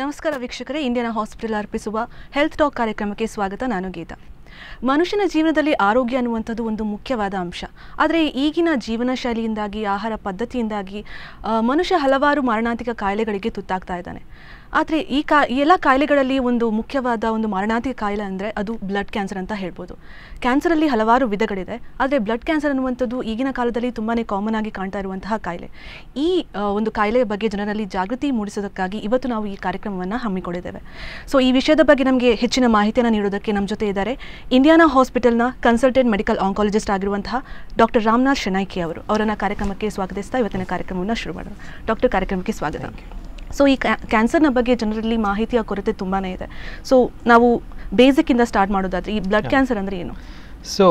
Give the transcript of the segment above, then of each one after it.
ನಮಸ್ಕಾರ ವೀಕ್ಷಕರೇ Indian hospital ಅರ್ಪಿಸುವ ಹೆಲ್ತ್ ಟಾಕ್ ಕಾರ್ಯಕ್ರಮಕ್ಕೆ ಸ್ವಾಗತ ನಾನು ಗೀತಾ ಮನುಷ್ಯನ ಜೀವನದಲ್ಲಿ ಆರೋಗ್ಯ ಅನ್ನುವಂಥದ್ದು ಒಂದು ಮುಖ್ಯವಾದ ಅಂಶ ಆದರೆ ಈಗಿನ ಜೀವನ ಶೈಲಿಯಿಂದಾಗಿ ಆಹಾರ ಪದ್ಧತಿಯಿಂದಾಗಿ ಆ, ಮನುಷ್ಯ ಹಲವಾರು ಮಾರಣಾಂತಿಕ ಕಾಯಿಲೆಗಳಿಗೆ ತುತ್ತಾಗ್ತಾ ಇದ್ದಾನೆ ಆದರೆ ಈ ಕಾ ಈ ಎಲ್ಲ ಕಾಯಿಲೆಗಳಲ್ಲಿ ಒಂದು ಮುಖ್ಯವಾದ ಒಂದು ಮಾರಣಾಂತಿಕ ಕಾಯಿಲೆ ಅಂದರೆ ಅದು ಬ್ಲಡ್ ಕ್ಯಾನ್ಸರ್ ಅಂತ ಹೇಳ್ಬೋದು ಕ್ಯಾನ್ಸರಲ್ಲಿ ಹಲವಾರು ವಿಧಗಳಿದೆ ಆದರೆ ಬ್ಲಡ್ ಕ್ಯಾನ್ಸರ್ ಅನ್ನುವಂಥದ್ದು ಈಗಿನ ಕಾಲದಲ್ಲಿ ತುಂಬಾ ಕಾಮನ್ ಆಗಿ ಕಾಣ್ತಾ ಇರುವಂತಹ ಕಾಯಿಲೆ ಈ ಆ, ಒಂದು ಕಾಯಿಲೆಯ ಬಗ್ಗೆ ಜನರಲ್ಲಿ ಜಾಗೃತಿ ಮೂಡಿಸೋದಕ್ಕಾಗಿ ಇವತ್ತು ನಾವು ಈ ಕಾರ್ಯಕ್ರಮವನ್ನು ಹಮ್ಮಿಕೊಂಡಿದ್ದೇವೆ ಸೊ ಈ ವಿಷಯದ ಬಗ್ಗೆ ನಮಗೆ ಹೆಚ್ಚಿನ ಮಾಹಿತಿಯನ್ನು ನೀಡೋದಕ್ಕೆ ನಮ್ಮ ಜೊತೆ ಇದ್ದಾರೆ ಇಂಡಿಯಾನಾ ಹಾಸ್ಪಿಟಲ್ನ ಕನ್ಸಲ್ಟೆಂಟ್ ಮೆಡಿಕಲ್ ಆಂಕಾಲಜಿಸ್ಟ್ ಆಗಿರುವಂತಹ ಡಾಕ್ಟರ್ ರಾಮನಾಥ್ ಶೆನಾಯ್ಕಿ ಅವರು ಅವರನ್ನು ಕಾರ್ಯಕ್ರಮಕ್ಕೆ ಸ್ವಾಗತಿಸ್ತಾ ಇವತ್ತಿನ ಕಾರ್ಯಕ್ರಮವನ್ನು ಶುರು ಮಾಡೋಣ ಡಾಕ್ಟರ್ ಕಾರ್ಯಕ್ರಮಕ್ಕೆ ಸ್ವಾಗತ ಸೊ ಈ ಕ್ಯಾ- ಕ್ಯಾನ್ಸರ್ನ ಬಗ್ಗೆ ಜನರಲ್ಲಿ ಮಾಹಿತಿಯ ಕೊರತೆ ತುಂಬಾ ಇದೆ ಸೊ ನಾವು ಬೇಸಿಕ್ಕಿಂದ ಸ್ಟಾರ್ಟ್ ಮಾಡೋದಾದ್ರೆ ಈ ಬ್ಲಡ್ ಕ್ಯಾನ್ಸರ್ ಅಂದರೆ ಏನು ಸೊ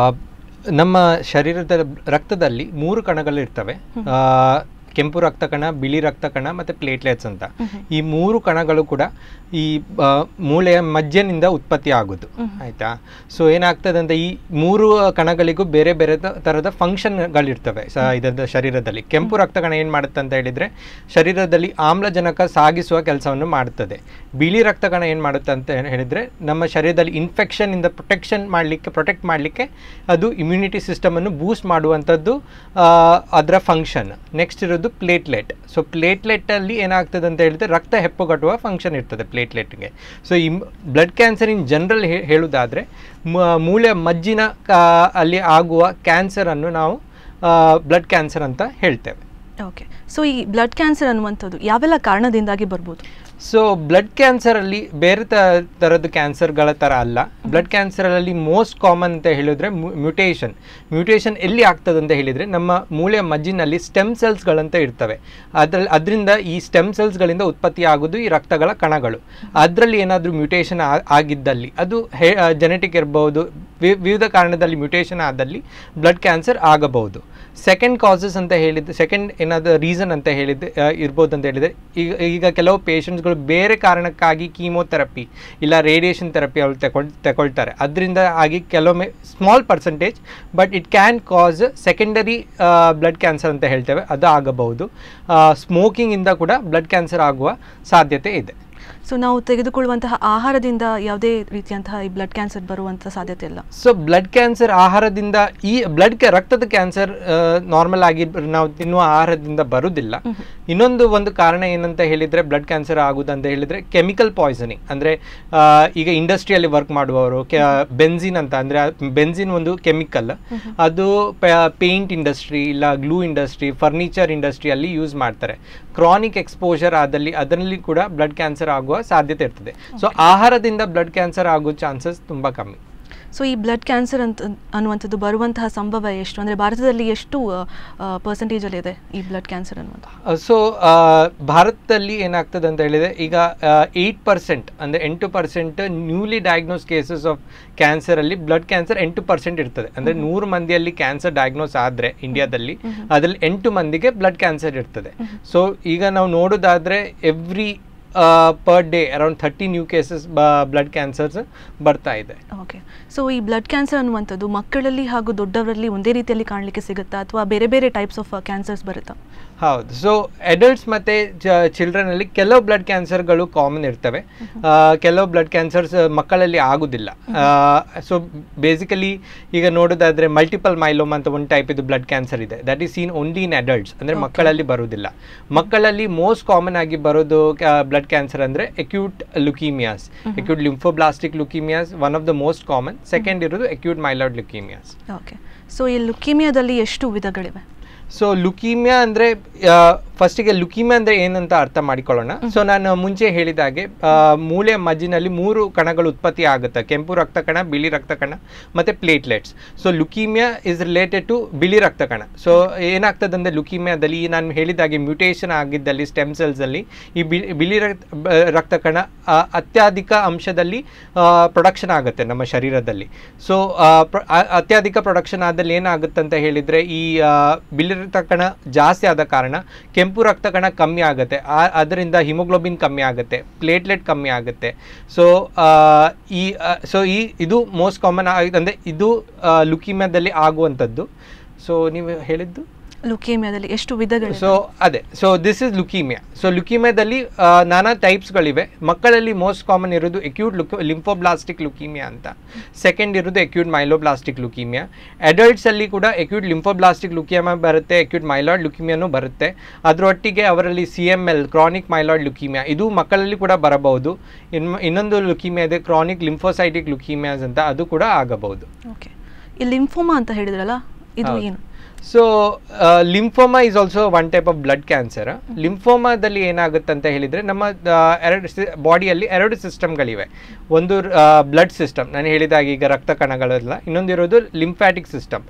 ನಮ್ಮ ಶರೀರದ ರಕ್ತದಲ್ಲಿ ಮೂರು ಕಣಗಳಿರ್ತವೆ ಆ, ಕೆಂಪು ರಕ್ತ ಕಣ ಬಿಳಿ ರಕ್ತ ಕಣ ಮತ್ತು ಪ್ಲೇಟ್ಲೆಟ್ಸ್ ಅಂತ ಈ ಮೂರು ಕಣಗಳು ಕೂಡ ಈ ಆ, ಮೂಳೆಯ ಮಜ್ಜನಿಂದ ಉತ್ಪತ್ತಿ ಆಗೋದು ಆಯ್ತಾ ಸೊ ಏನಾಗ್ತದೆ ಅಂತ ಈ ಮೂರು ಕಣಗಳಿಗೂ ಬೇರೆ ಬೇರೆ ತ- ಥರದ ಫಂಕ್ಷನ್ಗಳಿರ್ತವೆ ಸ ಇದರ ಶರೀರದಲ್ಲಿ ಕೆಂಪು ರಕ್ತ ಕಣ ಏನು ಮಾಡುತ್ತೆ ಅಂತ ಹೇಳಿದರೆ ಶರೀರದಲ್ಲಿ ಆಮ್ಲಜನಕ ಸಾಗಿಸುವ ಕೆಲಸವನ್ನು ಮಾಡುತ್ತದೆ ಬಿಳಿ ರಕ್ತ ಕಣ ಏನು ಮಾಡುತ್ತೆ ಅಂತ ಹೇಳಿದರೆ ನಮ್ಮ ಶರೀರದಲ್ಲಿ ಇನ್ಫೆಕ್ಷನ್ ಇಂದ ಪ್ರೊಟೆಕ್ಷನ್ ಮಾಡಲಿಕ್ಕೆ ಪ್ರೊಟೆಕ್ಟ್ ಮಾಡಲಿಕ್ಕೆ ಅದು ಇಮ್ಯುನಿಟಿ ಸಿಸ್ಟಮನ್ನು ಬೂಸ್ಟ್ ಮಾಡುವಂಥದ್ದು ಅದರ ಫಂಕ್ಷನ್ ನೆಕ್ಸ್ಟ್ ಇರೋದು ಪ್ಲೇಟ್ಲೆಟ್ ಸೊ ಪ್ಲೇಟ್ಲೆಟ್ಟಲ್ಲಿ ಏನಾಗ್ತದೆ ಅಂತ ಹೇಳಿದ್ರೆ ರಕ್ತ ಹೆಪ್ಪುಗಟ್ಟುವ ಫಂಕ್ಷನ್ ಇರ್ತದೆ ಪ್ಲೇಟ್ಲೆಟ್ಗೆ ಸೊ ಈ ಬ್ಲಡ್ ಕ್ಯಾನ್ಸರ್ ಇನ್ ಜನರಲ್ ಹೇಳುವುದಾದರೆ ಮೂಳೆ ಮಜ್ಜಿನ ಕಾ- ಅಲ್ಲಿ ಆಗುವ ಕ್ಯಾನ್ಸರನ್ನು ನಾವು ಬ್ಲಡ್ ಕ್ಯಾನ್ಸರ್ ಅಂತ ಹೇಳ್ತೇವೆ ಓಕೆ ಸೊ ಈ ಬ್ಲಡ್ ಕ್ಯಾನ್ಸರ್ ಅನ್ನುವಂಥದ್ದು ಯಾವೆಲ್ಲ ಕಾರಣದಿಂದಾಗಿ ಬರ್ಬೋದು ಸೊ ಬ್ಲಡ್ ಕ್ಯಾನ್ಸರಲ್ಲಿ ಬೇರೆ ತ ಥರದ ಕ್ಯಾನ್ಸರ್ಗಳ ಥರ ಅಲ್ಲ ಬ್ಲಡ್ ಕ್ಯಾನ್ಸರಲ್ಲಿ ಮೋಸ್ಟ್ ಕಾಮನ್ ಅಂತ ಹೇಳಿದ್ರೆ ಮ್ಯೂಟೇಷನ್ ಮ್ಯೂಟೇಷನ್ ಎಲ್ಲಿ ಆಗ್ತದೆ ಅಂತ ಹೇಳಿದರೆ ನಮ್ಮ ಮೂಳೆಯ ಮಜ್ಜಿನಲ್ಲಿ ಸ್ಟೆಮ್ ಸೆಲ್ಸ್ಗಳಂತ ಇರ್ತವೆ ಅದ್ರಲ್ಲಿ ಅದರಿಂದ ಈ ಸ್ಟೆಮ್ ಸೆಲ್ಸ್ಗಳಿಂದ ಉತ್ಪತ್ತಿ ಆಗೋದು ಈ ರಕ್ತಗಳ ಕಣಗಳು ಅದರಲ್ಲಿ ಏನಾದರೂ ಮ್ಯೂಟೇಷನ್ ಆಗಿದ್ದಲ್ಲಿ ಅದು ಹೇ ಜೆನೆಟಿಕ್ ಇರ್ಬೋದು ವಿ- ವಿವಿಧ ಕಾರಣದಲ್ಲಿ ಮ್ಯೂಟೇಷನ್ ಆದಲ್ಲಿ ಬ್ಲಡ್ ಕ್ಯಾನ್ಸರ್ ಆಗಬಹುದು ಸೆಕೆಂಡ್ ಕಾಸಸ್ ಅಂತ ಹೇಳಿದ್ದು ಸೆಕೆಂಡ್ ಏನಾದರೂ ರೀಸನ್ ಅಂತ ಹೇಳಿದ್ದು ಆ, ಇರ್ಬೋದು ಅಂತ ಹೇಳಿದರೆ ಈಗ ಈಗ ಕೆಲವು ಪೇಷಂಟ್ಸ್ಗಳು ಬೇರೆ ಕಾರಣಕ್ಕಾಗಿ ಕೀಮೋಥೆರಪಿ ಇಲ್ಲ ರೇಡಿಯೇಷನ್ ಥೆರಪಿ ಅವ್ರು ತಗೊಳ್ ತಗೊಳ್ತಾರೆ ಅದರಿಂದ ಆಗಿ ಕೆಲವೊಮ್ಮೆ small percentage but it can cause secondary blood cancer ಅಂತ ಹೇಳ್ತೇವೆ ಅದು ಆಗಬಹುದು ಸ್ಮೋಕಿಂಗಿಂದ ಕೂಡ ಬ್ಲಡ್ ಕ್ಯಾನ್ಸರ್ ಆಗುವ ಸಾಧ್ಯತೆ ಇದೆ ಸೊ ನಾವು ತೆಗೆದುಕೊಳ್ಳುವಂತಹ ಆಹಾರದಿಂದ ಯಾವುದೇ ರೀತಿಯಂತಹ ಈ ಬ್ಲಡ್ ಕ್ಯಾನ್ಸರ್ ಬರುವಂಥ ಸಾಧ್ಯತೆ ಇಲ್ಲ ಸೊ ಬ್ಲಡ್ ಕ್ಯಾನ್ಸರ್ ಆಹಾರದಿಂದ ಈ ಬ್ಲಡ್ ರಕ್ತದ ಕ್ಯಾನ್ಸರ್ ನಾರ್ಮಲ್ ಆಗಿ ನಾವು ತಿನ್ನುವ ಆಹಾರದಿಂದ ಬರುವುದಿಲ್ಲ ಇನ್ನೊಂದು ಒಂದು ಕಾರಣ ಏನಂತ ಹೇಳಿದ್ರೆ ಬ್ಲಡ್ ಕ್ಯಾನ್ಸರ್ ಆಗುದು ಅಂತ ಹೇಳಿದ್ರೆ ಕೆಮಿಕಲ್ ಪಾಯ್ಸನಿಂಗ್ ಅಂದ್ರೆ ಆ, ಈಗ ಇಂಡಸ್ಟ್ರಿಯಲ್ಲಿ ವರ್ಕ್ ಮಾಡುವವರು ಬೆನ್ಸಿನ್ ಅಂತ ಅಂದ್ರೆ ಬೆನ್ಸಿನ್ ಒಂದು ಕೆಮಿಕಲ್ ಅದು ಪೇಂಟ್ ಇಂಡಸ್ಟ್ರಿ ಇಲ್ಲ ಗ್ಲೂ ಇಂಡಸ್ಟ್ರಿ ಫರ್ನಿಚರ್ ಇಂಡಸ್ಟ್ರಿಯಲ್ಲಿ ಯೂಸ್ ಮಾಡ್ತಾರೆ ಕ್ರಾನಿಕ್ ಎಕ್ಸ್ಪೋಜರ್ ಆದಲ್ಲಿ ಅದರಲ್ಲಿ ಕೂಡ ಬ್ಲಡ್ ಕ್ಯಾನ್ಸರ್ ಆಗುವ ಸಾಧ್ಯತೆ ಇರ್ತದೆ ಸೊ ಆಹಾರದಿಂದ ಬ್ಲಡ್ ಕ್ಯಾನ್ಸರ್ ಆಗೋ ಚಾನ್ಸಸ್ ತುಂಬಾ ಕಮ್ಮಿ ಸೊ ಈ ಬ್ಲಡ್ ಕ್ಯಾನ್ಸರ್ ಅಂತ ಅನ್ನುವಂಥದ್ದು ಬರುವಂತಹ ಸಂಭವ ಎಷ್ಟು ಅಂದರೆ ಭಾರತದಲ್ಲಿ ಎಷ್ಟು ಪರ್ಸೆಂಟೇಜಲ್ಲಿ ಇದೆ ಈ ಬ್ಲಡ್ ಕ್ಯಾನ್ಸರ್ ಅನ್ನುವಂಥದ್ದು ಸೊ ಭಾರತದಲ್ಲಿ ಏನಾಗ್ತದೆ ಅಂತ ಹೇಳಿದ್ರೆ ಈಗ ಏಯ್ಟ್ ಪರ್ಸೆಂಟ್ ಅಂದರೆ ಎಂಟು percent newly diagnosed cases of ಕ್ಯಾನ್ಸರಲ್ಲಿ ಬ್ಲಡ್ ಕ್ಯಾನ್ಸರ್ ಎಂಟು ಪರ್ಸೆಂಟ್ ಇರ್ತದೆ ಅಂದರೆ ನೂರು ಮಂದಿಯಲ್ಲಿ ಕ್ಯಾನ್ಸರ್ ಡಯಾಗ್ನೋಸ್ ಆದರೆ ಇಂಡಿಯಾದಲ್ಲಿ ಅದರಲ್ಲಿ ಎಂಟು ಮಂದಿಗೆ ಬ್ಲಡ್ ಕ್ಯಾನ್ಸರ್ ಇರ್ತದೆ ಸೊ ಈಗ ನಾವು ನೋಡೋದಾದರೆ every per day around thirty new cases blood cancers ಬರ್ತಾ ಇದೆ ಓಕೆ ಸೊ ಈ ಬ್ಲಡ್ ಕ್ಯಾನ್ಸರ್ ಅನ್ನುವಂಥದ್ದು ಮಕ್ಕಳಲ್ಲಿ ಹಾಗೂ ದೊಡ್ಡವರಲ್ಲಿ ಒಂದೇ ರೀತಿಯಲ್ಲಿ ಕಾಣಲಿಕ್ಕೆ ಸಿಗುತ್ತಾ ಅಥವಾ ಬೇರೆ ಬೇರೆ ಟೈಪ್ಸ್ ಆಫ್ ಕ್ಯಾನ್ಸರ್ಸ್ ಬರುತ್ತಾ ಹೌದು ಸೊ ಅಡಲ್ಟ್ಸ್ ಮತ್ತು ಚಿಲ್ಡ್ರನಲ್ಲಿ ಕೆಲವು ಬ್ಲಡ್ ಕ್ಯಾನ್ಸರ್ಗಳು ಕಾಮನ್ ಇರ್ತವೆ ಆ, ಕೆಲವು ಬ್ಲಡ್ ಕ್ಯಾನ್ಸರ್ಸ್ ಮಕ್ಕಳಲ್ಲಿ ಆಗುದಿಲ್ಲ ಸೊ ಬೇಸಿಕಲಿ ಈಗ ನೋಡೋದಾದ್ರೆ ಮಲ್ಟಿಪಲ್ ಮೈಲೋಮ್ ಅಂತ ಒಂದು ಟೈಪ್ ಇದು ಬ್ಲಡ್ ಕ್ಯಾನ್ಸರ್ ಇದೆ that is seen only in adults ಅಂದರೆ ಮಕ್ಕಳಲ್ಲಿ ಬರುವುದಿಲ್ಲ ಮಕ್ಕಳಲ್ಲಿ ಮೋಸ್ಟ್ ಕಾಮನ್ ಆಗಿ ಬರೋದು ಬ್ಲಡ್ ಕ್ಯಾನ್ಸರ್ ಅಂದರೆ acute leukaemias acute lymphoblastic leukaemias one of the most common second ಇರೋದು acute myeloid leukaemias okay so ಈ ಲುಕೀಮಿಯಾದಲ್ಲಿ ಎಷ್ಟು ವಿಧಗಳಿವೆ ಸೊ ಲುಕೀಮಿಯಾ ಅಂದರೆ ಫಸ್ಟಿಗೆ ಲುಕೀಮಿಯಾ ಅಂದರೆ ಏನಂತ ಅರ್ಥ ಮಾಡಿಕೊಳ್ಳೋಣ ಸೊ ನಾನು ಮುಂಚೆ ಹೇಳಿದ ಹಾಗೆ ಆ, ಮೂಳೆ ಮಜ್ಜಿನಲ್ಲಿ ಮೂರು ಕಣಗಳು ಉತ್ಪತ್ತಿ ಆಗುತ್ತೆ ಕೆಂಪು ರಕ್ತ ಕಣ ಬಿಳಿ ರಕ್ತ ಕಣ ಮತ್ತು platelets so leukaemia is related to ಬಿಳಿ ರಕ್ತ ಕಣ ಸೊ ಏನಾಗ್ತದೆ ಅಂದರೆ ಲುಕೀಮಿಯಾದಲ್ಲಿ ಈ ನಾನು ಹೇಳಿದ ಹಾಗೆ ಮ್ಯೂಟೇಷನ್ ಆಗಿದ್ದಲ್ಲಿ ಸ್ಟೆಮ್ ಸೆಲ್ಸಲ್ಲಿ ಈ ಬಿ- ಬಿಳಿ ರಕ್ತ ಬ- ರಕ್ತ ಕಣ ಆ, ಅತ್ಯಧಿಕ ಅಂಶದಲ್ಲಿ ಪ್ರೊಡಕ್ಷನ್ ಆಗುತ್ತೆ ನಮ್ಮ ಶರೀರದಲ್ಲಿ ಸೊ ಅತ್ಯಧಿಕ ಪ್ರೊಡಕ್ಷನ್ ಆದಲ್ಲಿ ಏನಾಗುತ್ತೆ ಅಂತ ಹೇಳಿದರೆ ಈ ಆ, ಬಿಳಿ ರಕ್ತ ಕಣ ಜಾಸ್ತಿ ಆದ ಕಾರಣ ಕೆಂಪು ರಕ್ತ ಕಣ ಕಮ್ಮಿ ಆಗುತ್ತೆ ಆ- ಅದರಿಂದ ಹಿಮೋಗ್ಲೋಬಿನ್ ಕಮ್ಮಿ ಆಗುತ್ತೆ ಪ್ಲೇಟ್ಲೆಟ್ ಕಮ್ಮಿ ಆಗುತ್ತೆ ಸೊ ಈ ಸೊ ಈ ಇದು ಮೋಸ್ಟ್ ಕಾಮನ್ ಅಂದರೆ ಇದು ಲುಕಿಮಿಯಾದಲ್ಲಿ ಆಗುವಂಥದ್ದು ಸೊ ನೀವು ಹೇಳಿದ್ದು ಲುಕೇಮಿಯಾದಲ್ಲಿ ಎಷ್ಟು ವಿಧಗಳು ಸೊ ಅದೇ so this is leukaemia so ಲುಕೀಮಿಯಾದಲ್ಲಿ ನಾನಾ ಟೈಪ್ಸ್ಗಳಿವೆ ಮಕ್ಕಳಲ್ಲಿ ಮೋಸ್ಟ್ ಕಾಮನ್ ಇರೋದು ಎಕ್ಯೂಟ್ ಲುಕ್ ಲಿಂಫೋಬ್ಲಾಸ್ಟಿಕ್ ಲುಕೀಮಿಯಾ ಅಂತ ಸೆಕೆಂಡ್ ಇರೋದು ಎಕ್ಯೂಟ್ ಮೈಲೋಬ್ಲಾಸ್ಟಿಕ್ ಲುಕೀಮಿಯಾ ಅಡಲ್ಟ್ಸಲ್ಲಿ ಕೂಡ ಎಕ್ಯೂಟ್ ಲಿಂಫೋಬ್ಲಾಸ್ಟಿಕ್ ಲುಕಿಯಮಾ ಬರುತ್ತೆ ಎಕ್ಯೂಟ್ ಮೈಲಾಯ್ಡ್ ಲುಕಿಮಿಯಾನು ಬರುತ್ತೆ ಅದರೊಟ್ಟಿಗೆ ಅವರಲ್ಲಿ C M L chronic myeloid leukaemia ಇದು ಮಕ್ಕಳಲ್ಲಿ ಕೂಡ ಬರಬಹುದು ಇನ್ನು ಇನ್ನೊಂದು ಲುಕೀಮಿಯಾ ಇದೆ ಕ್ರಾನಿಕ್ ಲಿಂಫೋಸೈಟಿಕ್ ಲುಕೀಮಿಯಾಸ್ ಅಂತ ಅದು ಕೂಡ ಆಗಬಹುದು ಓಕೆ ಈ ಲಿಂಫೋಮಾ ಅಂತ ಹೇಳಿದ್ರಲ್ಲ ಇದು ಹೌದು. ಏನು so lymphoma is also one type of blood cancer ಲಿಂಫೋಮಾದಲ್ಲಿ ಏನಾಗುತ್ತೆ ಅಂತ ಹೇಳಿದರೆ ನಮ್ಮ ಆ, ಎರಡು ಬಾಡಿಯಲ್ಲಿ ಎರಡು ಸಿಸ್ಟಮ್ಗಳಿವೆ ಒಂದು ಬ್ಲಡ್ ಸಿಸ್ಟಮ್ ನಾನು ಹೇಳಿದಾಗ ಈಗ ರಕ್ತ ಕಣಗಳೆಲ್ಲ ಇನ್ನೊಂದಿರೋದು ಲಿಂಫ್ಯಾಟಿಕ್ ಸಿಸ್ಟಮ್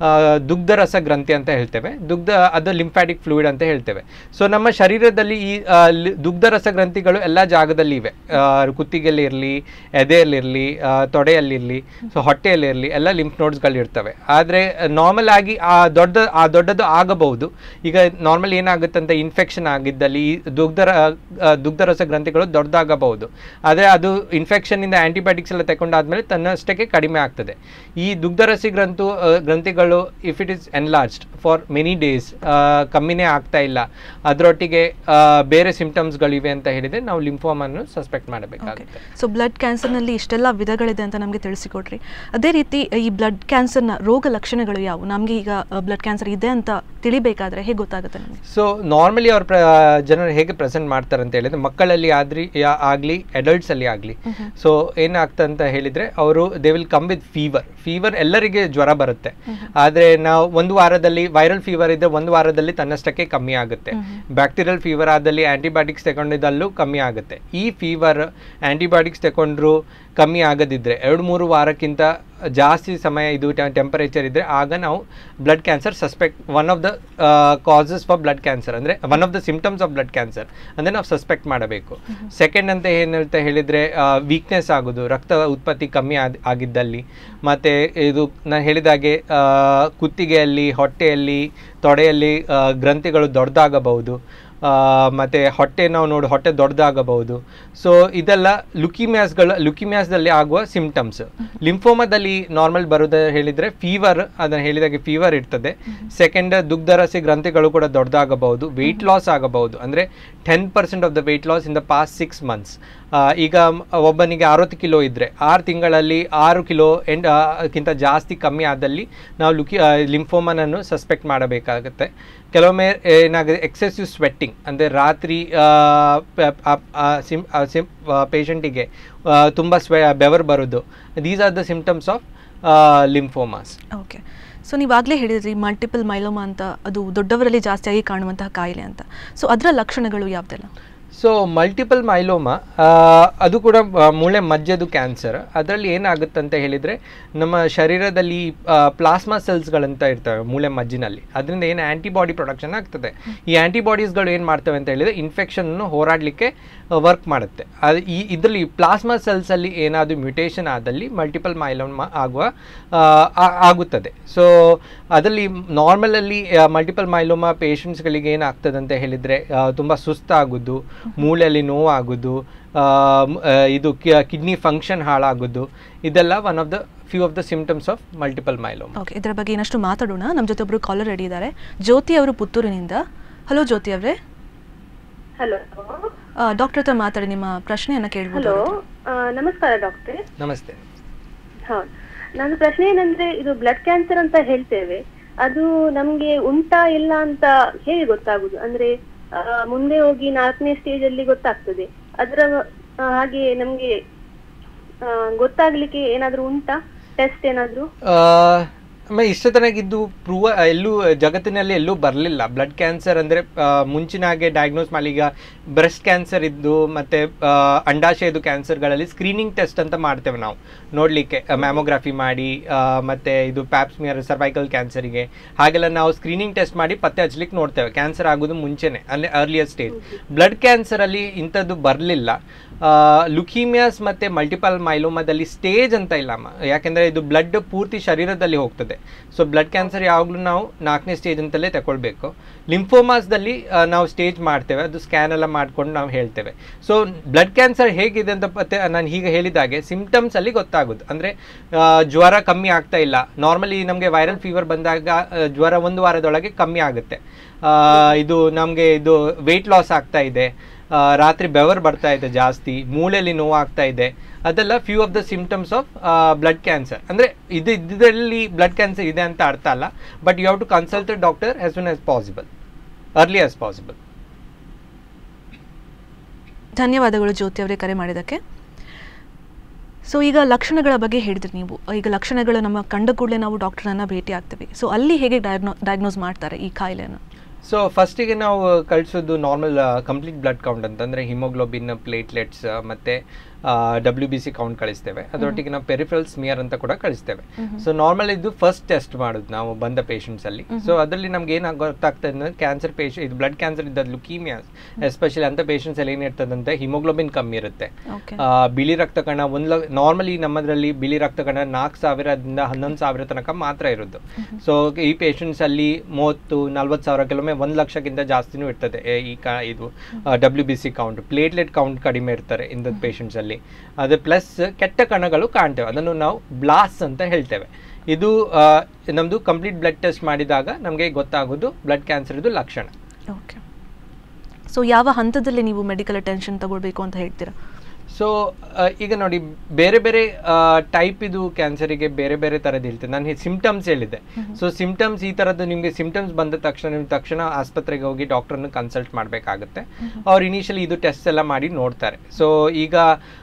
ದುಗ್ಧರಸ ಗ್ರಂಥಿ ಅಂತ ಹೇಳ್ತೇವೆ ದುಗ್ಧ ಅದು ಲಿಂಫ್ಯಾಟಿಕ್ ಫ್ಲೂಯಿಡ್ ಅಂತ ಹೇಳ್ತೇವೆ ಸೊ ನಮ್ಮ ಶರೀರದಲ್ಲಿ ಈ ಆ, ಲಿ- ದುಗ್ಧರಸ ಗ್ರಂಥಿಗಳು ಎಲ್ಲ ಜಾಗದಲ್ಲಿ ಇವೆ ಆ, ಕುತ್ತಿಗೆಯಲ್ಲಿರಲಿ ಎದೆಯಲ್ಲಿರಲಿ ತೊಡೆಯಲ್ಲಿರಲಿ ಸೊ ಹೊಟ್ಟೆಯಲ್ಲಿರಲಿ ಎಲ್ಲ ಲಿಂಫ್ ನೋಡ್ಸ್ಗಳು ಇರ್ತವೆ ಆದರೆ ನಾರ್ಮಲ್ ಆಗಿ ಆ ದೊಡ್ಡ ಆ ದೊಡ್ಡದು ಆಗಬಹುದು ಈಗ ನಾರ್ಮಲ್ ಏನಾಗುತ್ತೆ ಅಂತ ಇನ್ಫೆಕ್ಷನ್ ಆಗಿದ್ದಲ್ಲಿ ಈ ದುಗ್ಧರ ಆ, ದುಗ್ಧರಸ ಗ್ರಂಥಿಗಳು ದೊಡ್ಡದಾಗಬಹುದು ಆದರೆ ಅದು ಇನ್ಫೆಕ್ಷನ್ನಿಂದ ಆ್ಯಂಟಿಬಯೋಟಿಕ್ಸ್ ಎಲ್ಲ ತಗೊಂಡಾದ್ಮೇಲೆ ತನ್ನಷ್ಟಕ್ಕೆ ಕಡಿಮೆ ಆಗ್ತದೆ ಈ ದುಗ್ಧರಸಿ ಗ್ರಂಥು ಆ, ಗ್ರಂಥಿಗಳು if it is enlarged for many days ಕಮ್ಮಿನೇ ಆಗ್ತಾ ಇಲ್ಲ ಅದರೊಟ್ಟಿಗೆ ಆ, ಬೇರೆ ಸಿಂಪ್ಟಮ್ಸ್ಗಳಿವೆ ಅಂತ ಹೇಳಿದರೆ ನಾವು ಲಿಂಫೋಮನ್ನು ಸಸ್ಪೆಕ್ಟ್ ಓಕೆ ಮಾಡಬೇಕಾಗುತ್ತೆ ಸೊ ಬ್ಲಡ್ ಕ್ಯಾನ್ಸರ್ನಲ್ಲಿ ಇಷ್ಟೆಲ್ಲ ವಿಧಗಳಿದೆ ಅಂತ ನಮಗೆ ತಿಳಿಸಿಕೊಟ್ರಿ ಅದೇ ರೀತಿ ಈ ಬ್ಲಡ್ ಕ್ಯಾನ್ಸರ್ನ ರೋಗ ಲಕ್ಷಣಗಳು ಯಾವುವು ನಮಗೆ ಈಗ ಬ್ಲಡ್ ಕ್ಯಾನ್ಸರ್ ಇದೆ ಅಂತ ತಿಳಿಬೇಕಾದ್ರೆ ಹೇಗೆ ಗೊತ್ತಾಗುತ್ತೆ ನಮಗೆ ಸೊ ನಾರ್ಮಲಿ ಅವ್ರ ಪ್ರ ಜನರು ಹೇಗೆ ಪ್ರೆಸೆಂಟ್ ಮಾಡ್ತಾರೆ ಅಂತ ಹೇಳಿದ್ರೆ ಮಕ್ಕಳಲ್ಲಿ ಆದ್ರಿ ಯಾ- ಆಗ್ಲಿ adults ಅಲ್ಲಿ ಆಗಲಿ ಸೊ ಏನಾಗ್ತದೆ ಅಂತ ಹೇಳಿದ್ರೆ ಅವರು they will come with fever fever ಎಲ್ಲರಿಗೆ ಜ್ವರ ಬರುತ್ತೆ ಆದರೆ ನಾವು ಒಂದು ವಾರದಲ್ಲಿ ವೈರಲ್ ಫೀವರ್ ಇದ್ದರೆ ಒಂದು ವಾರದಲ್ಲಿ ತನ್ನಷ್ಟಕ್ಕೆ ಕಮ್ಮಿ ಆಗುತ್ತೆ ಬ್ಯಾಕ್ಟೀರಿಯಲ್ ಫೀವರ್ ಆದಲ್ಲಿ ಆಂಟಿಬಯೋಟಿಕ್ಸ್ ತಗೊಂಡಿದ್ದಲ್ಲೂ ಕಮ್ಮಿ ಆಗುತ್ತೆ ಈ ಫೀವರ್ ಆಂಟಿಬಯೋಟಿಕ್ಸ್ ತಗೊಂಡ್ರು ಕಮ್ಮಿ ಆಗದಿದ್ದರೆ ಎರಡು ಮೂರು ವಾರಕ್ಕಿಂತ ಜಾಸ್ತಿ ಸಮಯ ಇದು ಟೆಂಪರೇಚರ್ ಇದ್ದರೆ ಆಗ ನಾವು blood cancer suspect one of the causes for blood cancer ಅಂದರೆ one of the symptoms of blood cancer ಅಂದರೆ ನಾವು ಸಸ್ಪೆಕ್ಟ್ ಮಾಡಬೇಕು ಸೆಕೆಂಡ್ ಅಂತ ಏನು ಹೇಳ್ತಾ ಹೇಳಿದರೆ ವೀಕ್ನೆಸ್ ಆಗೋದು ರಕ್ತ ಉತ್ಪತ್ತಿ ಕಮ್ಮಿ ಆದ್ ಆಗಿದ್ದಲ್ಲಿ ಮತ್ತು ಇದು ನಾನು ಹೇಳಿದಾಗೆ ಆ, ಕುತ್ತಿಗೆಯಲ್ಲಿ ಹೊಟ್ಟೆಯಲ್ಲಿ ತೊಡೆಯಲ್ಲಿ ಆ, ಗ್ರಂಥಿಗಳು ದೊಡ್ಡದಾಗಬಹುದು ಆ, ಮತ್ತೆ ಹೊಟ್ಟೆ ನಾವು ನೋಡಿ ಹೊಟ್ಟೆ ದೊಡ್ಡದಾಗಬಹುದು ಸೊ ಇದೆಲ್ಲ ಲುಕಿಮಿಯಾಸ್ಗಳ ಲುಕಿಮಿಯಾಸ್ದಲ್ಲಿ ಆಗುವ ಸಿಂಪ್ಟಮ್ಸ್ ಲಿಂಫೋಮಾದಲ್ಲಿ ನಾರ್ಮಲ್ ಬರೋದು ಹೇಳಿದರೆ ಫೀವರ್ ಅದನ್ನು ಹೇಳಿದಾಗೆ ಫೀವರ್ ಇರ್ತದೆ ಸೆಕೆಂಡ್ ದುಗ್ಧರಸಿ ಗ್ರಂಥಿಗಳು ಕೂಡ ದೊಡ್ಡದಾಗಬಹುದು ವೆಯ್ಟ್ ಲಾಸ್ ಆಗಬಹುದು ಅಂದರೆ ten percent of the weight loss in the past six months ಈಗ ಮ್, ಒಬ್ಬನಿಗೆ ಅರವತ್ತು ಕಿಲೋ ಇದ್ದರೆ ಆರು ತಿಂಗಳಲ್ಲಿ ಆರು ಕಿಲೋ ಎಂಡ್ ಕ್ಕಿಂತ ಜಾಸ್ತಿ ಕಮ್ಮಿ ಆದಲ್ಲಿ ನಾವು ಲುಕಿ ಲಿಂಫೋಮನನ್ನು ಸಸ್ಪೆಕ್ಟ್ ಮಾಡಬೇಕಾಗುತ್ತೆ ಕೆಲವೊಮ್ಮೆ ಏನಾಗುತ್ತೆ ಎಕ್ಸೆಸಿವ್ ಸ್ವೆಟ್ಟಿಂಗ್ ಅಂದರೆ ರಾತ್ರಿ ಆ, ಪ- ಆ- ಆ ಸಿಮ್ ಆ ಸಿಮ್ ಪೇಷಂಟಿಗೆ ತುಂಬ ಸ್ವೆ ಬೆವರು ಬರೋದು these are the symptoms of lymphomas okay so ನೀವಾಗಲೇ ಹೇಳಿದ್ರಿ ಮಲ್ಟಿಪಲ್ ಮೈಲೋಮಾ ಅಂತ ಅದು ದೊಡ್ಡವರಲ್ಲಿ ಜಾಸ್ತಿಯಾಗಿ ಕಾಣುವಂತಹ ಕಾಯಿಲೆ ಅಂತ ಸೊ ಅದರ ಲಕ್ಷಣಗಳು ಯಾವುದೆಲ್ಲ ಸೊ ಮಲ್ಟಿಪಲ್ ಮೈಲೋಮಾ ಅದು ಕೂಡ ಆ, ಮೂಳೆ ಮಜ್ಜೆದು ಕ್ಯಾನ್ಸರ್ ಅದರಲ್ಲಿ ಏನಾಗುತ್ತೆ ಅಂತ ಹೇಳಿದರೆ ನಮ್ಮ ಶರೀರದಲ್ಲಿ ಪ್ಲಾಸ್ಮಾ ಸೆಲ್ಸ್ಗಳಂತ ಇರ್ತವೆ ಮೂಳೆ ಮಜ್ಜಿನಲ್ಲಿ ಅದರಿಂದ ಏನು ಆ್ಯಂಟಿಬಾಡಿ ಪ್ರೊಡಕ್ಷನ್ ಆಗ್ತದೆ ಈ ಆ್ಯಂಟಿಬಾಡೀಸ್ಗಳು ಏನು ಮಾಡ್ತವೆ ಅಂತ ಹೇಳಿದರೆ ಇನ್ಫೆಕ್ಷನ್ನು ಹೋರಾಡಲಿಕ್ಕೆ ವರ್ಕ್ ಮಾಡುತ್ತೆ ಅದು ಈ ಇದರಲ್ಲಿ ಪ್ಲಾಸ್ಮಾ ಸೆಲ್ಸಲ್ಲಿ ಏನಾದರೂ ಮ್ಯುಟೇಷನ್ ಆದಲ್ಲಿ ಮಲ್ಟಿಪಲ್ ಮೈಲೋಮಾ ಆಗುವ ಆ, ಆ- ಆಗುತ್ತದೆ ಸೊ ಅದರಲ್ಲಿ ನಾರ್ಮಲಲ್ಲಿ ಮಲ್ಟಿಪಲ್ ಮೈಲೋಮಾ ಪೇಷಂಟ್ಸ್ಗಳಿಗೆ ಏನಾಗ್ತದೆ ಅಂತ ಹೇಳಿದರೆ ತುಂಬ ಸುಸ್ತಾಗೋದು ಮೂಳೆಯಲ್ಲಿ ನೋವಾಗೋದು ಆ, ಮ್- ಆ, ಇದು ಕಿಡ್ನಿ ಫಂಕ್ಷನ್ ಹಾಳಾಗೋದು ಇದೆಲ್ಲ one of the few of the symptoms of multiple myeloma okay ಇದರ ಬಗ್ಗೆ ಇನ್ನಷ್ಟು ಮಾತಾಡೋಣ ನಮ್ಮ ಜೊತೆ ಒಬ್ಬರು ಕಾಲರ್ ರೆಡಿ ಇದ್ದಾರೆ ಜ್ಯೋತಿ ಅವರು ಪುತ್ತೂರಿನಿಂದ ಹಲೋ ಜ್ಯೋತಿ ಅವರೇ ಹಲೋ ಡಾಕ್ಟರ್ ಹತ್ರ ಮಾತಾಡಿ ನಿಮ್ಮ ಪ್ರಶ್ನೆಯನ್ನು ಕೇಳ್ಬೋದು ಹಲೋ ನಮಸ್ಕಾರ ಡಾಕ್ಟ್ರೆ ನಮಸ್ತೆ ಹೌದು ನನ್ನ ಪ್ರಶ್ನೆ ಏನಂದ್ರೆ ಇದು ಬ್ಲಡ್ ಕ್ಯಾನ್ಸರ್ ಅಂತ ಹೇಳ್ತೇವೆ ಅದು ನಮ್ಗೆ ಉಂಟಾ ಇಲ್ಲ ಅಂತ ಹೇಗೆ ಗೊತ್ತಾಗುದು ಅಂದ್ರೆ ಆ, ಮುಂದೆ ಹೋಗಿ ನಾಲ್ಕನೇ ಸ್ಟೇಜ್ ಅಲ್ಲಿ ಗೊತ್ತಾಗ್ತದೆ ಅದರ ಆ, ಹಾಗೆ ನಮ್ಗೆ ಆ, ಗೊತ್ತಾಗ್ಲಿಕ್ಕೆ ಏನಾದ್ರೂ ಉಂಟಾ ಟೆಸ್ಟ್ ಏನಾದ್ರೂ ಆಮೇಲೆ ಇಷ್ಟ ತನಕ ಇದು ಪ್ರೂವ್ ಎಲ್ಲೂ ಜಗತ್ತಿನಲ್ಲಿ ಎಲ್ಲೂ ಬರಲಿಲ್ಲ ಬ್ಲಡ್ ಕ್ಯಾನ್ಸರ್ ಅಂದರೆ ಮುಂಚಿನ ಹಾಗೆ ಡಯಾಗ್ನೋಸ್ ಮಾಡಿ ಈಗ ಬ್ರೆಸ್ಟ್ ಕ್ಯಾನ್ಸರ್ ಇದ್ದು ಮತ್ತು ಅಂಡಾಶಯದು ಕ್ಯಾನ್ಸರ್ಗಳಲ್ಲಿ ಸ್ಕ್ರೀನಿಂಗ್ ಟೆಸ್ಟ್ ಅಂತ ಮಾಡ್ತೇವೆ ನಾವು ನೋಡಲಿಕ್ಕೆ ಮ್ಯಾಮೋಗ್ರಫಿ ಮಾಡಿ ಆ, ಮತ್ತೆ ಇದು ಪ್ಯಾಪ್ಸ್ಮಿಯರ್ ಸರ್ವೈಕಲ್ ಕ್ಯಾನ್ಸರಿಗೆ ಹಾಗೆಲ್ಲ ನಾವು ಸ್ಕ್ರೀನಿಂಗ್ ಟೆಸ್ಟ್ ಮಾಡಿ ಪತ್ತೆ ಹಚ್ಚಲಿಕ್ಕೆ ನೋಡ್ತೇವೆ ಕ್ಯಾನ್ಸರ್ ಆಗೋದು ಮುಂಚೆನೆ ಅಂದರೆ ಅರ್ಲಿಯರ್ ಸ್ಟೇಜ್ ಬ್ಲಡ್ ಕ್ಯಾನ್ಸರಲ್ಲಿ ಇಂಥದ್ದು ಬರಲಿಲ್ಲ ಲುಕೀಮಿಯಾಸ್ ಮತ್ತು ಮಲ್ಟಿಪಲ್ ಮೈಲೋಮಾದಲ್ಲಿ ಸ್ಟೇಜ್ ಅಂತ ಇಲ್ಲ ಅಮ್ಮ ಯಾಕೆಂದರೆ ಇದು ಬ್ಲಡ್ ಪೂರ್ತಿ ಶರೀರದಲ್ಲಿ ಹೋಗ್ತದೆ ಸೊ ಬ್ಲಡ್ ಕ್ಯಾನ್ಸರ್ ಯಾವಾಗಲೂ ನಾವು ನಾಲ್ಕನೇ ಸ್ಟೇಜ್ ಅಂತಲೇ ತಗೊಳ್ಬೇಕು ಲಿಂಫೋಮಾಸ್ದಲ್ಲಿ ನಾವು ಸ್ಟೇಜ್ ಮಾಡ್ತೇವೆ ಅದು ಸ್ಕ್ಯಾನ್ ಎಲ್ಲ ಮಾಡ್ಕೊಂಡು ನಾವು ಹೇಳ್ತೇವೆ ಸೊ ಬ್ಲಡ್ ಕ್ಯಾನ್ಸರ್ ಹೇಗಿದೆ ಅಂತ ಪತ್ತೆ ನಾನು ಹೀಗೆ ಹೇಳಿದಾಗೆ ಸಿಂಪ್ಟಮ್ಸ್ ಅಲ್ಲಿ ಗೊತ್ತಾಗೋದು ಅಂದರೆ ಜ್ವರ ಕಮ್ಮಿ ಆಗ್ತಾ ಇಲ್ಲ ನಾರ್ಮಲಿ ನಮಗೆ ವೈರಲ್ ಫೀವರ್ ಬಂದಾಗ ಆ, ಜ್ವರ ಒಂದು ವಾರದೊಳಗೆ ಕಮ್ಮಿ ಆಗುತ್ತೆ ಆ, ಇದು ನಮಗೆ ಇದು ವೆಯ್ಟ್ ಲಾಸ್ ಆಗ್ತಾ ಇದೆ ಆ, ರಾತ್ರಿ ಬೆವರ್ ಬರ್ತಾ ಇದೆ ಜಾಸ್ತಿ ಮೂಳೆಯಲ್ಲಿ ನೋವು ಆಗ್ತಾ ಇದೆ ಅದೆಲ್ಲ few of the symptoms of blood cancer ಅಂದರೆ ಇದು ಇದರಲ್ಲಿ ಬ್ಲಡ್ ಕ್ಯಾನ್ಸರ್ ಇದೆ ಅಂತ ಅರ್ಥ ಅಲ್ಲ but you have to consult doctor as soon as possible early as possible ಧನ್ಯವಾದಗಳು ಜ್ಯೋತಿ ಅವರೇ ಕರೆ ಮಾಡಿದ್ದಕ್ಕೆ ಸೊ ಈಗ ಲಕ್ಷಣಗಳ ಬಗ್ಗೆ ಹೇಳಿದ್ರಿ ನೀವು ಈಗ ಲಕ್ಷಣಗಳು ನಮ್ಮ ಕಂಡ ಕೂಡಲೇ ನಾವು ಡಾಕ್ಟರನ್ನ ಭೇಟಿ ಆಗ್ತೀವಿ ಸೊ ಅಲ್ಲಿ ಹೇಗೆ ಡಯಾಗ್ನೋ ಡಯಾಗ್ನೋಸ್ ಮಾಡ್ತಾರೆ ಈ ಕಾಯಿಲೆನ ಸೊ ಫಸ್ಟಿಗೆ ನಾವು ಕಳಿಸೋದು ನಾರ್ಮಲ್ ಕಂಪ್ಲೀಟ್ ಬ್ಲಡ್ ಕೌಂಟ್ ಅಂತಂದರೆ ಹಿಮೋಗ್ಲೋಬಿನ್ ಪ್ಲೇಟ್ಲೆಟ್ಸ್ ಮತ್ತು ಡಬ್ಲ್ಯೂ ಬಿ ಸಿ ಕೌಂಟ್ ಕಳಿಸ್ತೇವೆ ಅದರೊಟ್ಟಿಗೆ ನಾವು ಪೆರಿಫರಲ್ ಸ್ಮಿಯರ್ ಅಂತ ಕೂಡ ಕಳಿಸ್ತೇವೆ ಸೊ ನಾರ್ಮಲ್ ಇದು ಫಸ್ಟ್ ಟೆಸ್ಟ್ ಮಾಡೋದು ನಾವು ಬಂದ patients ಅಲ್ಲಿ ಸೊ ಅದರಲ್ಲಿ ನಮ್ಗೆ ಏನು ಗೊತ್ತಾಗ್ತದೆ ಅಂದರೆ ಕ್ಯಾನ್ಸರ್ ಪೇಷಂಟ್ ಇದು ಬ್ಲಡ್ ಕ್ಯಾನ್ಸರ್ ಇದ್ದದ್ದು ಲುಕೀಮಿಯಾಸ್ ಎಸ್ಪೆಷಲಿ ಅಂತ ಪೇಷಂಟ್ಸ್ ಅಲ್ಲಿ ಏನಿರ್ತದಂತೆ ಹಿಮೋಗ್ಲೋಬಿನ್ ಕಮ್ಮಿ ಇರುತ್ತೆ ಓಕೆ ಆ, ಬಿಳಿ ರಕ್ತ ಕಣ ಒಂದು ಲ ನಾರ್ಮಲಿ ನಮ್ಮದ್ರಲ್ಲಿ ಬಿಳಿ ರಕ್ತ ಕಣ ನಾಲ್ಕು ಸಾವಿರದಿಂದ ಹನ್ನೊಂದು ಸಾವಿರ ತನಕ ಮಾತ್ರ ಇರೋದು ಸೊ ಈ ಪೇಷಂಟ್ಸ್ ಅಲ್ಲಿ ಮೂವತ್ತು ನಲ್ವತ್ತು ಸಾವಿರ ಕೆಲವೊಮ್ಮೆ ಒಂದು ಲಕ್ಷಕ್ಕಿಂತ ಜಾಸ್ತಿನೂ ಇರ್ತದೆ ಏ, ಈ ಕ ಇದು W B C count platelet count ಕಡಿಮೆ ಇರ್ತಾರೆ ಇಂಥದ್ದು ಪೇಷಂಟ್ಸ್ ಅಲ್ಲಿ ಅದು ಪ್ಲಸ್ ಕೆಟ್ಟ ಕಣಗಳು ಕಾಣ್ತೇವೆ ಅದನ್ನು ನಾವು ಬ್ಲಾಸ್ ಅಂತ ಹೇಳ್ತೇವೆ ಇದು ಆ, ನಮ್ದು ಕಂಪ್ಲೀಟ್ ಬ್ಲಡ್ ಟೆಸ್ಟ್ ಮಾಡಿದಾಗ ನಮಗೆ ಗೊತ್ತಾಗೋದು ಬ್ಲಡ್ ಕ್ಯಾನ್ಸರ್ ಇದು ಲಕ್ಷಣ ಓಕೆ ಸೊ ಯಾವ ಹಂತದಲ್ಲಿ ನೀವು ಮೆಡಿಕಲ್ ಅಟೆನ್ಷನ್ ತಗೊಳ್ಬೇಕು ಅಂತ ಹೇಳ್ತೀರಾ ಸೊ ಈಗ ನೋಡಿ ಬೇರೆ ಬೇರೆ ಟೈಪ್ ಇದು ಕ್ಯಾನ್ಸರಿಗೆ ಬೇರೆ ಬೇರೆ ಥರದ್ದು ಹೇಳ್ತೇನೆ ನಾನು ಸಿಂಪ್ಟಮ್ಸ್ ಹೇಳಿದೆ ಸೊ ಸಿಂಪ್ಟಮ್ಸ್ ಈ ಥರದ್ದು ನಿಮಗೆ ಸಿಂಪ್ಟಮ್ಸ್ ಬಂದ ತಕ್ಷಣ ನೀವು ತಕ್ಷಣ ಆಸ್ಪತ್ರೆಗೆ ಹೋಗಿ ಡಾಕ್ಟ್ರನ್ನ ಕನ್ಸಲ್ಟ್ ಮಾಡಬೇಕಾಗುತ್ತೆ ಅವ್ರು ಇನಿಷಿಯಲಿ ಇದು ಟೆಸ್ಟ್ ಎಲ್ಲ ಮಾಡಿ ನೋಡ್ತಾರೆ ಸೊ ಈಗ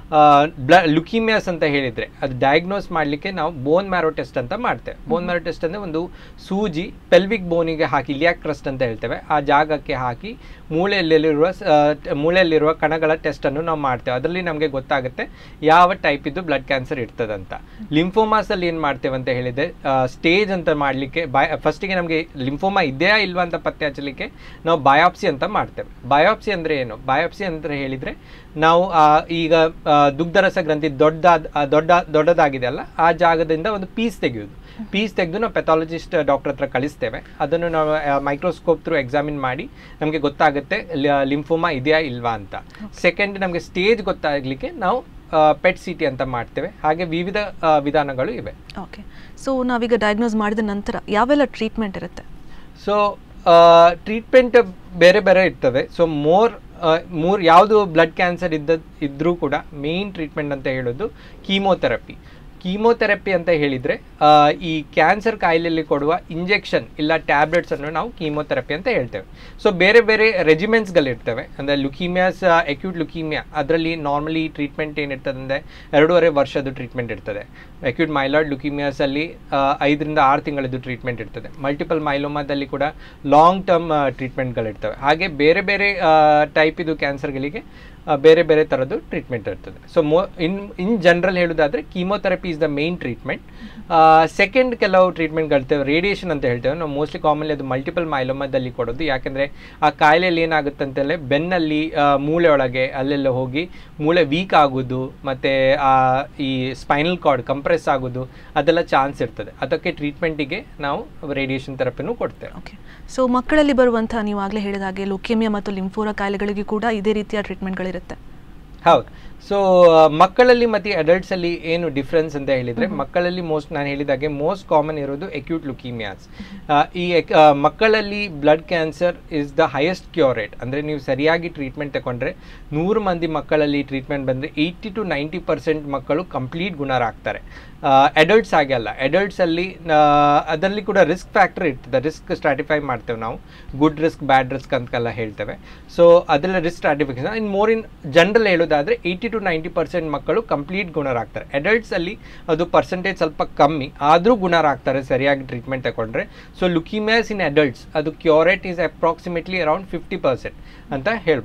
ಬ್ಲ ಲುಕಿಮಿಯಾಸ್ ಅಂತ ಹೇಳಿದರೆ ಅದು ಡಯಾಗ್ನೋಸ್ ಮಾಡಲಿಕ್ಕೆ ನಾವು ಬೋನ್ ಮ್ಯಾರೋ ಟೆಸ್ಟ್ ಅಂತ ಮಾಡ್ತೇವೆ ಬೋನ್ ಮ್ಯಾರೋ ಟೆಸ್ಟ್ ಅಂದರೆ ಒಂದು ಸೂಜಿ ಪೆಲ್ವಿಕ್ ಬೋನಿಗೆ ಹಾಕಿ ಇಲಿಯಾಕ್ ಕ್ರಸ್ಟ್ ಅಂತ ಹೇಳ್ತೇವೆ ಆ ಜಾಗಕ್ಕೆ ಹಾಕಿ ಮೂಳೆಯಲ್ಲಿರುವ ಸ- ಆ, ಟ- ಮೂಳೆಯಲ್ಲಿರುವ ಕಣಗಳ ಟೆಸ್ಟನ್ನು ನಾವು ಮಾಡ್ತೇವೆ ಅದರಲ್ಲಿ ನಮಗೆ ಗೊತ್ತಾಗುತ್ತೆ ಯಾವ ಟೈಪ್ ಇದು ಬ್ಲಡ್ ಕ್ಯಾನ್ಸರ್ ಇರ್ತದಂತ ಲಿಂಫೋಮಾಸಲ್ಲಿ ಏನು ಮಾಡ್ತೇವೆ ಅಂತ ಹೇಳಿದೆ ಸ್ಟೇಜ್ ಅಂತ ಮಾಡಲಿಕ್ಕೆ ಬಯ ಫಸ್ಟಿಗೆ ನಮಗೆ ಲಿಂಫೋಮಾ ಇದೆಯಾ ಇಲ್ವಾ ಅಂತ ಪತ್ತೆ ಹಚ್ಚಲಿಕ್ಕೆ ನಾವು ಬಯಾಪ್ಸಿ ಅಂತ ಮಾಡ್ತೇವೆ ಬಯಾಪ್ಸಿ ಅಂದರೆ ಏನು ಬಯಾಪ್ಸಿ ಅಂತ ಹೇಳಿದರೆ ನಾವು ಆ, ಈಗ ಆ, ದುಗ್ಧರಸ ಗ್ರಂಥಿ ದೊಡ್ಡದಾದ ಆ, ದೊಡ್ಡ ದೊಡ್ಡದಾಗಿದೆ ಅಲ್ಲ ಆ ಜಾಗದಿಂದ ಒಂದು ಪೀಸ್ ತೆಗೆಯೋದು ಪೀಸ್ ತೆಗೆದು ನಾವು ಪೆಥಾಲಜಿಸ್ಟ್ ಡಾಕ್ಟರ್ ಹತ್ರ ಕಳಿಸ್ತೇವೆ ಅದನ್ನು ನಾವು ಮೈಕ್ರೋಸ್ಕೋಪ್ ಥ್ರೂ ಎಕ್ಸಾಮಿನ್ ಮಾಡಿ ನಮಗೆ ಗೊತ್ತಾಗುತ್ತೆ ಲಿಂಫೋಮಾ ಇದೆಯಾ ಇಲ್ವಾ ಅಂತ ಸೆಕೆಂಡ್ ನಮಗೆ ಸ್ಟೇಜ್ ಗೊತ್ತಾಗಲಿಕ್ಕೆ ನಾವು ಪೆಟ್ ಸಿ ಟಿ ಅಂತ ಮಾಡ್ತೇವೆ ಹಾಗೆ ವಿವಿಧ ಆ, ವಿಧಾನಗಳು ಇವೆ ಓಕೆ ಸೊ ನಾವೀಗ ಡಯಾಗ್ನೋಸ್ ಮಾಡಿದ ನಂತರ ಯಾವೆಲ್ಲ ಟ್ರೀಟ್ಮೆಂಟ್ ಇರುತ್ತೆ ಸೊ ಟ್ರೀಟ್ಮೆಂಟ್ ಬೇರೆ ಬೇರೆ ಇರ್ತವೆ ಸೊ ಮೋರ್ ಮೂರ್ ಯಾವುದು ಬ್ಲಡ್ ಕ್ಯಾನ್ಸರ್ ಇದ್ದ ಇದ್ರೂ ಕೂಡ ಮೇನ್ ಟ್ರೀಟ್ಮೆಂಟ್ ಅಂತ ಹೇಳೋದು ಕೀಮೋಥೆರಪಿ ಕೀಮೋಥೆರಪಿ ಅಂತ ಹೇಳಿದರೆ ಈ ಕ್ಯಾನ್ಸರ್ ಕಾಯಿಲೆಯಲ್ಲಿ ಕೊಡುವ ಇಂಜೆಕ್ಷನ್ ಇಲ್ಲ ಟ್ಯಾಬ್ಲೆಟ್ಸ್ ಅನ್ನು ನಾವು ಕೀಮೋಥೆರಪಿ ಅಂತ ಹೇಳ್ತೇವೆ ಸೊ ಬೇರೆ ಬೇರೆ ರೆಜಿಮೆಂಟ್ಸ್ಗಳಿರ್ತವೆ ಅಂದರೆ ಲುಕೀಮಿಯಾಸ್ ಅಕ್ಯೂಟ್ ಲುಕೀಮಿಯಾ ಅದರಲ್ಲಿ ನಾರ್ಮಲಿ ಟ್ರೀಟ್ಮೆಂಟ್ ಏನಿರ್ತದೆ ಅಂದರೆ ಎರಡೂವರೆ ವರ್ಷದ ಟ್ರೀಟ್ಮೆಂಟ್ ಇರ್ತದೆ ಅಕ್ಯೂಟ್ ಮೈಲಾಯ್ಡ್ ಲುಕೀಮಿಯಾಸಲ್ಲಿ ಐದರಿಂದ ಆರು ತಿಂಗಳದ್ದು ಟ್ರೀಟ್ಮೆಂಟ್ ಇರ್ತದೆ ಮಲ್ಟಿಪಲ್ ಮೈಲೋಮಾದಲ್ಲಿ ಕೂಡ ಲಾಂಗ್ ಟರ್ಮ್ ಟ್ರೀಟ್ಮೆಂಟ್ಗಳಿರ್ತವೆ ಹಾಗೆ ಬೇರೆ ಬೇರೆ ಟೈಪ್ ಇದು ಕ್ಯಾನ್ಸರ್ಗಳಿಗೆ ಆ, ಬೇರೆ ಬೇರೆ ಥರದ್ದು ಟ್ರೀಟ್ಮೆಂಟ್ ಇರ್ತದೆ ಸೊ ಮೋ ಇನ್ ಇನ್ ಜನರಲ್ ಹೇಳೋದಾದರೆ chemotherapy is the main treatment second ಕೆಲವು ಟ್ರೀಟ್ಮೆಂಟ್ಗಳಿರ್ತವೆ ರೇಡಿಯೇಷನ್ ಅಂತ ಹೇಳ್ತೇವೆ ನಾವು ಮೋಸ್ಟ್ಲಿ ಕಾಮನ್ಲಿ ಅದು ಮಲ್ಟಿಪಲ್ ಮೈಲೋಮಾದಲ್ಲಿ ಕೊಡೋದು ಯಾಕೆಂದರೆ ಆ ಕಾಯಿಲೆಯಲ್ಲಿ ಏನಾಗುತ್ತೆ ಅಂತಂದರೆ ಬೆನ್ನಲ್ಲಿ ಆ, ಮೂಳೆ ಒಳಗೆ ಅಲ್ಲೆಲ್ಲ ಹೋಗಿ ಮೂಳೆ ವೀಕ್ ಆಗೋದು ಮತ್ತು ಈ ಸ್ಪೈನಲ್ ಕಾರ್ಡ್ ಕಂಪ್ರೆಸ್ ಆಗೋದು ಅದೆಲ್ಲ ಚಾನ್ಸ್ ಇರ್ತದೆ ಅದಕ್ಕೆ ಟ್ರೀಟ್ಮೆಂಟಿಗೆ ನಾವು ರೇಡಿಯೇಷನ್ ಥೆರಪಿನೂ ಕೊಡ್ತೇವೆ ಓಕೆ ಸೊ ಮಕ್ಕಳಲ್ಲಿ ಬರುವಂತಹ ನೀವು ಆಗಲೇ ಹೇಳಿದ ಹಾಗೆ ಲುಕೇಮಿಯಾ ಮತ್ತು ಲಿಂಫೋರಾ ಕಾಯಿಲೆಗಳಿಗೆ ಕೂಡ ಇದೇ ರೀತಿಯ ಟ್ರೀಟ್ಮೆಂಟ್ಗಳಿರುತ್ತೆ ಹೌದು ಸೊ ಮಕ್ಕಳಲ್ಲಿ ಮತ್ತು ಅಡಲ್ಟ್ಸಲ್ಲಿ ಏನು ಡಿಫ್ರೆನ್ಸ್ ಅಂತ ಹೇಳಿದರೆ ಮಕ್ಕಳಲ್ಲಿ ಮೋಸ್ಟ್ ನಾನು ಹೇಳಿದಾಗೆ ಮೋಸ್ಟ್ ಕಾಮನ್ ಇರೋದು ಎಕ್ಯೂಟ್ ಲುಕೀಮಿಯಾಸ್ ಈ ec- ಆ, ಮಕ್ಕಳಲ್ಲಿ blood cancer is the highest cure rate ಅಂದರೆ ನೀವು ಸರಿಯಾಗಿ ಟ್ರೀಟ್ಮೆಂಟ್ ತಗೊಂಡ್ರೆ ನೂರು ಮಂದಿ ಮಕ್ಕಳಲ್ಲಿ ಟ್ರೀಟ್ಮೆಂಟ್ ಬಂದರೆ ಏಯ್ಟಿ ಟು ನೈಂಟಿ ಪರ್ಸೆಂಟ್ ಮಕ್ಕಳು ಕಂಪ್ಲೀಟ್ ಗುಣರಾಗ್ತಾರೆ ಅಡಲ್ಟ್ಸ್ ಹಾಗೆ ಅಲ್ಲ ಅಡಲ್ಟ್ಸಲ್ಲಿ ಅದರಲ್ಲಿ ಕೂಡ ರಿಸ್ಕ್ ಫ್ಯಾಕ್ಟರ್ ಇರ್ತದೆ ರಿಸ್ಕ್ ಸ್ಟ್ರಾಟಿಫೈ ಮಾಡ್ತೇವೆ ನಾವು ಗುಡ್ ರಿಸ್ಕ್ ಬ್ಯಾಡ್ ರಿಸ್ಕ್ ಅಂತೆಲ್ಲ ಹೇಳ್ತೇವೆ ಸೊ ಅದೆಲ್ಲ risk stratification in more in general ಹೇಳೋದಾದರೆ ಏಯ್ಟಿ ಟು ನೈಂಟಿ ಪರ್ಸೆಂಟ್ ಮಕ್ಕಳು ಕಂಪ್ಲೀಟ್ ಗುಣರಾಗ್ತಾರೆ ಅಡಲ್ಟ್ಸಲ್ಲಿ ಅದು ಪರ್ಸೆಂಟೇಜ್ ಸ್ವಲ್ಪ ಕಮ್ಮಿ ಆದರೂ ಗುಣರಾಗ್ತಾರೆ ಸರಿಯಾಗಿ ಟ್ರೀಟ್ಮೆಂಟ್ ತಗೊಂಡ್ರೆ ಸೊ ಲುಕಿಮಿಯಾಸ್ ಇನ್ ಅಡಲ್ಟ್ಸ್ ಅದು cure rate is approximately around fifty percent ಅಂತ ಹೇಳ್ಬೋದು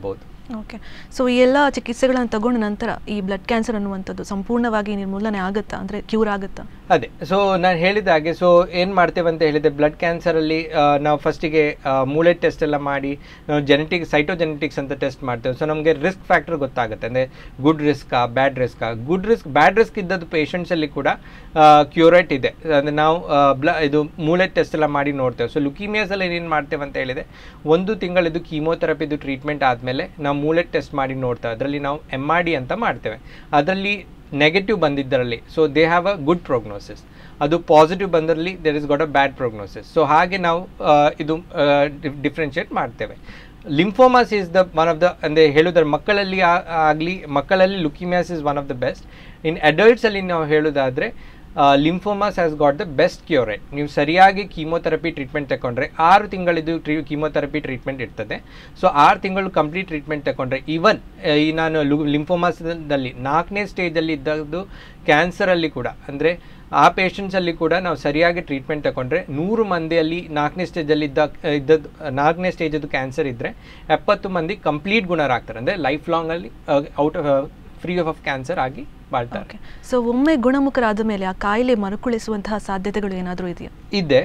ಓಕೆ ಸೊ ಈ ಎಲ್ಲ ಚಿಕಿತ್ಸೆಗಳನ್ನು ತಗೊಂಡ ನಂತರ ಈ ಬ್ಲಡ್ ಕ್ಯಾನ್ಸರ್ ಅನ್ನುವಂಥದ್ದು ಸಂಪೂರ್ಣವಾಗಿ ನಿರ್ಮೂಲನೆ ಆಗುತ್ತಾ ಅಂದರೆ ಕ್ಯೂರ್ ಆಗುತ್ತಾ ಅದೇ ಸೊ ನಾನು ಹೇಳಿದ ಹಾಗೆ ಸೊ ಏನು ಮಾಡ್ತೇವೆ ಅಂತ ಹೇಳಿದೆ ಬ್ಲಡ್ ಕ್ಯಾನ್ಸರಲ್ಲಿ ನಾವು ಫಸ್ಟಿಗೆ ಮೂಳೆ ಟೆಸ್ಟ್ ಎಲ್ಲ ಮಾಡಿ ನಾವು ಜೆನೆಟಿಕ್ ಸೈಟೋಜೆನೆಟಿಕ್ಸ್ ಅಂತ ಟೆಸ್ಟ್ ಮಾಡ್ತೇವೆ ಸೊ ನಮಗೆ ರಿಸ್ಕ್ ಫ್ಯಾಕ್ಟರ್ ಗೊತ್ತಾಗುತ್ತೆ ಅಂದರೆ ಗುಡ್ ರಿಸ್ಕಾ ಬ್ಯಾಡ್ ರಿಸ್ಕಾ ಗುಡ್ ರಿಸ್ಕ್ ಬ್ಯಾಡ್ ರಿಸ್ಕ್ ಇದ್ದದ್ದು ಪೇಷಂಟ್ಸಲ್ಲಿ ಕೂಡ ಕ್ಯೂರೇಟ್ ಇದೆ ಅಂದರೆ ನಾವು ಬ್ಲ ಇದು ಮೂಳೆ ಟೆಸ್ಟ್ ಎಲ್ಲ ಮಾಡಿ ನೋಡ್ತೇವೆ ಸೊ ಲುಕೀಮಿಯಾಸಲ್ಲಿ ಏನೇನು ಮಾಡ್ತೇವೆ ಅಂತ ಹೇಳಿದೆ ಒಂದು ತಿಂಗಳಿದು ಕೀಮೋಥೆರಪಿದು ಟ್ರೀಟ್ಮೆಂಟ್ ಆದಮೇಲೆ ನಾವು ಮೂಳೆ ಟೆಸ್ಟ್ ಮಾಡಿ ನೋಡ್ತೇವೆ ಅದರಲ್ಲಿ ನಾವು ಎಮ್ ಆರ್ ಡಿ ಅಂತ ಮಾಡ್ತೇವೆ ಅದರಲ್ಲಿ ನೆಗೆಟಿವ್ ಬಂದಿದ್ದರಲ್ಲಿ so they have a good prognosis ಅದು ಪಾಸಿಟಿವ್ ಬಂದರಲ್ಲಿ there is got a bad prognosis so ಹಾಗೆ ನಾವು ಆ, ಇದು ಡಿಫ್ರೆನ್ಷಿಯೇಟ್ ಮಾಡ್ತೇವೆ lymphomas is the one of the ಅಂದರೆ ಹೇಳೋದ್ರ ಮಕ್ಕಳಲ್ಲಿ ಆಗಲಿ ಮಕ್ಕಳಲ್ಲಿ leukaemias is one of the best in ಅಡಲ್ಟ್ಸಲ್ಲಿ ನಾವು ಹೇಳೋದಾದರೆ lymphomas has got the best cure rate ನೀವು ಸರಿಯಾಗಿ ಕೀಮೋಥೆರಪಿ ಟ್ರೀಟ್ಮೆಂಟ್ ತಗೊಂಡ್ರೆ ಆರು ತಿಂಗಳಿದು ಟ್ರೀ ಕೀಮೋಥೆರಪಿ ಟ್ರೀಟ್ಮೆಂಟ್ ಇರ್ತದೆ ಸೊ ಆರು ತಿಂಗಳು ಕಂಪ್ಲೀಟ್ ಟ್ರೀಟ್ಮೆಂಟ್ ತಗೊಂಡ್ರೆ ಈವನ್ ಈ ನಾನು ಲಿಂಫೋಮಾಸ್ದಲ್ಲಿ ನಾಲ್ಕನೇ ಸ್ಟೇಜಲ್ಲಿ ಇದ್ದದ್ದು ಕ್ಯಾನ್ಸರಲ್ಲಿ ಕೂಡ ಅಂದರೆ ಆ ಪೇಷಂಟ್ಸಲ್ಲಿ ಕೂಡ ನಾವು ಸರಿಯಾಗಿ ಟ್ರೀಟ್ಮೆಂಟ್ ತಗೊಂಡ್ರೆ ನೂರು ಮಂದಿಯಲ್ಲಿ ನಾಲ್ಕನೇ ಸ್ಟೇಜಲ್ಲಿ ಇದ್ದ ಇದ್ದದ್ದು ನಾಲ್ಕನೇ ಸ್ಟೇಜದ್ದು ಕ್ಯಾನ್ಸರ್ ಇದ್ದರೆ ಎಪ್ಪತ್ತು ಮಂದಿ ಕಂಪ್ಲೀಟ್ ಗುಣರಾಗ್ತಾರೆ ಅಂದರೆ ಲೈಫ್ ಲಾಂಗಲ್ಲಿ ಔಟ್ ಫ್ರೀ ಆಫ್ ಕ್ಯಾನ್ಸರ್ ಆಗಿ ಬಾಳ್ತಾರೆ ಓಕೆ ಸೊ ಒಮ್ಮೆ ಗುಣಮುಖರಾದ ಮೇಲೆ ಆ ಕಾಯಿಲೆ ಮರುಕಳಿಸುವಂತಹ ಸಾಧ್ಯತೆಗಳು ಏನಾದರೂ ಇದೆಯಾ ಇದೆ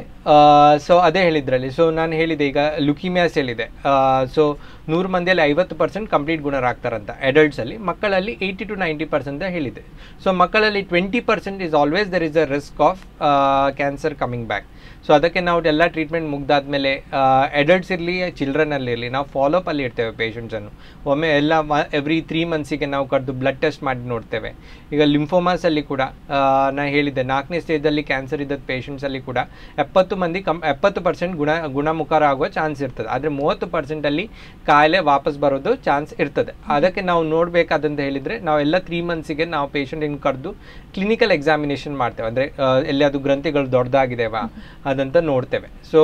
ಸೊ ಅದೇ ಹೇಳಿದ್ರಲ್ಲಿ ಸೊ ನಾನು ಹೇಳಿದೆ ಈಗ ಲುಕಿಮಿಯಾಸ್ ಹೇಳಿದೆ ಸೊ ನೂರು ಮಂದಿಯಲ್ಲಿ ಐವತ್ತು ಪರ್ಸೆಂಟ್ ಕಂಪ್ಲೀಟ್ ಗುಣರಾಗ್ತಾರಂತ ಅಡಲ್ಟ್ಸಲ್ಲಿ ಮಕ್ಕಳಲ್ಲಿ ಏಯ್ಟಿ ಟು ನೈಂಟಿ ಪರ್ಸೆಂಟ್ ಅಂತ ಹೇಳಿದೆ ಸೊ ಮಕ್ಕಳಲ್ಲಿ twenty percent is always there is a risk of cancer coming back so ಅದಕ್ಕೆ ನಾವು ಎಲ್ಲ ಟ್ರೀಟ್ಮೆಂಟ್ ಮುಗ್ದಾದ್ಮೇಲೆ ಅಡಲ್ಟ್ಸ್ ಇರಲಿ ಚಿಲ್ಡ್ರನ್ನಲ್ಲಿರಲಿ ನಾವು ಫಾಲೋಅಪ್ ಅಲ್ಲಿ ಇರ್ತೇವೆ ಪೇಷಂಟ್ಸನ್ನು ಒಮ್ಮೆ ಎಲ್ಲ ಎವ್ರಿ ತ್ರೀ ಮಂತ್ಸಿಗೆ ನಾವು ಕರೆದು ಬ್ಲಡ್ ಟೆಸ್ಟ್ ಮಾಡಿ ನೋಡ್ತೇವೆ ಈಗ ಲಿಂಫೋಮಾಸಲ್ಲಿ ಕೂಡ ನಾನು ಹೇಳಿದ್ದೆ ನಾಲ್ಕನೇ ಸ್ಟೇಜಲ್ಲಿ ಕ್ಯಾನ್ಸರ್ ಇದ್ದದ್ದು ಪೇಷಂಟ್ಸಲ್ಲಿ ಕೂಡ ಎಪ್ಪತ್ತು ಮಂದಿ ಕಮ್ ಎಪ್ಪತ್ತು ಪರ್ಸೆಂಟ್ ಗುಣ ಗುಣಮುಖರ ಆಗುವ ಚಾನ್ಸ್ ಇರ್ತದೆ ಆದರೆ ಮೂವತ್ತು ಪರ್ಸೆಂಟಲ್ಲಿ ಕಾಯಿಲೆ ವಾಪಸ್ ಬರೋದು ಚಾನ್ಸ್ ಇರ್ತದೆ ಅದಕ್ಕೆ ನಾವು ನೋಡಬೇಕಾದಂತ ಹೇಳಿದರೆ ನಾವು ಎಲ್ಲ ತ್ರೀ ಮಂತ್ಸಿಗೆ ನಾವು ಪೇಷಂಟಿನ ಕರೆದು ಕ್ಲಿನಿಕಲ್ ಎಕ್ಸಾಮಿನೇಷನ್ ಮಾಡ್ತೇವೆ ಅಂದರೆ ಎಲ್ಲಿ ಅದು ಗ್ರಂಥಿಗಳು ದೊಡ್ಡದಾಗಿದೆವಾ ಅದಂತ ನೋಡ್ತೇವೆ so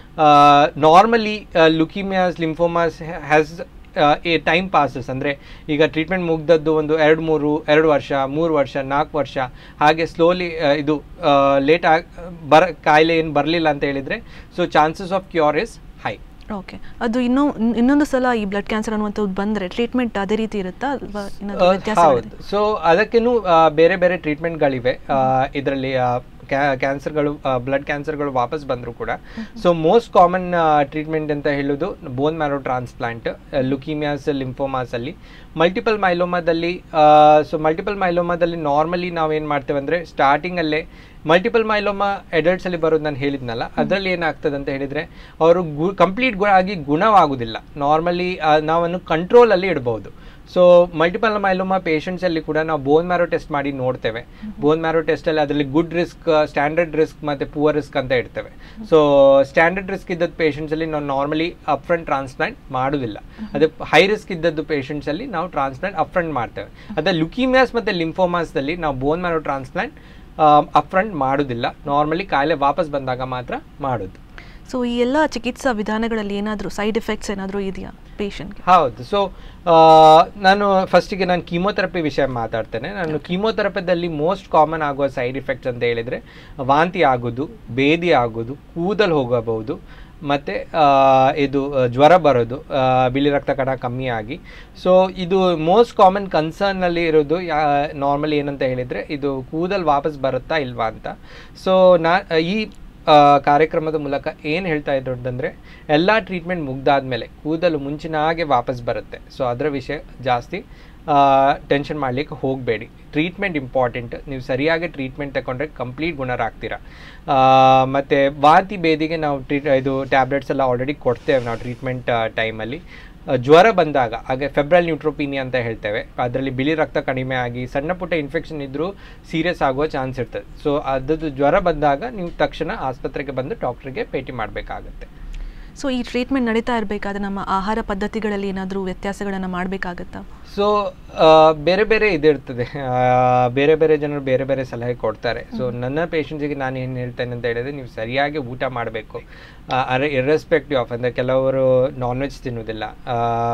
normally leukaemias lymphomas has a time passes ಅಂದರೆ ಈಗ ಟ್ರೀಟ್ಮೆಂಟ್ ಮುಗ್ದದ್ದು ಒಂದು ಎರಡು ಮೂರು ಎರಡು ವರ್ಷ ಮೂರು ವರ್ಷ ನಾಲ್ಕು ವರ್ಷ ಹಾಗೆ ಸ್ಲೋಲಿ ಇದು ಲೇಟ್ ಆಗಿ ಬರ ಕಾಯಿಲೆ ಏನು ಬರಲಿಲ್ಲ ಅಂತ ಹೇಳಿದರೆ so chances of cure is high okay ಅದು ಇನ್ನೂ ಇನ್ನೊಂದು ಸಲ ಈ ಬ್ಲಡ್ ಕ್ಯಾನ್ಸರ್ ಅನ್ನುವಂಥದ್ದು ಬಂದರೆ ಟ್ರೀಟ್ಮೆಂಟ್ ಅದೇ ರೀತಿ ಇರುತ್ತಾ ಅಲ್ವಾ ಏನಾದರೂ ವ್ಯತ್ಯಾಸ ಹೌದು ಸೊ ಅದಕ್ಕೇನು ಬೇರೆ ಬೇರೆ ಟ್ರೀಟ್ಮೆಂಟ್ಗಳಿವೆ ಇದರಲ್ಲಿ ಕ್ಯಾನ್ಸರ್ಗಳು ಬ್ಲಡ್ ಕ್ಯಾನ್ಸರ್ಗಳು ವಾಪಸ್ ಬಂದರೂ ಕೂಡ ಸೊ ಮೋಸ್ಟ್ ಕಾಮನ್ ಟ್ರೀಟ್ಮೆಂಟ್ ಅಂತ ಹೇಳೋದು ಬೋನ್ ಮ್ಯಾರೋ ಟ್ರಾನ್ಸ್ಪ್ಲಾಂಟ್ ಲುಕಿಮಿಯಾಸ್ ಲಿಂಫೋಮಾಸಲ್ಲಿ ಮಲ್ಟಿಪಲ್ ಮೈಲೋಮಾದಲ್ಲಿ ಸೊ ಮಲ್ಟಿಪಲ್ ಮೈಲೋಮಾದಲ್ಲಿ ನಾರ್ಮಲಿ ನಾವೇನು ಮಾಡ್ತೇವೆ ಅಂದರೆ ಸ್ಟಾರ್ಟಿಂಗಲ್ಲೇ ಮಲ್ಟಿಪಲ್ ಮೈಲೋಮಾ ಅಡಲ್ಟ್ಸಲ್ಲಿ ಬರೋದು ನಾನು ಹೇಳಿದ್ನಲ್ಲ ಅದರಲ್ಲಿ ಏನಾಗ್ತದೆ ಅಂತ ಹೇಳಿದರೆ ಅವರು ಗು ಕಂಪ್ಲೀಟ್ ಗುಣ ಆಗಿ ಗುಣವಾಗುವುದಿಲ್ಲ ನಾರ್ಮಲಿ ನಾವನ್ನು ಕಂಟ್ರೋಲಲ್ಲಿ ಇಡ್ಬೋದು ಸೊ ಮಲ್ಟಿಪಲ್ ಮೈಲೋಮಾ ಪೇಷಂಟ್ಸಲ್ಲಿ ಕೂಡ ನಾವು ಬೋನ್ ಮ್ಯಾರೋ ಟೆಸ್ಟ್ ಮಾಡಿ ನೋಡ್ತೇವೆ ಬೋನ್ ಮ್ಯಾರೋ ಟೆಸ್ಟಲ್ಲಿ ಅದರಲ್ಲಿ ಗುಡ್ ರಿಸ್ಕ್ ಸ್ಟ್ಯಾಂಡರ್ಡ್ ರಿಸ್ಕ್ ಮತ್ತು ಪುವರ್ ರಿಸ್ಕ್ ಅಂತ ಇರ್ತೇವೆ ಸೊ ಸ್ಟ್ಯಾಂಡರ್ಡ್ ರಿಸ್ಕ್ ಇದ್ದದ್ದು ಪೇಷಂಟ್ಸಲ್ಲಿ ನಾವು ನಾರ್ಮಲಿ ಅಪ್ಫ್ರಂಟ್ ಟ್ರಾನ್ಸ್ಪ್ಲಾಂಟ್ ಮಾಡೋದಿಲ್ಲ ಅದೇ ಹೈ ರಿಸ್ಕ್ ಇದ್ದದ್ದು ಪೇಷಂಟ್ಸಲ್ಲಿ ನಾವು ಟ್ರಾನ್ಸ್ಪ್ಲಾಂಟ್ ಅಪ್ಫ್ರಂಟ್ ಮಾಡ್ತೇವೆ ಅದೇ ಲುಕಿಮಿಯಾಸ್ ಮತ್ತು ಲಿಂಫೋಮಾಸ್ದಲ್ಲಿ ನಾವು ಬೋನ್ ಮ್ಯಾರೋ ಟ್ರಾನ್ಸ್ಪ್ಲಾಂಟ್ ಅಪ್ಫ್ರಂಟ್ ಮಾಡೋದಿಲ್ಲ ನಾರ್ಮಲಿ ಕಾಯಿಲೆ ವಾಪಸ್ ಬಂದಾಗ ಮಾತ್ರ ಮಾಡೋದು ಸೊ ಈ ಎಲ್ಲ ಚಿಕಿತ್ಸಾ ವಿಧಾನಗಳಲ್ಲಿ ಏನಾದರೂ ಸೈಡ್ ಎಫೆಕ್ಟ್ಸ್ ಏನಾದರೂ ಇದೆಯಾ ಪೇಷಂಟ್ಗೆ ಹೌದು ಸೊ ನಾನು ಫಸ್ಟಿಗೆ ನಾನು ಕೀಮೋಥೆರಪಿ ವಿಷಯ ಮಾತಾಡ್ತೇನೆ ನಾನು ಕೀಮೋಥೆರಪಿದಲ್ಲಿ ಮೋಸ್ಟ್ ಕಾಮನ್ ಆಗುವ ಸೈಡ್ ಇಫೆಕ್ಟ್ಸ್ ಅಂತ ಹೇಳಿದರೆ ವಾಂತಿ ಆಗೋದು ಬೇದಿ ಆಗೋದು ಕೂದಲು ಹೋಗಬಹುದು ಮತ್ತು ಇದು ಜ್ವರ ಬರೋದು ಬಿಳಿ ರಕ್ತ ಕಣ ಕಮ್ಮಿ ಆಗಿ ಸೊ ಇದು ಮೋಸ್ಟ್ ಕಾಮನ್ ಕನ್ಸರ್ನಲ್ಲಿ ಇರೋದು ಯಾ ನಾರ್ಮಲಿ ಏನಂತ ಹೇಳಿದರೆ ಇದು ಕೂದಲು ವಾಪಸ್ ಬರುತ್ತಾ ಇಲ್ವಾ ಅಂತ ಸೊ ನಾ ಈ ಕಾರ್ಯಕ್ರಮದ ಮೂಲಕ ಏನು ಹೇಳ್ತಾ ಇದ್ರು ಅಂತಂದರೆ ಎಲ್ಲ ಟ್ರೀಟ್ಮೆಂಟ್ ಮುಗ್ದಾದ್ಮೇಲೆ ಕೂದಲು ಮುಂಚಿನ ಹಾಗೆ ವಾಪಸ್ ಬರುತ್ತೆ ಸೊ ಅದರ ವಿಷಯ ಜಾಸ್ತಿ ಟೆನ್ಷನ್ ಮಾಡಲಿಕ್ಕೆ ಹೋಗಬೇಡಿ ಟ್ರೀಟ್ಮೆಂಟ್ ಇಂಪಾರ್ಟೆಂಟ್ ನೀವು ಸರಿಯಾಗಿ ಟ್ರೀಟ್ಮೆಂಟ್ ತಗೊಂಡ್ರೆ ಕಂಪ್ಲೀಟ್ ಗುಣರಾಗ್ತೀರಾ ಮತ್ತು ವಾಂತಿ ಬೇದಿಗೆ ನಾವು ಟ್ರೀಟ್ ಇದು ಟ್ಯಾಬ್ಲೆಟ್ಸ್ ಎಲ್ಲ ಆಲ್ರೆಡಿ ಕೊಡ್ತೇವೆ ನಾವು ಟ್ರೀಟ್ಮೆಂಟ್ ಟೈಮಲ್ಲಿ ಜ್ವರ ಬಂದಾಗ ಹಾಗೆ ಫೆಬ್ರಲ್ ನ್ಯೂಟ್ರೋಪಿನಿಯಾ ಅಂತ ಹೇಳ್ತೇವೆ ಅದರಲ್ಲಿ ಬಿಳಿ ರಕ್ತ ಕಡಿಮೆ ಆಗಿ ಸಣ್ಣ ಪುಟ್ಟ ಇನ್ಫೆಕ್ಷನ್ ಇದ್ದರೂ ಸೀರಿಯಸ್ ಆಗುವ ಚಾನ್ಸ್ ಇರ್ತದೆ ಸೊ ಅದದ್ದು ಜ್ವರ ಬಂದಾಗ ನೀವು ತಕ್ಷಣ ಆಸ್ಪತ್ರೆಗೆ ಬಂದು ಡಾಕ್ಟ್ರಿಗೆ ಭೇಟಿ ಮಾಡಬೇಕಾಗತ್ತೆ ಸೊ ಈ ಟ್ರೀಟ್ಮೆಂಟ್ ನಡೀತಾ ಇರಬೇಕಾದ್ರೆ ನಮ್ಮ ಆಹಾರ ಪದ್ಧತಿಗಳಲ್ಲಿ ಏನಾದರೂ ವ್ಯತ್ಯಾಸಗಳನ್ನು ಮಾಡಬೇಕಾಗತ್ತಾ ಸೊ ಬೇರೆ ಬೇರೆ ಇದಿರ್ತದೆ ಬೇರೆ ಬೇರೆ ಜನರು ಬೇರೆ ಬೇರೆ ಸಲಹೆ ಕೊಡ್ತಾರೆ ಸೊ ನನ್ನ ಪೇಷಂಟ್ಸಿಗೆ ನಾನು ಏನು ಹೇಳ್ತೇನೆ ಅಂತ ಹೇಳಿದ್ರೆ ನೀವು ಸರಿಯಾಗಿ ಊಟ ಮಾಡಬೇಕು ಅರೆ ಇರ್ರೆಸ್ಪೆಕ್ಟಿವ್ ಆಫ್ ಅಂದರೆ ಕೆಲವರು ನಾನ್ ವೆಜ್ ತಿನ್ನೋದಿಲ್ಲ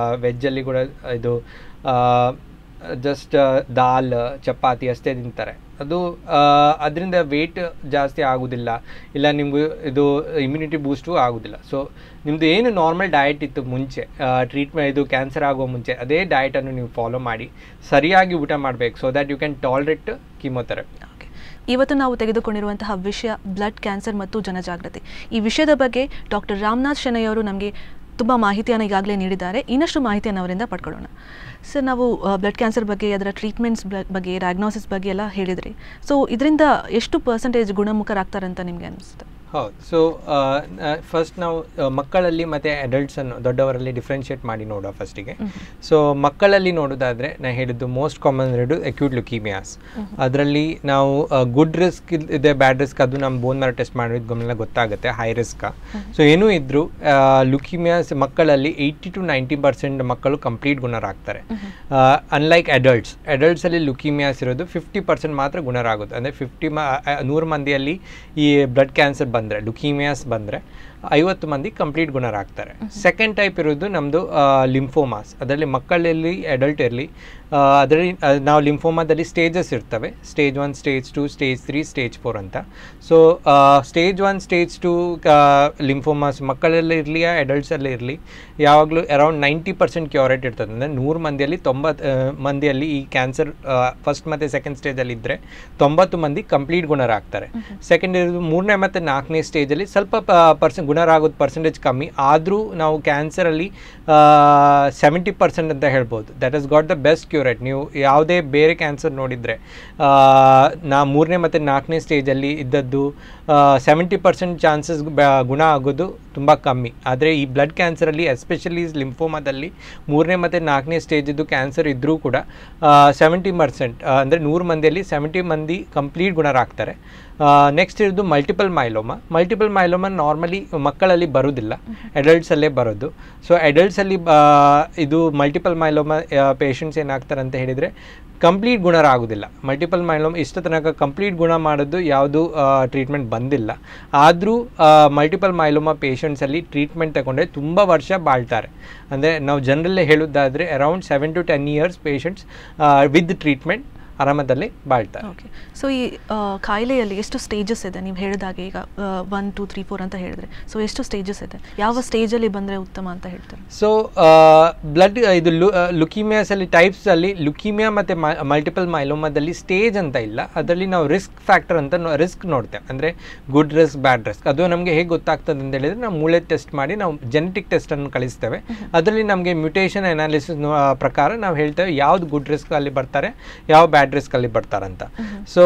ವೆಜ್ಜಲ್ಲಿ ಕೂಡ ಇದು ಜಸ್ಟ್ ದಾಲ್ ಚಪಾತಿ ಅಷ್ಟೇ ತಿಂತಾರೆ ಅದು ಅದರಿಂದ ವೆಯ್ಟ್ ಜಾಸ್ತಿ ಆಗೋದಿಲ್ಲ ಇಲ್ಲ ನಿಮಗೂ ಇದು ಇಮ್ಯುನಿಟಿ ಬೂಸ್ಟು ಆಗೋದಿಲ್ಲ ಸೊ ನಿಮ್ಮದು ಏನು ನಾರ್ಮಲ್ ಡಯಟ್ ಇತ್ತು ಮುಂಚೆ ಟ್ರೀಟ್ಮೆಂಟ್ ಇದು ಕ್ಯಾನ್ಸರ್ ಆಗೋ ಮುಂಚೆ ಅದೇ ಡಯಟನ್ನು ನೀವು ಫಾಲೋ ಮಾಡಿ ಸರಿಯಾಗಿ ಊಟ ಮಾಡಬೇಕು so that you can tolerate chemotherapy okay ಇವತ್ತು ನಾವು ತೆಗೆದುಕೊಂಡಿರುವಂತಹ ವಿಷಯ ಬ್ಲಡ್ ಕ್ಯಾನ್ಸರ್ ಮತ್ತು ಜನಜಾಗೃತಿ ಈ ವಿಷಯದ ಬಗ್ಗೆ ಡಾಕ್ಟರ್ ರಾಮನಾಥ್ ಶೆಣೈ ಅವರು ನಮಗೆ ತುಂಬ ಮಾಹಿತಿಯನ್ನು ಈಗಾಗಲೇ ನೀಡಿದ್ದಾರೆ ಇನ್ನಷ್ಟು ಮಾಹಿತಿಯನ್ನು ಅವರಿಂದ ಪಡ್ಕೊಳ್ಳೋಣ ಸರ್ ನಾವು ಬ್ಲಡ್ ಕ್ಯಾನ್ಸರ್ ಬಗ್ಗೆ ಅದರ ಟ್ರೀಟ್ಮೆಂಟ್ಸ್ ಬಗ್ಗೆ ಡಯಾಗ್ನೋಸಿಸ್ ಬಗ್ಗೆ ಎಲ್ಲ ಹೇಳಿದ್ರಿ ಸೊ ಇದರಿಂದ ಎಷ್ಟು ಪರ್ಸೆಂಟೇಜ್ ಗುಣಮುಖರಾಗ್ತಾರಂತ ನಿಮಗೆ ಅನಿಸುತ್ತೆ ಹೌದು ಸೊ ಫಸ್ಟ್ ನಾವು ಆ, ಮಕ್ಕಳಲ್ಲಿ ಮತ್ತು ಅಡಲ್ಟ್ಸನ್ನು ದೊಡ್ಡವರಲ್ಲಿ ಡಿಫ್ರೆನ್ಷಿಯೇಟ್ ಮಾಡಿ ನೋಡುವ ಫಸ್ಟಿಗೆ ಸೊ ಮಕ್ಕಳಲ್ಲಿ ನೋಡೋದಾದರೆ ನಾನು ಹೇಳಿದ್ದು ಮೋಸ್ಟ್ ಕಾಮನ್ ಎರಡು ಅಕ್ಯೂಟ್ ಲುಕೀಮಿಯಾಸ್ ಅದರಲ್ಲಿ ನಾವು ಗುಡ್ ರಿಸ್ಕ್ ಇದೆ ಬ್ಯಾಡ್ ರಿಸ್ಕ್ ಅದು ನಮ್ಮ ಬೋನ್ ಮ್ಯಾರೋ ಟೆಸ್ಟ್ ಮಾಡಿದ ಗಮನ ಗೊತ್ತಾಗುತ್ತೆ ಹೈ ರಿಸ್ಕ್ ಸೊ ಏನೂ ಇದ್ದರೂ ಲುಕೀಮಿಯಾಸ್ ಮಕ್ಕಳಲ್ಲಿ ಏಯ್ಟಿ ಟು ನೈಂಟಿ ಪರ್ಸೆಂಟ್ ಮಕ್ಕಳು ಕಂಪ್ಲೀಟ್ ಗುಣರಾಗ್ತಾರೆ ಅನ್ಲೈಕ್ ಅಡಲ್ಟ್ಸ್ ಅಡಲ್ಟ್ಸಲ್ಲಿ ಲುಕೀಮಿಯಾಸ್ ಇರೋದು ಫಿಫ್ಟಿ ಪರ್ಸೆಂಟ್ ಮಾತ್ರ ಗುಣರಾಗುತ್ತೆ ಅಂದರೆ ಫಿಫ್ಟಿ ಮ ನೂರು ಮಂದಿಯಲ್ಲಿ ಈ ಬ್ಲಡ್ ಕ್ಯಾನ್ಸರ್ ಬಂದರೆ ಲುಕೀಮಿಯಾಸ್ ಬಂದರೆ ಐವತ್ತು ಮಂದಿ ಕಂಪ್ಲೀಟ್ ಗುಣರಾಗ್ತಾರೆ ಸೆಕೆಂಡ್ ಟೈಪ್ ಇರೋದು ನಮ್ಮದು ಲಿಂಫೋಮಾಸ್ ಅದರಲ್ಲಿ ಮಕ್ಕಳಲ್ಲಿ ಅಡಲ್ಟ್ ಇರಲಿ ಅದರಲ್ಲಿ ಆ, ನಾವು ಲಿಂಫೋಮಾದಲ್ಲಿ ಸ್ಟೇಜಸ್ ಇರ್ತವೆ stage one stage two stage three stage four ಅಂತ so stage one stage two lymphomas ಮಕ್ಕಳಲ್ಲಿ ಇರಲಿ ಅಡಲ್ಟ್ಸಲ್ಲಿ ಇರಲಿ ಯಾವಾಗಲೂ ಅರೌಂಡ್ ನೈಂಟಿ ಪರ್ಸೆಂಟ್ ಕ್ಯೂರೇಟ್ ಇರ್ತದೆ ಅಂದರೆ ನೂರು ಮಂದಿಯಲ್ಲಿ ತೊಂಬತ್ತು ಆ, ಮಂದಿಯಲ್ಲಿ ಈ ಕ್ಯಾನ್ಸರ್ ಫಸ್ಟ್ ಮತ್ತು ಸೆಕೆಂಡ್ ಸ್ಟೇಜಲ್ಲಿ ಇದ್ದರೆ ತೊಂಬತ್ತು ಮಂದಿ ಕಂಪ್ಲೀಟ್ ಗುಣರಾಗ್ತಾರೆ ಸೆಕೆಂಡ್ ಇರೋದು ಮೂರನೇ ಮತ್ತು ನಾಲ್ಕನೇ ಸ್ಟೇಜಲ್ಲಿ ಸ್ವಲ್ಪ ಪರ್ಸೆಂಟ್ ಗುಣರಾಗೋದು ಪರ್ಸೆಂಟೇಜ್ ಕಮ್ಮಿ ಆದರೂ ನಾವು ಕ್ಯಾನ್ಸರಲ್ಲಿ ಸೆವೆಂಟಿ ಪರ್ಸೆಂಟ್ ಅಂತ ಹೇಳ್ಬೋದು that is got the best cure rate ನೀವು ಯಾವುದೇ ಬೇರೆ ಕ್ಯಾನ್ಸರ್ ನೋಡಿದರೆ ನಾ ಮೂರನೇ ಮತ್ತು ನಾಲ್ಕನೇ ಸ್ಟೇಜಲ್ಲಿ ಇದ್ದದ್ದು ಸೆವೆಂಟಿ ಪರ್ಸೆಂಟ್ ಚಾನ್ಸಸ್ ಗುಣ ಆಗೋದು ತುಂಬ ಕಮ್ಮಿ ಆದರೆ ಈ ಬ್ಲಡ್ ಕ್ಯಾನ್ಸರಲ್ಲಿ ಎಸ್ಪೆಷಲಿ ಲಿಂಫೋಮಾದಲ್ಲಿ ಮೂರನೇ ಮತ್ತು ನಾಲ್ಕನೇ ಸ್ಟೇಜಿದ್ದು ಕ್ಯಾನ್ಸರ್ ಇದ್ದರೂ ಕೂಡ ಸೆವೆಂಟಿ ಪರ್ಸೆಂಟ್ ಅಂದರೆ ನೂರು ಮಂದಿಯಲ್ಲಿ ಸೆವೆಂಟಿ ಮಂದಿ ಕಂಪ್ಲೀಟ್ ಗುಣರಾಗ್ತಾರೆ ನೆಕ್ಸ್ಟ್ ಇರೋದು multiple myeloma multiple myeloma normally ಮಕ್ಕಳಲ್ಲಿ ಬರೋದಿಲ್ಲ ಅಡಲ್ಟ್ಸಲ್ಲೇ ಬರೋದು ಸೊ ಅಡಲ್ಟ್ಸಲ್ಲಿ ಇದು ಮಲ್ಟಿಪಲ್ ಮೈಲೋಮ ಪೇಷಂಟ್ಸ್ ಏನಾಗ್ತಾರೆ ಅಂತ ಹೇಳಿದರೆ ಕಂಪ್ಲೀಟ್ ಗುಣರಾಗೋದಿಲ್ಲ ಮಲ್ಟಿಪಲ್ ಮೈಲೋಮ್ ಇಷ್ಟು ತನಕ ಕಂಪ್ಲೀಟ್ ಗುಣ ಮಾಡೋದು ಯಾವುದು ಟ್ರೀಟ್ಮೆಂಟ್ ಬಂದಿಲ್ಲ ಆದರೂ ಮಲ್ಟಿಪಲ್ ಮೈಲೋಮ ಪೇಷಂಟ್ಸಲ್ಲಿ ಟ್ರೀಟ್ಮೆಂಟ್ ತಗೊಂಡ್ರೆ ತುಂಬ ವರ್ಷ ಬಾಳ್ತಾರೆ ಅಂದರೆ ನಾವು ಜನರಲ್ಲೇ ಹೇಳೋದಾದರೆ around seven to ten years patients with treatment ಆರಾಮದಲ್ಲಿ ಬಾಳ್ತಾರೆ ಓಕೆ ಸೊ ಈ ಆ, ಕಾಯಿಲೆಯಲ್ಲಿ ಎಷ್ಟು ಸ್ಟೇಜಸ್ ಇದೆ ನೀವು ಹೇಳಿದಾಗೆ ಈಗ ಒನ್ ಟೂ ತ್ರೀ ಫೋರ್ ಅಂತ ಹೇಳಿದ್ರೆ ಸೊ ಎಷ್ಟು ಸ್ಟೇಜಸ್ ಇದೆ ಯಾವ ಸ್ಟೇಜಲ್ಲಿ ಬಂದರೆ ಉತ್ತಮ ಅಂತ ಹೇಳ್ತಾರೆ ಸೊ ಬ್ಲಡ್ ಇದು ಲುಕಿಮಿಯಾಸಲ್ಲಿ ಟೈಪ್ಸಲ್ಲಿ ಲುಕಿಮಿಯಾ ಮತ್ತು ಮಲ್ಟಿಪಲ್ ಮೈಲೋಮಾದಲ್ಲಿ ಸ್ಟೇಜ್ ಅಂತ ಇಲ್ಲ ಅದರಲ್ಲಿ ನಾವು ರಿಸ್ಕ್ ಫ್ಯಾಕ್ಟರ್ ಅಂತ ರಿಸ್ಕ್ ನೋಡ್ತೇವೆ ಅಂದರೆ ಗುಡ್ ರಿಸ್ಕ್ ಬ್ಯಾಡ್ ರಿಸ್ಕ್ ಅದು ನಮಗೆ ಹೇಗೆ ಗೊತ್ತಾಗ್ತದೆ ಅಂತ ಹೇಳಿದರೆ ನಾವು ಮೂಳೆ ಟೆಸ್ಟ್ ಮಾಡಿ ನಾವು ಜೆನೆಟಿಕ್ ಟೆಸ್ಟನ್ನು ಕಳಿಸ್ತೇವೆ ಅದರಲ್ಲಿ ನಮಗೆ ಮ್ಯೂಟೇಷನ್ ಅನಾಲಿಸಿಸ್ ಪ್ರಕಾರ ನಾವು ಹೇಳ್ತೇವೆ ಯಾವ್ದು ಗುಡ್ ರಿಸ್ಕ್ ಅಲ್ಲಿ ಬರ್ತಾರೆ ಯಾವ ಬ್ಯಾಡ್ ರಿಸ್ಕ್ ಅಲ್ಲಿ ಬರ್ತಾರಂತ ಸೊ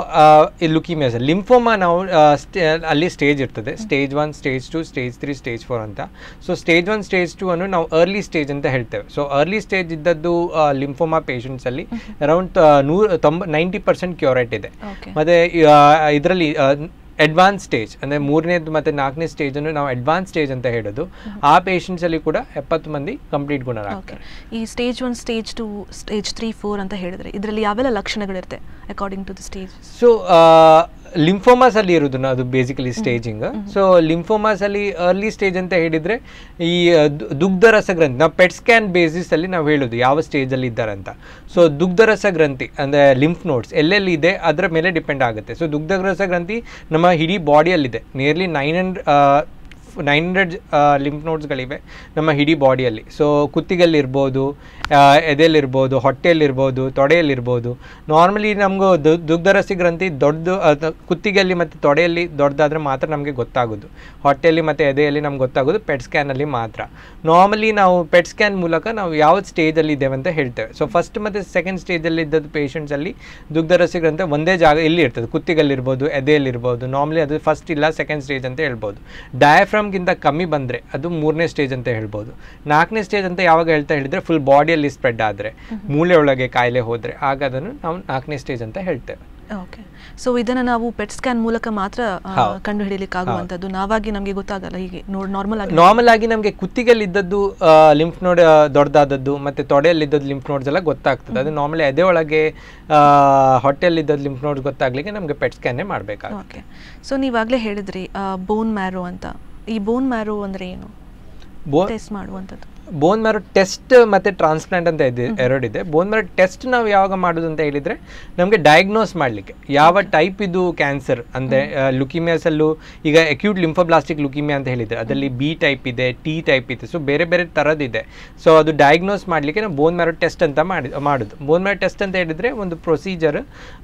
ಈ ಲುಕಿಮಿಯಾಸ್ ಲಿಂಫೋಮಾ ನಾವು ಆ, ಸ್ಟೇ- ಅಲ್ಲಿ ಸ್ಟೇಜ್ ಇರ್ತದೆ stage one stage two stage three stage four ಅಂತ so stage one stage two ಅನ್ನು ನಾವು ಅರ್ಲಿ ಸ್ಟೇಜ್ ಅಂತ ಹೇಳ್ತೇವೆ ಸೊ ಅರ್ಲಿ ಸ್ಟೇಜ್ ಇದ್ದದ್ದು ಲಿಂಫೋಮಾ ಪೇಷಂಟ್ಸಲ್ಲಿ ಅರೌಂಡ್ ನೂರ ತೊಂಬ ನೈಂಟಿ ಪರ್ಸೆಂಟ್ ಕ್ಯೂರೇಟ್ ಇದೆ ಓಕೆ ಮತ್ತು ಇದರಲ್ಲಿ ಅಡ್ವಾನ್ಸ್ ಸ್ಟೇಜ್ ಅಂದರೆ ಮೂರನೇದು ಮತ್ತು ನಾಲ್ಕನೇ ಸ್ಟೇಜನ್ನು ನಾವು ಅಡ್ವಾನ್ಸ್ ಸ್ಟೇಜ್ ಅಂತ ಹೇಳೋದು ಆ ಪೇಷಂಟ್ಸಲ್ಲಿ ಕೂಡ ಎಪ್ಪತ್ತು ಮಂದಿ ಕಂಪ್ಲೀಟ್ ಓಕೆ ಗುಣರಾಗ್ತಾರೆ ಈ stage one stage two stage three four ಅಂತ ಹೇಳಿದ್ರೆ ಇದರಲ್ಲಿ ಯಾವೆಲ್ಲ ಲಕ್ಷಣಗಳಿರುತ್ತೆ according to the stage so lymphomas ಅಲ್ಲಿ ಇರೋದು ಅದು ಬೇಸಿಕಲಿ ಸ್ಟೇಜಿಂಗ್ ಸೊ ಲಿಂಫೋಮಾಸ್ ಅಲ್ಲಿ ಅರ್ಲಿ ಸ್ಟೇಜ್ ಅಂತ ಹೇಳಿದ್ರೆ ಈ ಆ, ದು- ದುಗ್ಧರಸ ಗ್ರಂಥಿ ನಾವು ಪೆಟ್ ಸ್ಕ್ಯಾನ್ ಬೇಸಿಸ್ ಅಲ್ಲಿ ನಾವು ಹೇಳೋದು ಯಾವ ಸ್ಟೇಜ್ ಅಲ್ಲಿ ಇದ್ದಾರೆ ಅಂತ ಸೊ ದುಗ್ಧರಸ ಗ್ರಂಥಿ ಅಂದ್ರೆ ಲಿಂಫ್ ನೋಡ್ಸ್ ಎಲ್ಲೆಲ್ಲಿ ಇದೆ ಅದರ ಮೇಲೆ ಡಿಪೆಂಡ್ ಆಗುತ್ತೆ ಸೊ ದುಗ್ಧರಸ ಗ್ರಂಥಿ ನಮ್ಮ ಇಡೀ ಬಾಡಿಯಲ್ಲಿದೆ nearly nine hundred nine hundred lymph ನೋಟ್ಸ್ಗಳಿವೆ ನಮ್ಮ ಇಡೀ ಬಾಡಿಯಲ್ಲಿ ಸೊ ಕುತ್ತಿಗೆಲ್ಲಿರ್ಬೋದು ಆ, ಎದೆಯಲ್ಲಿರ್ಬೋದು ಹೊಟ್ಟೆಯಲ್ಲಿರ್ಬೋದು ತೊಡೆಯಲ್ಲಿರ್ಬೋದು ನಾರ್ಮಲಿ ನಮಗೂ ದುಗ್ಧರಸಿ ಗ್ರಂಥಿ ದೊಡ್ಡದು ಅದ್- ಕುತ್ತಿಗೆಯಲ್ಲಿ ಮತ್ತು ತೊಡೆಯಲ್ಲಿ ದೊಡ್ಡದಾದ್ರೆ ಮಾತ್ರ ನಮಗೆ ಗೊತ್ತಾಗೋದು ಹೊಟ್ಟೆಯಲ್ಲಿ ಮತ್ತು ಎದೆಯಲ್ಲಿ ನಮ್ಗೆ ಗೊತ್ತಾಗೋದು ಪೆಟ್ ಸ್ಕ್ಯಾನಲ್ಲಿ ಮಾತ್ರ ನಾರ್ಮಲಿ ನಾವು ಪೆಟ್ ಸ್ಕ್ಯಾನ್ ಮೂಲಕ ನಾವು ಯಾವ ಸ್ಟೇಜಲ್ಲಿ ಇದ್ದೇವೆ ಅಂತ ಹೇಳ್ತೇವೆ ಸೊ ಫಸ್ಟ್ ಮತ್ತು ಸೆಕೆಂಡ್ ಸ್ಟೇಜಲ್ಲಿ ಇದ್ದದ್ದು ಪೇಷಂಟ್ಸಲ್ಲಿ ದುಗ್ಧರಸಿ ಗ್ರಂಥಿ ಒಂದೇ ಜಾಗ ಎಲ್ಲಿ ಇರ್ತದೆ ಕುತ್ತಿಗೆಲ್ಲಿರ್ಬೋದು ಎದೆಯಲ್ಲಿರ್ಬೋದು ನಾರ್ಮಲಿ ಅದು ಫಸ್ಟ್ ಇಲ್ಲ ಸೆಕೆಂಡ್ ಸ್ಟೇಜ್ ಅಂತ ಹೇಳ್ಬೋದು ಡಯಾಫ್ರಮ್ಗಿಂತ ಕಮ್ಮಿ ಬಂದರೆ ಅದು ಮೂರನೇ ಸ್ಟೇಜ್ ಅಂತ ಹೇಳ್ಬೋದು ನಾಲ್ಕನೇ ಸ್ಟೇಜ್ ಅಂತ ಯಾವಾಗ ಹೇಳ್ತಾ ಹೇಳಿದರೆ ಫುಲ್ ಬಾಡಿಯಲ್ಲಿ ಸ್ಪ್ರೆಡ್ ಆದರೆ ಮೂಳೆ ಒಳಗೆ ಕಾಯಿಲೆ ಹೋದರೆ ಆಗ ಅದನ್ನು ನಾವು ನಾಲ್ಕನೇ ಸ್ಟೇಜ್ ಅಂತ ಹೇಳ್ತೇವೆ ಓಕೆ ಸೊ ಇದನ್ನು ನಾವು ಪೆಟ್ ಸ್ಕ್ಯಾನ್ ಮೂಲಕ ಮಾತ್ರ ಆ, ಹೌದು. ಕಂಡು ಹಿಡಿಯಲಿಕ್ಕಾಗುವಂಥದ್ದು ನಾವಾಗಿ ನಮಗೆ ಗೊತ್ತಾಗಲ್ಲ ಹೀಗೆ ನೋಡಿ ನಾರ್ಮಲ್ ಆಗಿ ನಾರ್ಮಲ್ ಆಗಿ ನಮಗೆ ಕುತ್ತಿಗೆಯಲ್ಲಿ ಇದ್ದದ್ದು ಲಿಂಫ್ ನೋಡ್ ದೊಡ್ಡದಾದದ್ದು ಮತ್ತೆ ತೊಡೆಯಲ್ಲಿದ್ದದ್ದು ಲಿಂಫ್ ನೋಡ್ಸ್ ಎಲ್ಲ ಗೊತ್ತಾಗ್ತದೆ ಅದು ನಾರ್ಮಲಿ ಎದೆ ಒಳಗೆ ಹೊಟ್ಟೆಯಲ್ಲಿದ್ದದ್ದು ಲಿಂಫ್ ನೋಡ್ಸ್ ಗೊತ್ತಾಗ್ಲಿಕ್ಕೆ ನಮಗೆ ಪೆಟ್ ಸ್ಕ್ಯಾನೇ ಮಾಡಬೇಕಾಗುತ್ತೆ ಓಕೆ ಸೊ ನೀವಾಗಲೇ ಹೇಳಿದ್ರಿ ಬೋನ್ ಮ್ಯಾರೋ ಅಂತ ಈ ಬೋನ್ ಮ್ಯಾರೋ ಅಂದರೆ ಏನು ಬೋ ಟೆಸ್ಟ್ ಮಾಡುವಂಥದ್ದು ಬೋನ್ ಮ್ಯಾರೋ ಟೆಸ್ಟ್ ಮತ್ತು ಟ್ರಾನ್ಸ್ಪ್ಲಾಂಟ್ ಅಂತ ಇದೆ ಎರಡಿದೆ ಬೋನ್ ಮ್ಯಾರೋ ಟೆಸ್ಟ್ ನಾವು ಯಾವಾಗ ಮಾಡೋದು ಅಂತ ಹೇಳಿದರೆ ನಮಗೆ ಡಯಾಗ್ನೋಸ್ ಮಾಡಲಿಕ್ಕೆ ಯಾವ ಟೈಪ್ ಇದು ಕ್ಯಾನ್ಸರ್ ಅಂದರೆ ಲುಕಿಮಿಯಾಸಲ್ಲೂ ಈಗ ಅಕ್ಯೂಟ್ ಲಿಂಫೋಬ್ಲಾಸ್ಟಿಕ್ ಲುಕಿಮಿಯಾ ಅಂತ ಹೇಳಿದರೆ ಅದರಲ್ಲಿ ಬಿ ಟೈಪ್ ಇದೆ ಟಿ ಟೈಪ್ ಇದೆ ಸೊ ಬೇರೆ ಬೇರೆ ಥರದ್ದಿದೆ ಸೊ ಅದು ಡಯಾಗ್ನೋಸ್ ಮಾಡಲಿಕ್ಕೆ ನಾವು ಬೋನ್ ಮ್ಯಾರೋ ಟೆಸ್ಟ್ ಅಂತ ಮಾಡಿ ಮಾಡೋದು ಬೋನ್ ಮ್ಯಾರೋ ಟೆಸ್ಟ್ ಅಂತ ಹೇಳಿದರೆ ಒಂದು ಪ್ರೊಸೀಜರ್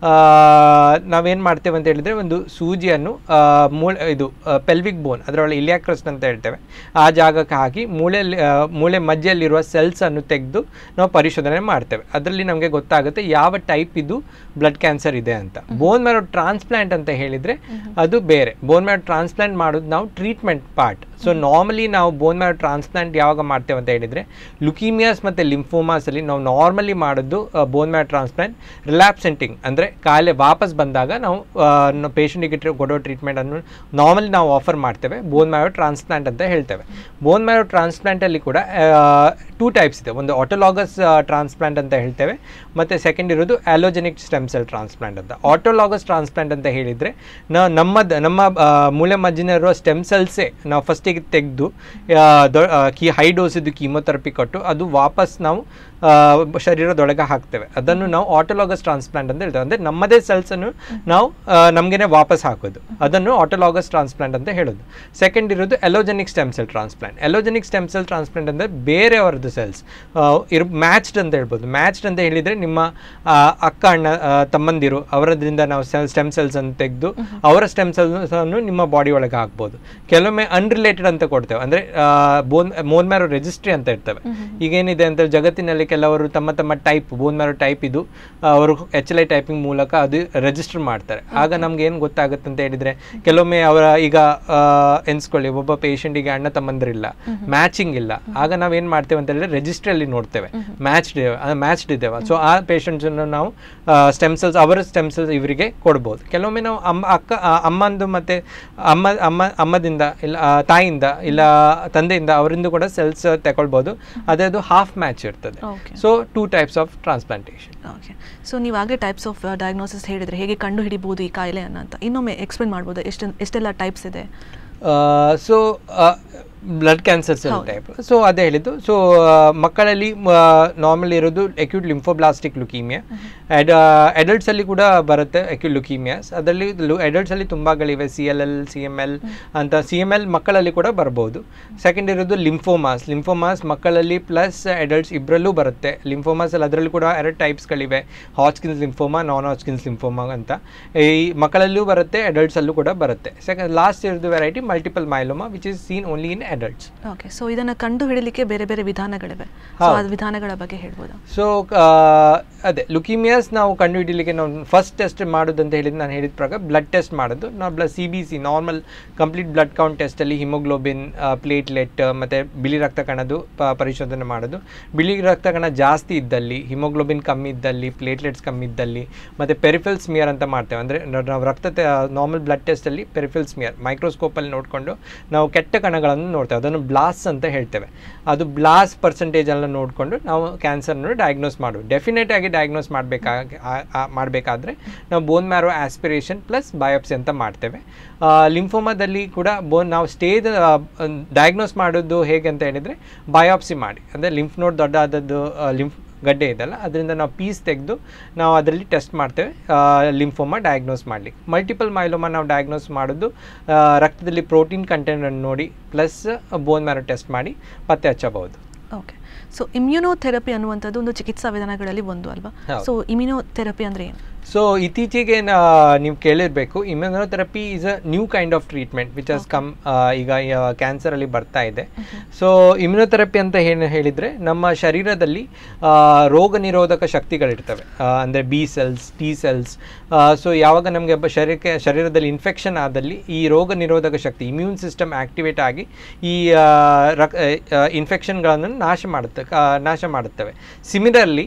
ನಾವೇನು ಮಾಡ್ತೇವೆ ಅಂತ ಹೇಳಿದರೆ ಒಂದು ಸೂಜಿಯನ್ನು ಆ, ಮೂಳೆ ಇದು ಪೆಲ್ವಿಕ್ ಬೋನ್ ಅದರೊಳಗೆ ಇಲಿಯಾಕ್ರಸ್ಟ್ ಅಂತ ಹೇಳ್ತೇವೆ ಆ ಜಾಗಕ್ಕೆ ಹಾಕಿ ಮೂಳೆಯಲ್ಲಿ ಆ, ಮೂಳೆ ಮಧ್ಯೆಯಲ್ಲಿರುವ ಸೆಲ್ಸ್ ಅನ್ನು ತೆಗೆದು ನಾವು ಪರಿಶೋಧನೆ ಮಾಡ್ತೇವೆ ಅದರಲ್ಲಿ ನಮಗೆ ಗೊತ್ತಾಗುತ್ತೆ ಯಾವ ಟೈಪ್ ಇದು ಬ್ಲಡ್ ಕ್ಯಾನ್ಸರ್ ಇದೆ ಅಂತ ಬೋನ್ ಮ್ಯಾರೋ ಟ್ರಾನ್ಸ್ಪ್ಲಾಂಟ್ ಅಂತ ಹೇಳಿದರೆ ಅದು ಬೇರೆ ಬೋನ್ ಮ್ಯಾರೋ ಟ್ರಾನ್ಸ್ಪ್ಲಾಂಟ್ ಮಾಡೋದು ನಾವು ಟ್ರೀಟ್ಮೆಂಟ್ ಪಾರ್ಟ್ ಸೊ ನಾರ್ಮಲಿ ನಾವು ಬೋನ್ ಮ್ಯಾರೋ ಟ್ರಾನ್ಸ್ಪ್ಲಾಂಟ್ ಯಾವಾಗ ಮಾಡ್ತೇವೆ ಅಂತ ಹೇಳಿದರೆ ಲುಕೀಮಿಯಾಸ್ ಮತ್ತು ಲಿಂಫೋಮಾಸಲ್ಲಿ ನಾವು ನಾರ್ಮಲಿ ಮಾಡೋದು ಬೋನ್ ಮ್ಯಾರೋ ಟ್ರಾನ್ಸ್ಪ್ಲಾಂಟ್ ರಿಲ್ಯಾಪ್ಸೆಂಟಿಂಗ್ ಅಂದರೆ ಕಾಯಿಲೆ ವಾಪಸ್ ಬಂದಾಗ ನಾವು ಪೇಷಂಟಿಗೆ ಕೊಡೋ ಟ್ರೀಟ್ಮೆಂಟನ್ನು ನಾರ್ಮಲಿ ನಾವು ಆಫರ್ ಮಾಡ್ತೇವೆ ಬೋನ್ ಮ್ಯಾರೋ ಟ್ರಾನ್ಸ್ಪ್ಲಾಂಟ್ ಅಂತ ಹೇಳ್ತೇವೆ ಬೋನ್ ಮ್ಯಾರೋ ಟ್ರಾನ್ಸ್ಪ್ಲಾಂಟಲ್ಲಿ ಕೂಡ ಟೂ ಟೈಪ್ಸ್ ಇದೆ ಒಂದು ಆಟೋಲಾಗಸ್ ಟ್ರಾನ್ಸ್ಪ್ಲಾಂಟ್ ಅಂತ ಹೇಳ್ತೇವೆ ಮತ್ತು ಸೆಕೆಂಡ್ ಇರೋದು ಆಲೋಜೆನಿಕ್ ಸ್ಟೆಮ್ ಸೆಲ್ ಟ್ರಾನ್ಸ್ಪ್ಲಾಂಟ್ ಅಂತ ಆಟೋಲಾಗಸ್ ಟ್ರಾನ್ಸ್ಪ್ಲಾಂಟ್ ಅಂತ ಹೇಳಿದರೆ ನಾವು ನಮ್ಮದು ನಮ್ಮ ಆ, ಮೂಳೆ ಮಜ್ಜಿನ ಇರುವ ಸ್ಟೆಮ್ ಸೆಲ್ಸೇ ನಾವು ಫಸ್ಟಿಗೆ ತೆಗೆದು ಕಿ ಹೈ ಡೋಸಿದ್ದು ಕೀಮೊಥೆರಪಿ ಕೊಟ್ಟು ಅದು ವಾಪಸ್ ನಾವು ಆ, ಶರೀರದೊಳಗೆ ಹಾಕ್ತೇವೆ ಅದನ್ನು ನಾವು ಆಟೋಲಾಗಸ್ ಟ್ರಾನ್ಸ್ಪ್ಲಾಂಟ್ ಅಂತ ಹೇಳ್ತೇವೆ ಅಂದರೆ ನಮ್ಮದೇ ಸೆಲ್ಸನ್ನು ನಾವು ಆ, ನಮಗೇನೆ ವಾಪಸ್ ಹಾಕೋದು ಅದನ್ನು ಆಟೋಲಾಗಸ್ ಟ್ರಾನ್ಸ್ಪ್ಲಾಂಟ್ ಅಂತ ಹೇಳೋದು ಸೆಕೆಂಡ್ ಇರೋದು allogeneic stem cell transplant allogeneic stem cell transplant ಅಂದರೆ ಬೇರೆಯವರದ್ದು ಸೆಲ್ಸ್ ಇರ್ ಮ್ಯಾಚ್ಡ್ ಅಂತ ಹೇಳ್ಬೋದು ಮ್ಯಾಚ್ಡ್ ಅಂತ ಹೇಳಿದರೆ ನಿಮ್ಮ ಆ, ಅಕ್ಕ ಅಣ್ಣ ಆ, ತಮ್ಮಂದಿರು ಅವರದ್ರಿಂದ ನಾವು ಸೆಲ್ ಸ್ಟೆಮ್ ಸೆಲ್ಸ್ ಅನ್ನು ತೆಗೆದು ಅವರ ಸ್ಟೆಮ್ ಸೆಲ್ಸ್ ಅನ್ನು ನಿಮ್ಮ ಬಾಡಿ ಒಳಗೆ ಹಾಕ್ಬೋದು ಕೆಲವೊಮ್ಮೆ ಅನ್ರಿಲೇಟೆಡ್ ಅಂತ ಕೊಡ್ತೇವೆ ಅಂದರೆ ಬೋನ್ ಬೋನ್ ಮ್ಯಾರೋ ರೆಜಿಸ್ಟ್ರಿ ಅಂತ ಇರ್ತವೆ ಈಗೇನಿದೆ ಅಂತ ಜಗತ್ತಿನಲ್ಲಿ ಕೆಲವರು ತಮ್ಮ ತಮ್ಮ ಟೈಪ್ ಬೋನ್ ಮ್ಯಾರೋ ಟೈಪ್ ಇದು ಆ, ಅವರು ಎಚ್ ಎಲ್ ಐ ಟೈಪಿಂಗ್ ಮೂಲಕ ಅದು ರಿಜಿಸ್ಟರ್ ಮಾಡ್ತಾರೆ ಆಗ ನಮ್ಗೆ ಏನು ಗೊತ್ತಾಗುತ್ತೆ ಅಂತ ಹೇಳಿದ್ರೆ ಕೆಲವೊಮ್ಮೆ ಅವರ ಈಗ ಆ, ಎನ್ಸ್ಕೊಳ್ಳಿ ಒಬ್ಬ ಪೇಷಂಟಿಗೆ ಅಣ್ಣ ತಮ್ಮಂದಿರಿಲ್ಲ ಮ್ಯಾಚಿಂಗ್ ಇಲ್ಲ ಆಗ ನಾವೇನು ಮಾಡ್ತೇವೆ ಅಂತ ಹೇಳಿದ್ರೆ ರಿಜಿಸ್ಟ್ರಿಯಲ್ಲಿ ನೋಡ್ತೇವೆ ಮ್ಯಾಚ್ಡ್ ಮ್ಯಾಚ್ಡ್ ಇದ್ದೇವೆ ಸೊ ಆ ಪೇಷಂಟ್ಸನ್ನು ನಾವು ಸ್ಟೆಮ್ ಸೆಲ್ಸ್ ಅವರ ಸ್ಟೆಮ್ ಸೆಲ್ಸ್ ಇವರಿಗೆ ಕೊಡ್ಬೋದು ಕೆಲವೊಮ್ಮೆ ನಾವು ಅಮ್ಮ ಅಕ್ಕ ಆ, ಅಮ್ಮಂದು ಮತ್ತೆ ಅಮ್ಮ ಅಮ್ಮ ಅಮ್ಮದಿಂದ ಇಲ್ಲ ಆ, ತಾಯಿಯಿಂದ ಇಲ್ಲ ತಂದೆಯಿಂದ ಅವರಿಂದ ಕೂಡ ಸೆಲ್ಸ್ ತಗೊಳ್ಬೋದು ಅದೇ ಅದು ಹಾಫ್ ಮ್ಯಾಚ್ ಇರ್ತದೆ okay so two types of transplantation okay so ನೀವು ಆಗಲೇ ಟೈಪ್ಸ್ ಆಫ್ ಡಯಾಗ್ನೋಸಿಸ್ ಹೇಳಿದರೆ ಹೇಗೆ ಕಂಡು ಹಿಡಿಬೋದು ಈ ಕಾಯಿಲೆಯನ್ನು ಅಂತ ಇನ್ನೊಮ್ಮೆ ಎಕ್ಸ್ಪ್ಲೇನ್ ಮಾಡ್ಬೋದು ಎಷ್ಟು ಎಷ್ಟೆಲ್ಲ ಟೈಪ್ಸ್ ಇದೆ ಸೊ ಬ್ಲಡ್ ಕ್ಯಾನ್ಸರ್ ಸೆಲ್ ಹೌದು. ಟೈಪ್ ಸೊ ಅದೇ ಹೇಳಿದ್ದು ಸೊ ಮಕ್ಕಳಲ್ಲಿ ನಾರ್ಮಲ್ ಇರೋದು ಅಕ್ಯೂಟ್ ಲಿಂಫೋಬ್ಲಾಸ್ಟಿಕ್ ಲುಕೀಮಿಯಾ ಅಡಲ್ಟ್ಸ್ ಅಲ್ಲಿ ಕೂಡ ಬರುತ್ತೆ ಅಕ್ಯೂಟ್ ಲುಕೀಮಿಯಾಸ್ ಅದರಲ್ಲಿ ಅಡಲ್ಟ್ಸ್ ಅಲ್ಲಿ ತುಂಬಾಗಳಿವೆ C L L C M L ಅಂತ ಸಿ ಎಮ್ ಎಲ್ ಮಕ್ಕಳಲ್ಲಿ ಕೂಡ ಬರ್ಬೋದು ಸೆಕೆಂಡ್ ಇರೋದು ಲಿಂಫೋಮಾಸ್ ಲಿಂಫೋಮಾಸ್ ಮಕ್ಕಳಲ್ಲಿ ಪ್ಲಸ್ ಅಡಲ್ಟ್ಸ್ ಇಬ್ಬರಲ್ಲೂ ಬರುತ್ತೆ ಲಿಂಫೋಮಾಸ್ ಅಲ್ಲಿ ಅದರಲ್ಲೂ ಕೂಡ ಎರಡು ಟೈಪ್ಸ್ಗಳಿವೆ ಹಾಚ್ಕಿನ್ಸ್ ಲಿಂಫೋಮಾ ನಾನ್ ಹಾಚ್ಕಿನ್ಸ್ ಲಿಂಫೋಮಾ ಅಂತ ಈ ಮಕ್ಕಳಲ್ಲೂ ಬರುತ್ತೆ ಅಡಲ್ಟ್ಸ್ ಅಲ್ಲೂ ಕೂಡ ಬರುತ್ತೆ ಸೆಕೆಂಡ್ ಲಾಸ್ಟ್ ಇರೋದು variety multiple myeloma which is seen only in adults okay so ಇದನ್ನು ಕಂಡು ಹಿಡಿಲಿಕ್ಕೆ ಬೇರೆ ಬೇರೆ ವಿಧಾನಗಳಿವೆ ಸೊ ಹೌದು. ಅದು ವಿಧಾನಗಳ ಬಗ್ಗೆ ಹೇಳ್ಬೋದಾ ಸೊ ಅದೇ ಲುಕಿಮಿಯಾಸ್ ನಾವು ಕಂಡುಹಿಡಿಲಿಕ್ಕೆ ನಾವು ಫಸ್ಟ್ ಟೆಸ್ಟ್ ಮಾಡೋದಂತ ಹೇಳಿದ್ದು ನಾನು ಹೇಳಿದ ಪ್ರಕಾರ ಬ್ಲಡ್ ಟೆಸ್ಟ್ ಮಾಡೋದು ನಾವು blood C B C normal complete blood count ಟೆಸ್ಟಲ್ಲಿ ಹಿಮೋಗ್ಲೋಬಿನ್ ಪ್ಲೇಟ್ಲೆಟ್ ಮತ್ತು ಬಿಳಿ ರಕ್ತ ಕಣದು ಪ- ಪರಿಶೋಧನೆ ಮಾಡೋದು ಬಿಳಿ ರಕ್ತ ಕಣ ಜಾಸ್ತಿ ಇದ್ದಲ್ಲಿ ಹಿಮೋಗ್ಲೋಬಿನ್ ಕಮ್ಮಿ ಇದ್ದಲ್ಲಿ ಪ್ಲೇಟ್ಲೆಟ್ಸ್ ಕಮ್ಮಿ ಇದ್ದಲ್ಲಿ ಮತ್ತು ಪೆರಿಫಿಲ್ ಸ್ಮಿಯರ್ ಅಂತ ಮಾಡ್ತೇವೆ ಅಂದರೆ ನಾವು ರಕ್ತ ನಾರ್ಮಲ್ ಬ್ಲಡ್ ಟೆಸ್ಟಲ್ಲಿ ಪೆರಿಫಿಲ್ ಸ್ಮಿಯರ್ ಮೈಕ್ರೋಸ್ಕೋಪಲ್ಲಿ ನೋಡಿಕೊಂಡು ನಾವು ಕೆಟ್ಟ ಕಣಗಳನ್ನು ನೋಡ್ತೇವೆ ಅದನ್ನು ಬ್ಲಾಸ್ ಅಂತ ಹೇಳ್ತೇವೆ ಅದು ಬ್ಲಾಸ್ ಪರ್ಸೆಂಟೇಜ್ ಎಲ್ಲ ನೋಡಿಕೊಂಡು ನಾವು ಕ್ಯಾನ್ಸರ್ನ ಡಯಾಗ್ನೋಸ್ ಮಾಡುದು ಡೆಫಿನೆಟ್ ಆಗಿ ಡಯಾಗ್ನೋಸ್ ಮಾಡಬೇಕಾಗಿ ಮಾಡಬೇಕಾದ್ರೆ ನಾವು bone marrow aspiration plus biopsy ಅಂತ ಮಾಡ್ತೇವೆ ಲಿಂಫೋಮಾದಲ್ಲಿ ಕೂಡ ಬೋನ್ ನಾವು ಸ್ಟೇಜ್ ಡಯಾಗ್ನೋಸ್ ಮಾಡೋದು ಹೇಗೆ ಅಂತ ಹೇಳಿದರೆ ಬಯೋಪ್ಸಿ ಮಾಡಿ ಅಂದರೆ ಲಿಂಫ್ ನೋಡ್ ದೊಡ್ಡದಾದದ್ದು ಲಿಂಫ್ ಗಡ್ಡೆ ಇದೆಲ್ಲ ಅದರಿಂದ ನಾವು ಪೀಸ್ ತೆಗೆದು ನಾವು ಅದರಲ್ಲಿ ಟೆಸ್ಟ್ ಮಾಡ್ತೇವೆ ಲಿಂಫೋಮಾ ಡಯಾಗ್ನೋಸ್ ಮಾಡಲಿಕ್ಕೆ ಮಲ್ಟಿಪಲ್ ಮೈಲೋಮಾ ನಾವು ಡಯಾಗ್ನೋಸ್ ಮಾಡೋದು ಆ, ರಕ್ತದಲ್ಲಿ ಪ್ರೋಟೀನ್ ಕಂಟೆಂಟನ್ನು ನೋಡಿ ಪ್ಲಸ್ ಬೋನ್ ಮ್ಯಾರೋ ಟೆಸ್ಟ್ ಮಾಡಿ ಪತ್ತೆ ಹಚ್ಚಬಹುದು ಓಕೆ ಸೊ ಇಮ್ಯುನೋಥೆರಪಿ ಅನ್ನುವಂಥದ್ದು ಒಂದು ಚಿಕಿತ್ಸಾ ವಿಧಾನಗಳಲ್ಲಿ ಒಂದು ಅಲ್ವಾ ಹೌದು. ಸೊ ಇಮ್ಯುನೋಥೆರಪಿ ಅಂದರೆ ಏನು ಸೊ ಇತ್ತೀಚೆಗೆ ನಾ- ನೀವು ಕೇಳಿರಬೇಕು immunotherapy is a new kind of treatment which has come ಈಗ ಕ್ಯಾನ್ಸರಲ್ಲಿ ಬರ್ತಾ ಇದೆ ಸೊ ಇಮ್ಯುನೋಥೆರಪಿ ಅಂತ ಏನು ಹೇಳಿದರೆ ನಮ್ಮ ಶರೀರದಲ್ಲಿ ಆ, ರೋಗ ನಿರೋಧಕ ಶಕ್ತಿಗಳಿರ್ತವೆ ಆ, ಅಂದರೆ B cells T cells so ಯಾವಾಗ ನಮಗೆ ಶರೀರಕ್ಕೆ ಶರೀರದಲ್ಲಿ ಇನ್ಫೆಕ್ಷನ್ ಆದಲ್ಲಿ ಈ ರೋಗ ನಿರೋಧಕ ಶಕ್ತಿ ಇಮ್ಯೂನ್ ಸಿಸ್ಟಮ್ ಆಕ್ಟಿವೇಟ್ ಆಗಿ ಈ ಆ, ರಕ್ ಇನ್ಫೆಕ್ಷನ್ಗಳನ್ನು ನಾಶ ಮಾಡುತ್ತೆ ಆ, ನಾಶ ಮಾಡುತ್ತವೆ ಸಿಮಿಲರ್ಲಿ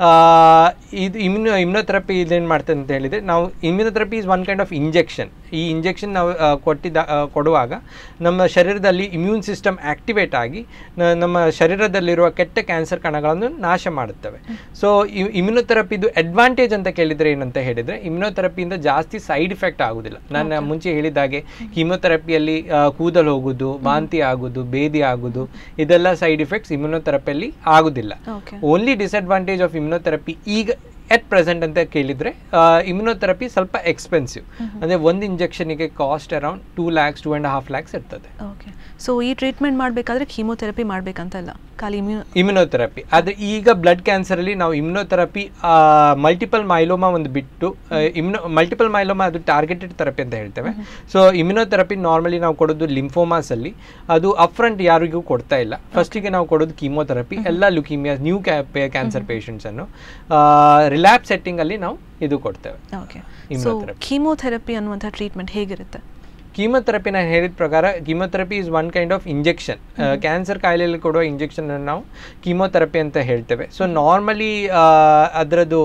ಇದು ಇಮ್ಯುನೋ ಇಮ್ಯುನೋಥೆರಪಿ ಇದೇನು ಮಾಡ್ತದೆ ಅಂತ ಹೇಳಿದರೆ ನಾವು immunotherapy is one kind of injection ಈ ಇಂಜೆಕ್ಷನ್ ನಾವು ಆ, ಕೊಟ್ಟಿದ್ದ ಆ, ಕೊಡುವಾಗ ನಮ್ಮ ಶರೀರದಲ್ಲಿ ಇಮ್ಯೂನ್ ಸಿಸ್ಟಮ್ ಆಕ್ಟಿವೇಟ್ ಆಗಿ ನ- ನಮ್ಮ ಶರೀರದಲ್ಲಿರುವ ಕೆಟ್ಟ ಕ್ಯಾನ್ಸರ್ ಕಣಗಳನ್ನು ನಾಶ ಮಾಡುತ್ತವೆ ಸೊ ಇಮ್ಯುನೋಥೆರಪಿದು ಅಡ್ವಾಂಟೇಜ್ ಅಂತ ಕೇಳಿದರೆ ಏನಂತ ಹೇಳಿದರೆ ಇಮ್ಯುನೋಥೆರಪಿಯಿಂದ ಜಾಸ್ತಿ ಸೈಡ್ ಇಫೆಕ್ಟ್ ಆಗೋದಿಲ್ಲ ನಾನು ಮುಂಚೆ ಹೇಳಿದ ಹಾಗೆ ಕೀಮೊಥೆರಪಿಯಲ್ಲಿ ಕೂದಲು ಹೋಗೋದು ವಾಂತಿ ಆಗೋದು ಬೇದಿ ಆಗೋದು ಇದೆಲ್ಲ ಸೈಡ್ ಇಫೆಕ್ಟ್ಸ್ ಇಮ್ಯುನೋ ಇಮ್ಯುನೋಥೆರಪಿಯಲ್ಲಿ ಆಗುದಿಲ್ಲ okay only disadvantage of immunotherapy ಈಗ ಎಟ್ ಪ್ರೆಸೆಂಟ್ ಅಂತ ಕೇಳಿದರೆ ಇಮ್ಯುನೋಥೆರಪಿ ಸ್ವಲ್ಪ ಎಕ್ಸ್ಪೆನ್ಸಿವ್ ಅಂದರೆ ಒಂದು ಇಂಜೆಕ್ಷನಿಗೆ cost around two lakhs two and half lakhs ಇರ್ತದೆ ಓಕೆ ಸೊ ಈ ಟ್ರೀಟ್ಮೆಂಟ್ ಮಾಡಬೇಕಾದ್ರೆ ಕೀಮೋಥೆರಪಿ ಮಾಡಬೇಕಂತ ಇಲ್ಲ ಖಾಲಿ ಇಮ್ಯೂ ಇಮ್ಯುನೋಥೆರಪಿ ಆದರೆ ಈಗ ಬ್ಲಡ್ ಕ್ಯಾನ್ಸರಲ್ಲಿ ನಾವು ಇಮ್ಯುನೋಥೆರಪಿ ಮಲ್ಟಿಪಲ್ ಮೈಲೋಮಾ ಒಂದು ಬಿಟ್ಟು ಇಮ್ಯುನೋ ಮಲ್ಟಿಪಲ್ ಮೈಲೋಮಾ ಅದು ಟಾರ್ಗೆಟೆಡ್ ಥೆರಪಿ ಅಂತ ಹೇಳ್ತೇವೆ ಸೊ ಇಮ್ಯುನೋಥೆರಪಿ ನಾರ್ಮಲಿ ನಾವು ಕೊಡೋದು ಲಿಂಫೋಮಾಸಲ್ಲಿ ಅದು ಅಪ್ಫ್ರಂಟ್ ಯಾರಿಗೂ ಕೊಡ್ತಾ ಇಲ್ಲ ಫಸ್ಟಿಗೆ ನಾವು ಕೊಡೋದು ಕೀಮೋಥೆರಪಿ ಎಲ್ಲ ಲುಕೀಮಿಯಾ ನ್ಯೂ ಕ್ಯಾನ್ಸರ್ ಪೇಷಂಟ್ಸನ್ನು ರಿಲ್ಯಾಪ್ ಸೆಟ್ಟಿಂಗಲ್ಲಿ ನಾವು ಇದು ಕೊಡ್ತೇವೆ ಓಕೆ ಸೊ Immunotherapy. ಕೀಮೋಥೆರಪಿ ಅನ್ನುವಂಥ ಟ್ರೀಟ್ಮೆಂಟ್ ಹೇಗಿರುತ್ತೆ ಕೀಮೋಥೆರಪಿ ನಾನು ಹೇಳಿದ ಪ್ರಕಾರ chemotherapy is one kind of injection cancer ಕಾಯಿಲೆಯಲ್ಲಿ ಕೊಡುವ ಇಂಜೆಕ್ಷನ್ ನಾವು ಕೀಮೋಥೆರಪಿ ಅಂತ ಹೇಳ್ತೇವೆ ಸೊ ನಾರ್ಮಲಿ ಅದರದ್ದು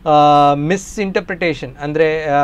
ಮಿಸ್ಇಂಟರ್ಪ್ರಿಟೇಷನ್ ಅಂದರೆ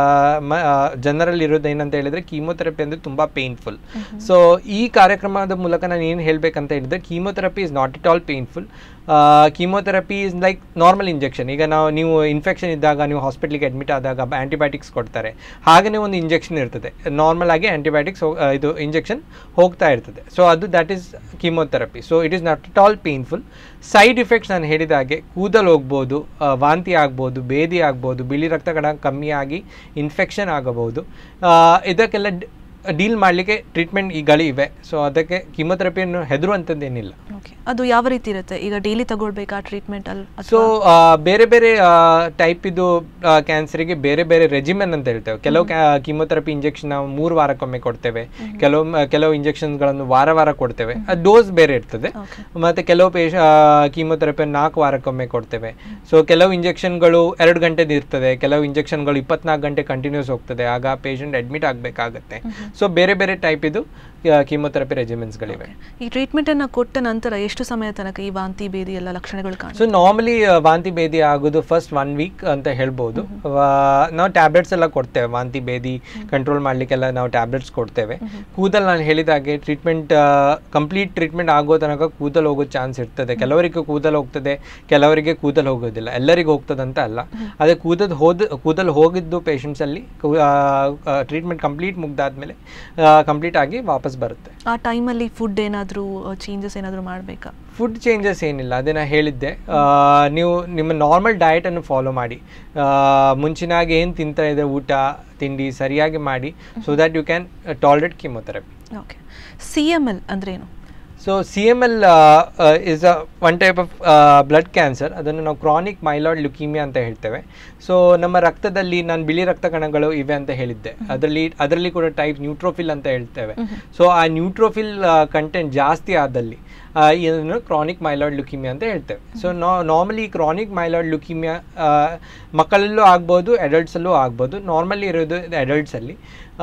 ಜನರಲ್ಲಿ ಇರೋದು ಏನಂತ ಹೇಳಿದರೆ ಕೀಮೋಥೆರಪಿ ಅಂದರೆ ತುಂಬ ಪೇನ್ಫುಲ್ ಸೊ ಈ ಕಾರ್ಯಕ್ರಮದ ಮೂಲಕ ನಾನು ಏನು ಹೇಳಬೇಕಂತ ಹೇಳಿದ್ರೆ chemotherapy is not at all painful chemotherapy is like normal injection ಈಗ ನಾವು ನೀವು ಇನ್ಫೆಕ್ಷನ್ ಇದ್ದಾಗ ನೀವು ಹಾಸ್ಪಿಟ್ಲಿಗೆ ಅಡ್ಮಿಟ್ ಆದಾಗ ಆ್ಯಂಟಿಬಯೋಟಿಕ್ಸ್ ಕೊಡ್ತಾರೆ ಹಾಗೆಯೇ ಒಂದು ಇಂಜೆಕ್ಷನ್ ಇರ್ತದೆ ನಾರ್ಮಲ್ ಆಗಿ ಆ್ಯಂಟಿಬಯೋಟಿಕ್ಸ್ ಇದು ಇಂಜೆಕ್ಷನ್ ಹೋಗ್ತಾ ಇರ್ತದೆ ಸೊ ಅದು that is chemotherapy so it is not at all painful side effects ನಾನು ಹೇಳಿದ ಹಾಗೆ ಕೂದಲು ಹೋಗ್ಬೋದು ಆ, ವಾಂತಿ ಆಗ್ಬೋದು ಬೇದಿ ಆಗ್ಬೋದು ಬಿಳಿ ರಕ್ತ ಕಣ ಕಮ್ಮಿ ಆಗಿ ಇನ್ಫೆಕ್ಷನ್ ಆಗಬಹುದು ಆ, ಇದಕ್ಕೆಲ್ಲ ಡೀಲ್ ಮಾಡಲಿಕ್ಕೆ ಟ್ರೀಟ್ಮೆಂಟ್ ಈಗಳಿವೆ ಸೊ ಅದಕ್ಕೆ ಕೀಮೋಥೆರಪಿಯನ್ನು ಹೆದರುವಂಥದ್ದೇನಿಲ್ಲ ಓಕೆ ಅದು ಯಾವ ರೀತಿ ಇರುತ್ತೆ ಈಗ ಡೈಲಿ ತಗೊಳ್ಬೇಕಾ ಟ್ರೀಟ್ಮೆಂಟ್ ಅಲ್ಲಿ ಸೊ ಬೇರೆ ಬೇರೆ ಟೈಪ್ ಇದು ಕ್ಯಾನ್ಸರಿಗೆ ಬೇರೆ ಬೇರೆ ರೆಜಿಮೆನ್ ಅಂತ ಹೇಳ್ತೇವೆ ಕೆಲವು ಕೀಮೋಥೆರಪಿ ಇಂಜೆಕ್ಷನ್ ನಾವು ಮೂರು ವಾರಕ್ಕೊಮ್ಮೆ ಕೊಡ್ತೇವೆ ಕೆಲವು ಕೆಲವು ಇಂಜೆಕ್ಷನ್ಗಳನ್ನು ವಾರ ವಾರ ಕೊಡ್ತೇವೆ ಡೋಸ್ ಬೇರೆ ಇರ್ತದೆ ಓಕೆ ಮತ್ತೆ ಕೆಲವು ಪೇಶ ಕೀಮೋಥೆರಪಿ ನಾಲ್ಕು ವಾರಕ್ಕೊಮ್ಮೆ ಕೊಡ್ತೇವೆ ಸೊ ಕೆಲವು ಇಂಜೆಕ್ಷನ್ಗಳು ಎರಡು ಗಂಟೆದು ಇರ್ತದೆ ಕೆಲವು ಇಂಜೆಕ್ಷನ್ಗಳು ಇಪ್ಪತ್ನಾಲ್ಕು ಗಂಟೆ ಕಂಟಿನ್ಯೂಸ್ ಹೋಗ್ತದೆ ಆಗ ಪೇಷಂಟ್ ಅಡ್ಮಿಟ್ ಆಗಬೇಕಾಗತ್ತೆ ಸೊ ಬೇರೆ ಬೇರೆ ಟೈಪ್ ಇದು ಕೀಮೋಥೆರಪಿ ರೆಜಿಮೆನ್ಸ್ಗಳಿವೆ ಈ ಟ್ರೀಟ್ಮೆಂಟ್ ಅನ್ನ ಕೊಟ್ಟ ನಂತರ ಎಷ್ಟು ಸಮಯ ತನಕ ಈ ವಾಂತಿ ಬೇದಿ ಎಲ್ಲ ಲಕ್ಷಣಗಳು ಕಾಣುತ್ತೆ ಸೊ ನಾರ್ಮಲಿ ವಾಂತಿ ಭೇದಿ ಆಗೋದು ಫಸ್ಟ್ ಒನ್ ವೀಕ್ ಅಂತ ಹೇಳ್ಬೋದು ವಾ- ನಾವು ಟ್ಯಾಬ್ಲೆಟ್ಸ್ ಎಲ್ಲ ಕೊಡ್ತೇವೆ ವಾಂತಿ ಭೇದಿ ಕಂಟ್ರೋಲ್ ಮಾಡಲಿಕ್ಕೆಲ್ಲ ನಾವು ಟ್ಯಾಬ್ಲೆಟ್ಸ್ ಕೊಡ್ತೇವೆ ಕೂದಲು ನಾನು ಹೇಳಿದಾಗೆ ಟ್ರೀಟ್ಮೆಂಟ್ ಕಂಪ್ಲೀಟ್ ಟ್ರೀಟ್ಮೆಂಟ್ ಆಗೋ ತನಕ ಕೂದಲು ಹೋಗೋ ಚಾನ್ಸ್ ಇರ್ತದೆ ಕೆಲವರಿಗೆ ಕೂದಲು ಹೋಗ್ತದೆ ಕೆಲವರಿಗೆ ಕೂದಲು ಹೋಗೋದಿಲ್ಲ ಎಲ್ಲರಿಗೂ ಹೋಗ್ತದಂತ ಅಲ್ಲ ಅದೇ ಕೂದಲು ಹೋದ ಕೂದಲು ಹೋಗಿದ್ದು ಪೇಷಂಟ್ಸಲ್ಲಿ ಟ್ರೀಟ್ಮೆಂಟ್ ಕಂಪ್ಲೀಟ್ ಮುಗ್ದಾದ್ಮೇಲೆ ಕಂಪ್ಲೀಟ್ ಆಗಿ ವಾಪಸ್ ಬರುತ್ತೆ ಆ ಟೈಮಲ್ಲಿ ಫುಡ್ ಏನಾದರೂ ಚೇಂಜಸ್ ಏನಾದರೂ ಮಾಡಬೇಕಾ ಫುಡ್ ಚೇಂಜಸ್ ಏನಿಲ್ಲ ಅದೇ ನಾನು ಹೇಳಿದ್ದೆ ಆ, ನೀವು ನಿಮ್ಮ ನಾರ್ಮಲ್ ಡಯಟನ್ನು ಫಾಲೋ ಮಾಡಿ ಆ, ಮುಂಚಿನಾಗಿ ಏನು ತಿಂತಾ ಇದೆ ಊಟ ತಿಂಡಿ ಸರಿಯಾಗಿ ಮಾಡಿ so that you can tolerate chemotherapy okay C M L ಅಂದ್ರೆ ಏನು so C M L is a one type of blood cancer ಅದನ್ನು ನಾವು ಕ್ರಾನಿಕ್ ಮೈಲಾಯ್ಡ್ ಲ್ಯುಕೀಮಿಯಾ ಅಂತ ಹೇಳ್ತೇವೆ ಸೊ ನಮ್ಮ ರಕ್ತದಲ್ಲಿ ನಾನು ಬಿಳಿ ರಕ್ತ ಕಣಗಳು ಇವೆ ಅಂತ ಹೇಳಿದ್ದೆ ಅದರಲ್ಲಿ ಅದರಲ್ಲಿ ಕೂಡ ಟೈಪ್ ನ್ಯೂಟ್ರೋಫಿಲ್ ಅಂತ ಹೇಳ್ತೇವೆ ಸೊ ಆ ನ್ಯೂಟ್ರೋಫಿಲ್ ಕಂಟೆಂಟ್ ಜಾಸ್ತಿ ಆದಲ್ಲಿ ಆ, ಇದನ್ನು ಕ್ರಾನಿಕ್ ಮೈಲಾಯ್ಡ್ ಲ್ಯುಕೀಮಿಯಾ ಅಂತ ಹೇಳ್ತೇವೆ so normally chronic myeloid leukaemia ಮಕ್ಕಳಲ್ಲೂ ಆಗ್ಬೋದು ಅಡಲ್ಟ್ಸಲ್ಲೂ ಆಗ್ಬೋದು ನಾರ್ಮಲಿ ಇರೋದು ಅಡಲ್ಟ್ಸಲ್ಲಿ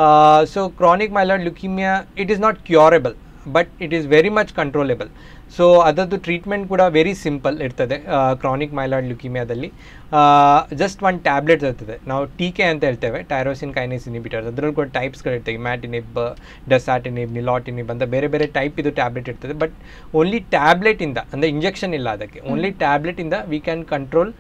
so chronic myeloid leukaemia it is not curable but it is very much controllable so ಅದರದ್ದು ಟ್ರೀಟ್ಮೆಂಟ್ ಕೂಡ ವೆರಿ ಸಿಂಪಲ್ ಇರ್ತದೆ ಕ್ರಾನಿಕ್ ಮೈಲಾಯ್ಡ್ ಲ್ಯುಕೀಮಿಯಾದಲ್ಲಿ ಜಸ್ಟ್ ಒನ್ ಟ್ಯಾಬ್ಲೆಟ್ಸ್ ಇರ್ತದೆ ನಾವು ಟೀಕೆ ಅಂತ ಹೇಳ್ತೇವೆ ಟೈರೋಸಿನ್ ಕೈನೇಸ್ ಇನಿಬಿಟರ್ಸ್ ಅದರಲ್ಲಿ ಕೂಡ ಟೈಪ್ಸ್ಗಳಿರ್ತವೆ ಇಮ್ಯಾಟಿನಿಬ್ ಡೆಸಾಟಿನಿಬ್ ನಿಲಾಟಿನಿಬ್ ಅಂತ ಬೇರೆ ಬೇರೆ ಟೈಪ್ ಇದು ಟ್ಯಾಬ್ಲೆಟ್ ಇರ್ತದೆ ಬಟ್ ಓನ್ಲಿ ಟ್ಯಾಬ್ಲೆಟಿಂದ ಅಂದರೆ ಇಂಜೆಕ್ಷನ್ ಇಲ್ಲ ಅದಕ್ಕೆ ಓನ್ಲಿ ಟ್ಯಾಬ್ಲೆಟಿಂದ we can control